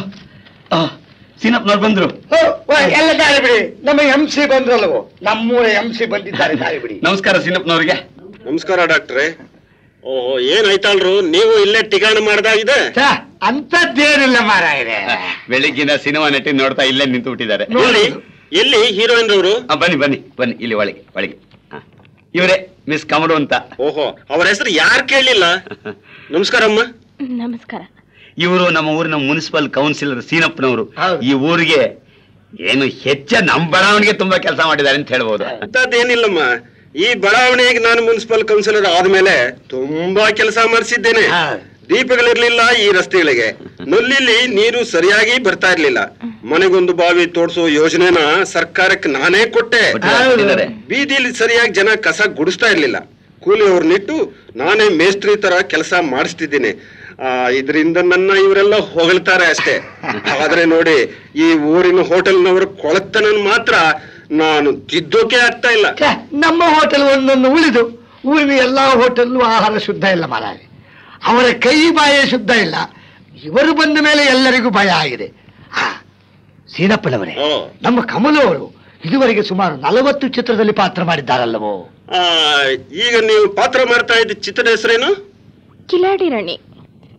ಸೀನಪ್ಪನವ್ರು ಬಂದ್ರು ಓ, ಓ, ಎಲ್ಲ ದಾರಿ ಬಿಡಿ ನಮ್ಮ ಎಂ ಸಿ ಬಂದ್ರಲ್ವೋ ನಮ್ಮೂರ ಎಂ ಸಿ ಬಂದಿದ್ದಾರೆ ದಾರಿ ಬಿಡಿ ನಮಸ್ಕಾರ ಸೀನಪ್ಪನವ್ರಿಗೆ ನಮಸ್ಕಾರ ಡಾಕ್ಟ್ರೆ ಓಹೋ ಏನ್ ಐತಾಳ್ರು ನೀವು ಇಲ್ಲೇ ಟಿಗಾಣ ಮಾಡ್ದಾಗಿದೆ ಅಂತದ್ದೇನಿಲ್ಲ ಮಾರಾಯರೆ ಬೆಳಿಗ್ಗಿನ ಸಿನಿಮಾ ನಟಿ ನೋಡ್ತಾ ಇಲ್ಲೇ ನಿಂತು ಬಿಟ್ಟಿದ್ದಾರೆ ನೋಡಿ ಎಲ್ಲಿ ಹೀರೋಯಿನ್ ಅವರು ಆ, ಬನ್ನಿ ಬನ್ನಿ ಬನ್ನಿ ಇಲ್ಲಿ ಒಳಗೆ ಒಳಗೆ ಹಾ. ಇವರೇ ಮಿಸ್ ಕಮಲು ಅಂತ ಓಹೋ ಅವ್ರ ಹೆಸರು ಯಾರು ಕೇಳಲಿಲ್ಲ ನಮಸ್ಕಾರ ಅಮ್ಮ ನಮಸ್ಕಾರ ಇವರು ನಮ್ಮ ಊರಿನ ಮುನ್ಸಿಪಲ್ ಕೌನ್ಸಿಲರ್ ಸೀನಪ್ಪನವರು ಈ ಊರಿಗೆ ಏನು ಹೆಚ್ಚ ನಮ್ಮ ಬಡಾವಣೆಗೆ ತುಂಬಾ ಕೆಲಸ ಮಾಡಿದ್ದಾರೆ ಅಂತ ಹೇಳ್ಬೋದು ಅಂತದ್ದೇನಿಲ್ಲಮ್ಮ ಈ ಬಡಾವಣೆಗೆ ನಾನು ಮುನ್ಸಿಪಲ್ ಕೌನ್ಸಿಲರ್ ಆದ್ಮೇಲೆ ತುಂಬಾ ಕೆಲಸ ಮಾಡಿಸಿದ್ದೇನೆ ದೀಪಗಳಿರ್ಲಿಲ್ಲ ಈ ರಸ್ತೆಗಳಿಗೆ ನಲ್ಲಿಲಿ ನೀರು ಸರಿಯಾಗಿ ಬರ್ತಾ ಇರ್ಲಿಲ್ಲ ಮನೆಗೊಂದು ಬಾವಿ ತೋಡ್ಸೋ ಯೋಜನೆನ ಸರ್ಕಾರಕ್ಕೆ ನಾನೇ ಕೊಟ್ಟೆ ಕೊಟ್ಟಿದ್ದಾರೆ. ಬೀದಿಲಿ ಸರಿಯಾಗಿ ಜನ ಕಸ ಗುಡಿಸ್ತಾ ಇರ್ಲಿಲ್ಲ ಕೂಲಿ ಅವ್ರನ್ನಿಟ್ಟು ನಾನೇ ಮೇಸ್ತ್ರಿ ತರ ಕೆಲಸ ಮಾಡಿಸ್ತಿದ್ದೀನಿ ಆ ಇದರಿಂದ ನನ್ನ ಇವರೆಲ್ಲ ಹೊಗಳ್ತಾರೆ ಅಷ್ಟೇ ಆದ್ರೆ ನೋಡಿ ಈ ಊರಿನ ಹೋಟೆಲ್ನವರ ಕೊಳತನ ಮಾತ್ರ ನಾನು ತಿದ್ದೋಕೆ ಆಗ್ತಾ ಇಲ್ಲ ಛೆ, ನಮ್ಮ ಹೋಟೆಲ್ ಒಂದೊಂದು ಉಳಿದು ಊರಿನ ಎಲ್ಲಾ ಹೋಟೆಲ್ಲು ಆಹಾರ ಶುದ್ಧ ಇಲ್ಲ ಮಾರಾಯ ಅವರ ಕೈ ಬಾಯ ಶುದ್ಧ ಇಲ್ಲ ಇವರು ಬಂದ ಮೇಲೆ ಎಲ್ಲರಿಗೂ ಭಯ ಆಗಿದೆ ಆ, ಸೀನಪ್ಪನವರೇ ನಮ್ಮ ಕಮಲು ಅವರು ಇದುವರೆಗೆ ಸುಮಾರು ನಲವತ್ತು ಚಿತ್ರದಲ್ಲಿ ಪಾತ್ರ ಮಾಡಿದ್ದಾರಲ್ಲವೋ ಆ ಈಗ ನೀವು ಪಾತ್ರ ಮಾಡ್ತಾ ಇದ್ದ ಚಿತ್ರದ ಹೆಸರೇನು ಕಿಲಾಡಿ ರಾಣಿ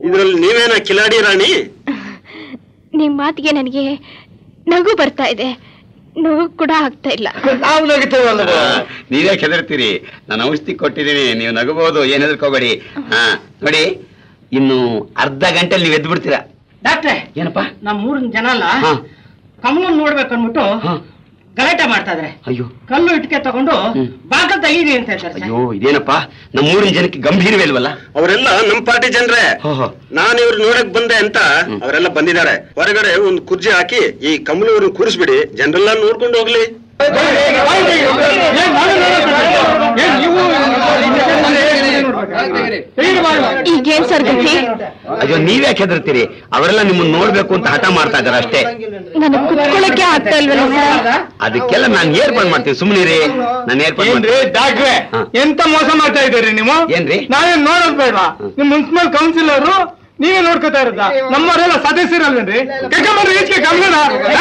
ಇದ್ರಲ್ಲಿ ನೀವೇನ ಕಿಲಾಡಿ ರಾಣಿ ನಿಮ್ ಮಾತಿಗೆ ನನಗೆ ನಗು ಬರ್ತಾ ಇದೆ ನೋವು ಕೂಡ ಆಗ್ತಾ ಇಲ್ಲ ನಾವು ನಗುತ್ತೇವಲ್ವ ನೀವೇ ಕೆದರ್ತೀರಿ ನಾನು ಔಷಧಿ ಕೊಟ್ಟಿದ್ದೀನಿ ನೀವು ನಗಬಹುದು ಏನ್ ಹೆದರ್ಕೋಬೇಡಿ ಹಾ ನೋಡಿ ಇನ್ನು ಅರ್ಧ ಗಂಟೆಲಿ ನೀವು ಎದ್ದು ಬಿಡ್ತೀರಾ ಡಾಕ್ಟ್ರೆ ಏನಪ್ಪ ನಮ್ಮ ಊರಿನ ಜನ ಅಲ್ಲ ಹಾ. ಕಮಲನ್ ನೋಡ್ಬೇಕು ಅಂದ್ಬಿಟ್ಟು ಗಲಾಟೆ ಮಾಡ್ತಾ ಇದಾರೆ ಅಯ್ಯೋ ಕಲ್ಲು ಇಟ್ಕೆ ತಗೊಂಡು ಬಾಕಲ್ ತೆಗೀರಿ ಅಂತ ಹೇಳ್ತಾರೆ ಸರ್. ಅಯ್ಯೋ ಇದೇನಪ್ಪ ನಮ್ಮೂರಿನ ಜನಕ್ಕೆ ಗಂಭೀರವೇ ಇಲ್ವಲ್ಲ ಅವರೆಲ್ಲ ನಮ್ ಪಾರ್ಟಿ ಜನರೇ ನಾನು ಇವ್ರು ನೋಡಕ್ ಬಂದೆ ಅಂತ ಅವರೆಲ್ಲ ಬಂದಿದ್ದಾರೆ ಹೊರಗಡೆ ಒಂದು ಕುರ್ಜಿ ಹಾಕಿ ಈ ಕಮಲೂರು ಕೂರಿಸ್ಬಿಡಿ ಜನರೆಲ್ಲ ನೋಡ್ಕೊಂಡು ಹೋಗ್ಲಿ ಈಗೇನ್ ಸರ್ ಗತಿ ಅಯ್ಯೋ ನೀವೇ ಕೆದರ್ತೀರಿ ಅವರೆಲ್ಲ ನಿಮ್ಮನ್ನ ನೋಡ್ಬೇಕು ಅಂತ ಹಠ ಮಾಡ್ತಾ ಇದಾರೆ ಅಷ್ಟೇ ನನಗ್ ಕುತ್ಕೊಳ್ಳಕ್ಕೆ ಆಗ್ತಾ ಇಲ್ವಲ್ಲ ಸರ್ ಅದಕ್ಕೆಲ್ಲ ನಾನು ಏರ್ಪಾಡು ಮಾಡ್ತೀನಿ ಸುಮ್ಮನಿರಿ ನಾನು ಏರ್ಪಾಡು ಏನ್ರಿ ಮಾಡ್ತೀನಿ ಡಾಕ್ಟ್ರೆ ಎಂತ ಮೋಸ ಮಾಡ್ತಾ ಇದ್ದೀರಿ ನೀವು ಏನ್ರಿ ನಾವೇನ್ ನೋಡೋದ್ ಬೇಡ ನಿಮ್ ಮುನ್ಸಿಪಲ್ ಕೌನ್ಸಿಲರ್ ನೀವೇ ನೋಡ್ಕೊತಾ ಇರೋದ ನಮ್ಮವರೆಲ್ಲ ಸದಸ್ಯರಲ್ವೇನ್ರಿ ಕರ್ಕೊಂಬರ್ರಿ ಈಚೆಗೆ ಗಮನ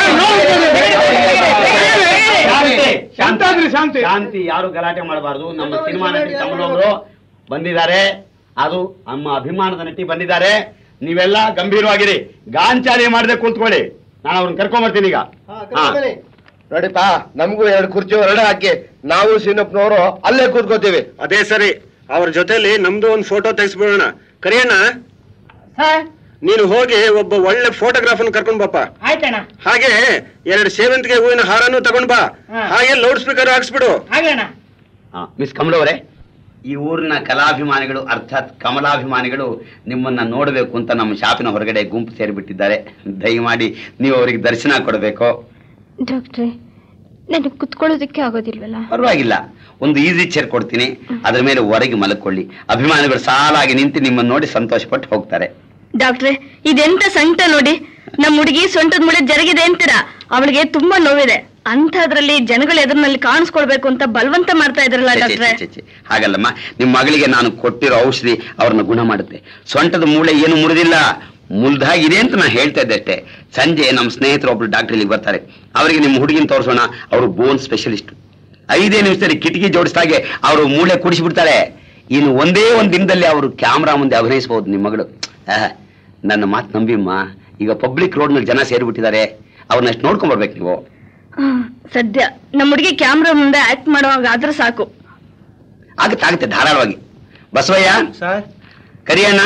ಶಾಂತಾದ್ರಿ ಶಾಂತಿ ಶಾಂತಿ ಯಾರು ಗಲಾಟೆ ಮಾಡಬಾರ್ದು ನಮ್ಮ ಸಿನಿಮಾ ನಟಿ ಕಮಲವರು ಬಂದಿದ್ದಾರೆ ಅದು ನಮ್ಮ ಅಭಿಮಾನದ ನಟಿ ಬಂದಿದ್ದಾರೆ ನೀವೆಲ್ಲ ಗಂಭೀರವಾಗಿರಿ ಗಾಂಚಾಲಿ ಮಾಡದೆ ಕೂತ್ಕೊಳ್ಳಿ ನಾನು ಅವ್ರನ್ನ ಕರ್ಕೊಂಡ್ ಬರ್ತೀನಿ ಈಗ ಹಾ. ನೋಡಿಪ್ಪ ನಮಗೂ ಎರಡು ಕುರ್ಚಿ ಹೊರಡೆ ಹಾಕಿ ನಾವು ಸಿನಪ್ನವರು ಅಲ್ಲೇ ಕೂತ್ಕೋತೀವಿ ಅದೇ ಸರಿ ಅವ್ರ ಜೊತೆಲಿ ನಮ್ದು ಒಂದು ಫೋಟೋ ತೆಗೆಸ್ಬಿಡೋಣ ಕರಿಯಣ್ಣ ನೀನು ಹೋಗಿ ಒಬ್ಬ ಒಳ್ಳೆ ಫೋಟೋಗ್ರಾಫರ್ ಕರ್ಕೊಂಡ್ ಬಾಪ ಆಯ್ತಣ್ಣ ಹಾಗೆ ಎರಡು ಸೇವಂತಿಗೆ ಹೂವಿನ ಹಾರನು ತಗೊಂಡ್ ಬಾ ಹಾ. ಹಾಗೆ ಲೌಡ್ ಸ್ಪೀಕರ್ ಹಾಕ್ಸ್ಬಿಡು ಹಾಗೇಣ್ಣ ಹಾ, ಮಿಸ್ ಕಮಲವರೇ ಈ ಊರಿನ ಕಲಾಭಿಮಾನಿಗಳು ಅರ್ಥಾತ್ ಕಮಲಾಭಿಮಾನಿಗಳು ನಿಮ್ಮನ್ನ ನೋಡಬೇಕು ಅಂತ ನಮ್ಮ ಶಾಪಿನ ಹೊರಗಡೆ ಗುಂಪು ಸೇರಿಬಿಟ್ಟಿದ್ದಾರೆ ದಯಮಾಡಿ ನೀವು ಅವರಿಗೆ ದರ್ಶನ ಕೊಡಬೇಕು ಡಾಕ್ಟ್ರೆ ನನಗೆ ಕುತ್ಕೊಳ್ಳೋದಕ್ಕೆ ಆಗೋದಿಲ್ವಲ್ಲ ಪರವಾಗಿಲ್ಲ ಒಂದು ಈಸಿ ಚೇರ್ ಕೊಡ್ತೀನಿ ಅದ್ರ ಮೇಲೆ ಹೊರಗೆ ಮಲಕೊಳ್ಳಿ ಅಭಿಮಾನಿಗಳು ಸಾಲಾಗಿ ನಿಂತು ನಿಮ್ಮನ್ನ ನೋಡಿ ಸಂತೋಷಪಟ್ಟು ಹೋಗ್ತಾರೆ ಡಾಕ್ಟ್ರೆ ಇದೆಂತ ಸಂಕಟ ನೋಡಿ ನಮ್ಮ ಹುಡುಗಿ ಸೊಂಟದ ಮುಳೆ ಜರುಗಿದೆ ಅಂತೀರಾ ಅವಳಿಗೆ ತುಂಬಾ ನೋವಿದೆ ಅಂಥದ್ರಲ್ಲಿ ಜನಗಳ ಎದುರಿನಲ್ಲಿ ಕಾಣಿಸ್ಕೊಳ್ಬೇಕು ಅಂತ ಬಲವಂತ ಮಾಡ್ತಾ ಇದ್ರಲ್ಲ ಛೆ, ಛೆ, ಡಾಕ್ಟ್ರೆ ಛೆ, ಛೆ. ಹಾಗಲ್ಲಮ್ಮ ನಿಮ್ಮ ಮಗಳಿಗೆ ನಾನು ಕೊಟ್ಟಿರೋ ಔಷಧಿ ಅವ್ರನ್ನ ಗುಣ ಮಾಡುತ್ತೆ ಸೊಂಟದ ಮೂಳೆ ಏನು ಮುರಿದಿಲ್ಲ ಮುರಿದಾಗಿದೆ ಅಂತ ನಾನು ಹೇಳ್ತಾ ಇದ್ದೆ ಅಷ್ಟೇ ಸಂಜೆ ನಮ್ಮ ಸ್ನೇಹಿತರು ಒಬ್ರು ಡಾಕ್ಟರ್ ಇಲ್ಲಿಗೆ ಬರ್ತಾರೆ ಅವರಿಗೆ ನಿಮ್ಮ ಹುಡುಗಿನ ತೋರಿಸೋಣ ಅವರು ಬೋನ್ ಸ್ಪೆಷಲಿಸ್ಟ್ ಐದೇ ನಿಮಿಷದಲ್ಲಿ ಕಿಟಕಿ ಜೋಡಿಸಿದಾಗೆ ಅವರು ಮೂಳೆ ಕುಡಿಸಿಬಿಡ್ತಾರೆ ಇನ್ನು ಒಂದೇ ಒಂದು ದಿನದಲ್ಲಿ ಅವರು ಕ್ಯಾಮ್ರಾ ಮುಂದೆ ಅಭಿನಯಿಸಬಹುದು ನಿಮ್ಮ ಮಗಳು ಆಹ್, ನನ್ನ ಮಾತು ನಂಬಿಮ್ಮ ಈಗ ಪಬ್ಲಿಕ್ ರೋಡ್ ನಲ್ಲಿ ಜನ ಸೇರಿಬಿಟ್ಟಿದ್ದಾರೆ ಅವ್ರನ್ನ ಅಷ್ಟು ನೋಡ್ಕೊಂಡ್ ಬರ್ಬೇಕು ನೀವು ಹ್ಮ್, ಸದ್ಯ ನಮ್ಮ ಹುಡುಗಿ ಕ್ಯಾಮ್ರಾ ಮುಂದೆ ಆಕ್ಟ್ ಮಾಡುವಾಗ ಆದ್ರೆ ಸಾಕು ಆಗುತ್ತೆ ಆಗುತ್ತೆ ಧಾರಾಳವಾಗಿ ಬಸವಯ್ಯ ಸರ್ ಕರಿಯಣ್ಣ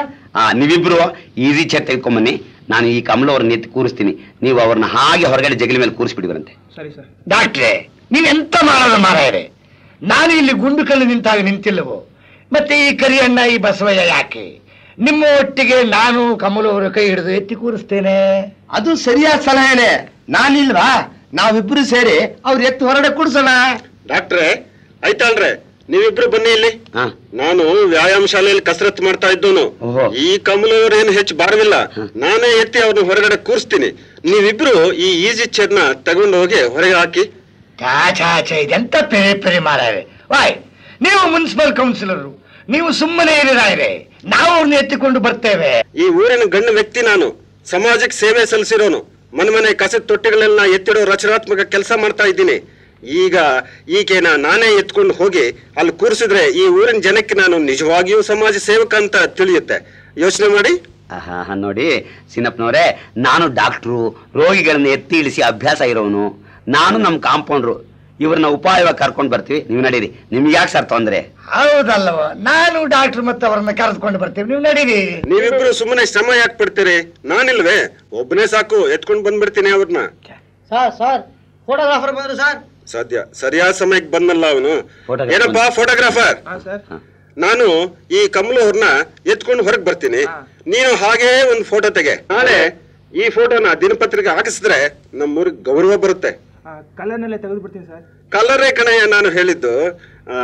ಆ ನೀವಿಬ್ರು ಈಸಿ ಚೇರ್ ತೆಗೆದುಕೊಂಬನ್ನಿ ನಾನು ಈ ಕಮಲ ಅವ್ರನ್ನ ಎತ್ತಿ ಕೂರಿಸ್ತೀನಿ ನೀವು ಅವ್ರನ್ನ ಹಾಗೆ ಹೊರಗಡೆ ಜಗಲಿ ಮೇಲೆ ಕೂರಿಸ್ಬಿಡಿವರಂತೆ ಸರಿ ಸರ್ ಡಾಕ್ಟ್ರೆ ನೀವೆಂತ ಮಾಡೋದು ಮಾರಾಯರೆ ನಾನು ಇಲ್ಲಿ ಗುಂಡು ಕಲ್ಲು ನಿಂತಾಗ ನಿಂತಿಲ್ಲವೋ ಮತ್ತೆ ಈ ಕರಿಯಣ್ಣ ಈ ಬಸವಯ್ಯ ಯಾಕೆ ನಿಮ್ಮ ಒಟ್ಟಿಗೆ ನಾನು ಕಮಲು ಅವರ ಕೈ ಹಿಡಿದು ಎತ್ತಿ ಕೂರಿಸ್ತೇನೆ ಅದು ಸರಿಯಾದ ಸಲಹೆನೆ ನಾನಿಲ್ವಾ ನಾವಿಬ್ರು ಸೇರಿ ಅವ್ರ ಎತ್ತು ಹೊರಡೆ ಕೂಡ್ಸೋಣ ಡಾಕ್ಟ್ರೆ ಆಯ್ತಲ್ರೆ ನೀವಿಬ್ರು ಬನ್ನಿ ಇಲ್ಲಿ ನಾನು ವ್ಯಾಯಾಮ ಶಾಲೆಯಲ್ಲಿ ಕಸರತ್ ಮಾಡ್ತಾ ಇದ್ದೋನು ಈ ಕಮಲವ್ರು ಏನು ಹೆಚ್ಚು ಬಾರವಿಲ್ಲ ನಾನೇ ಎತ್ತಿ ಅವ್ರನ್ನ ಹೊರಗಡೆ ಕೂರಿಸ್ತೀನಿ ನೀವಿಬ್ರು ಈ ಈಜಿ ಚೇರ್ನ ತಗೊಂಡು ಹೋಗಿ ಹೊರಗೆ ಹಾಕಿ ಛಾ ಛಾ ಛಾ ಇದೆಂತ ಪೆರಿ ಪೆರಿ ಮಾರಾಯರೆ ವಾಯ್ ನೀವು ಮುನ್ಸಿಪಲ್ ಕೌನ್ಸಿಲರು ನೀವು ಸುಮ್ಮನೆ ಇರಿರಾಯ್ರೆ ನಾವು ಅವ್ರನ್ನ ಎತ್ತಿಕೊಂಡು ಬರ್ತೇವೆ ಈ ಊರಿನ ಗಣ್ಯ ವ್ಯಕ್ತಿ ನಾನು ಸಮಾಜಕ್ಕೆ ಸೇವೆ ಸಲ್ಲಿಸಿರೋನು ಮನೆ ಮನೆ ಕಸದ ತೊಟ್ಟಿಗಳೆಲ್ಲ ಎತ್ತಿಡೋ ರಚನಾತ್ಮಕ ಕೆಲಸ ಮಾಡ್ತಾ ಇದ್ದೀನಿ ಈಗ ಈಕೆನ ನಾನೇ ಎತ್ಕೊಂಡು ಹೋಗಿ ಅಲ್ಲಿ ಕೂರಿಸಿದ್ರೆ ಈ ಊರಿನ ಜನಕ್ಕೆ ನಾನು ನಿಜವಾಗಿಯೂ ಸಮಾಜ ಸೇವಕ ಅಂತ ತಿಳಿಯುತ್ತೆ ಯೋಚನೆ ಮಾಡಿ ಆಹಾ, ನೋಡಿ ಸಿನಪ್ನವರೇ ನಾನು ಡಾಕ್ಟ್ರು ರೋಗಿಗಳನ್ನ ಎತ್ತಿ ಇಳಿಸಿ ಅಭ್ಯಾಸ ಇರೋನು ನಾನು ನಮ್ಮ ಕಾಂಪೌಂಡ್ರು ಇವ್ರನ್ನ ಉಪಾಯವಾಗಿ ಕರ್ಕೊಂಡು ಬರ್ತೀವಿ ನೀವು ನಡೀರಿ ನಿಮ್ಗೆ ಯಾಕೆ ಸರ್ ತೊಂದ್ರೆ ಹೌದಲ್ವ ನಾನು ಡಾಕ್ಟರ್ ಮತ್ತೆ ಅವರನ್ನ ಕರೆದುಕೊಂಡು ಬರ್ತೇವೆ ನೀವು ನಡೀರಿ ನೀವಿಬ್ರು ಸುಮ್ಮನೆ ಶ್ರಮ ಯಾಕೆ ಪಡ್ತೀರಿ ನಾನಿಲ್ವೇ ಒಬ್ಬನೇ ಸಾಕು ಎತ್ಕೊಂಡು ಬಂದ್ಬಿಡ್ತೀನಿ ಅವ್ರನ್ನ ಸರ್ ಸರ್ ಫೋಟೋಗ್ರಾಫರ್ ಬಂದ್ರು ಸರ್ ಸದ್ಯ ಸರಿಯಾದ ಸಮಯಕ್ಕೆ ಬಂದಲ್ಲ ಅವನು Photographer ಏನಪ್ಪಾ ಫೋಟೋಗ್ರಾಫರ್ ಸರ್ ನಾನು ಈ ಕಮಲು ಅವ್ರನ್ನ ಎತ್ಕೊಂಡು ಹೊರಗೆ ಬರ್ತೀನಿ ನೀನು ಹಾಗೇ ಒಂದು ಫೋಟೋ ತೆಗೆ ನಾಳೆ ಈ ಫೋಟೋನ ದಿನಪತ್ರಿಕೆ ಹಾಕಿಸಿದ್ರೆ ನಮ್ಮೂರಿಗೆ ಗೌರವ ಬರುತ್ತೆ ಕಲರ್ನಲ್ಲೇ ತೆಗೆದು ಬಿಡ್ತೀನಿ ಸರ್ ಕಲ್ಲರೇ ಕಣಯ್ಯ ನಾನು ಹೇಳಿದ್ದು ಆ,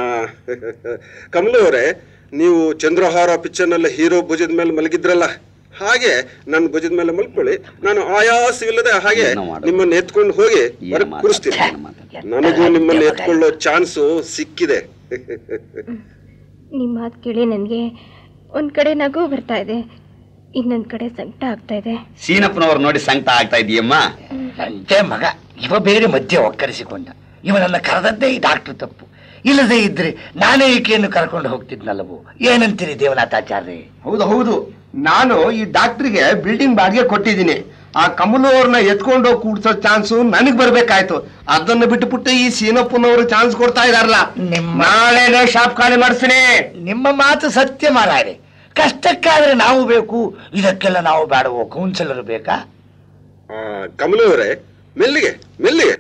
ಕಮಲು ಅವರೇ ನೀವು ಚಂದ್ರಹಾರ ಪಿಕ್ಚರ್ನಲ್ಲಿ ಹೀರೋ ಭುಜದ ಮೇಲೆ ಮಲಗಿದ್ರಲ್ಲ ಹಾಗೆ ನನ್ನ ಭುಜದ ಮೇಲೆ ಮಲ್ಕೊಳ್ಳಿ ನಾನು ಆಯಾಸವಿಲ್ಲದೆ ಹಾಗೆ ನಿಮ್ಮನ್ನ ಎತ್ಕೊಂಡು ಹೋಗಿ ಹೊರಗೆ ಕೂರಿಸ್ತೀನಿ ನನಗೂ ನಿಮ್ಮನ್ನ ಎತ್ಕೊಳ್ಳೋ ಚಾನ್ಸು ಸಿಕ್ಕಿದೆ ನಿಮ್ಮ ಮಾತು ಕೇಳಿ ನನಗೆ ಒಂದ್ ಕಡೆ ನಗು ಬರ್ತಾ ಇದೆ ಇನ್ನೊಂದ್ ಕಡೆ ಸಂಕಟ ಆಗ್ತಾ ಇದೆ ಸೀನಪ್ಪನವ್ರು ನೋಡಿ ಸಂಕಟ ಆಗ್ತಾ ಇದೆಯಮ್ಮ ಅಂತೆ ಮಗ ಇವ ಬೇರೆ ಮಧ್ಯೆ ಒಕ್ಕರಿಸಿಕೊಂಡ ಇವನನ್ನ ಕರೆದದ್ದೇ ಈ ಡಾಕ್ಟರ್ ತಪ್ಪು ಇಲ್ಲದೆ ಇದ್ರೆ ನಾನೇ ಈಕೆಯನ್ನು ಕರ್ಕೊಂಡು ಹೋಗ್ತಿದ್ನಲ್ಲವು ಏನಂತೀರಿ ದೇವನಾಥಾಚಾರ್ಯ ಹೌದು ಹೌದು ನಾನು ಈ ಡಾಕ್ಟ್ರಿಗೆ ಬಿಲ್ಡಿಂಗ್ ಬಾಡಿಗೆ ಕೊಟ್ಟಿದ್ದೀನಿ ಆ ಕಮಲು ಅವ್ರನ್ನ ಎತ್ಕೊಂಡು ಹೋಗಿ ಕೂಡ್ಸೋ ಚಾನ್ಸು ನನಗ್ ಬರ್ಬೇಕಾಯ್ತು ಅದನ್ನ ಬಿಟ್ಟುಬಿಟ್ಟು ಈ ಸೀನಪ್ಪನವರು ಚಾನ್ಸ್ ಕೊಡ್ತಾ ಇದಾರಲ್ಲ ನಾಳೆನೇ ಶಾಪ್ ಖಾಲಿ ಮಾಡಿಸ್ತೀನಿ ನಿಮ್ಮ ಮಾತು ಸತ್ಯ ಮಾರಾಯರೆ ಕಷ್ಟಕ್ಕಾದ್ರೆ ನಾವು ಬೇಕು ಇದಕ್ಕೆಲ್ಲ ನಾವು ಬೇಡವೋ ಕೌನ್ಸಿಲರ್ ಬೇಕಾ ಕಮಲು ಅವರೇ ಮೆಲ್ಲಿಗೆ ಮೆಲ್ಲಿಗೆ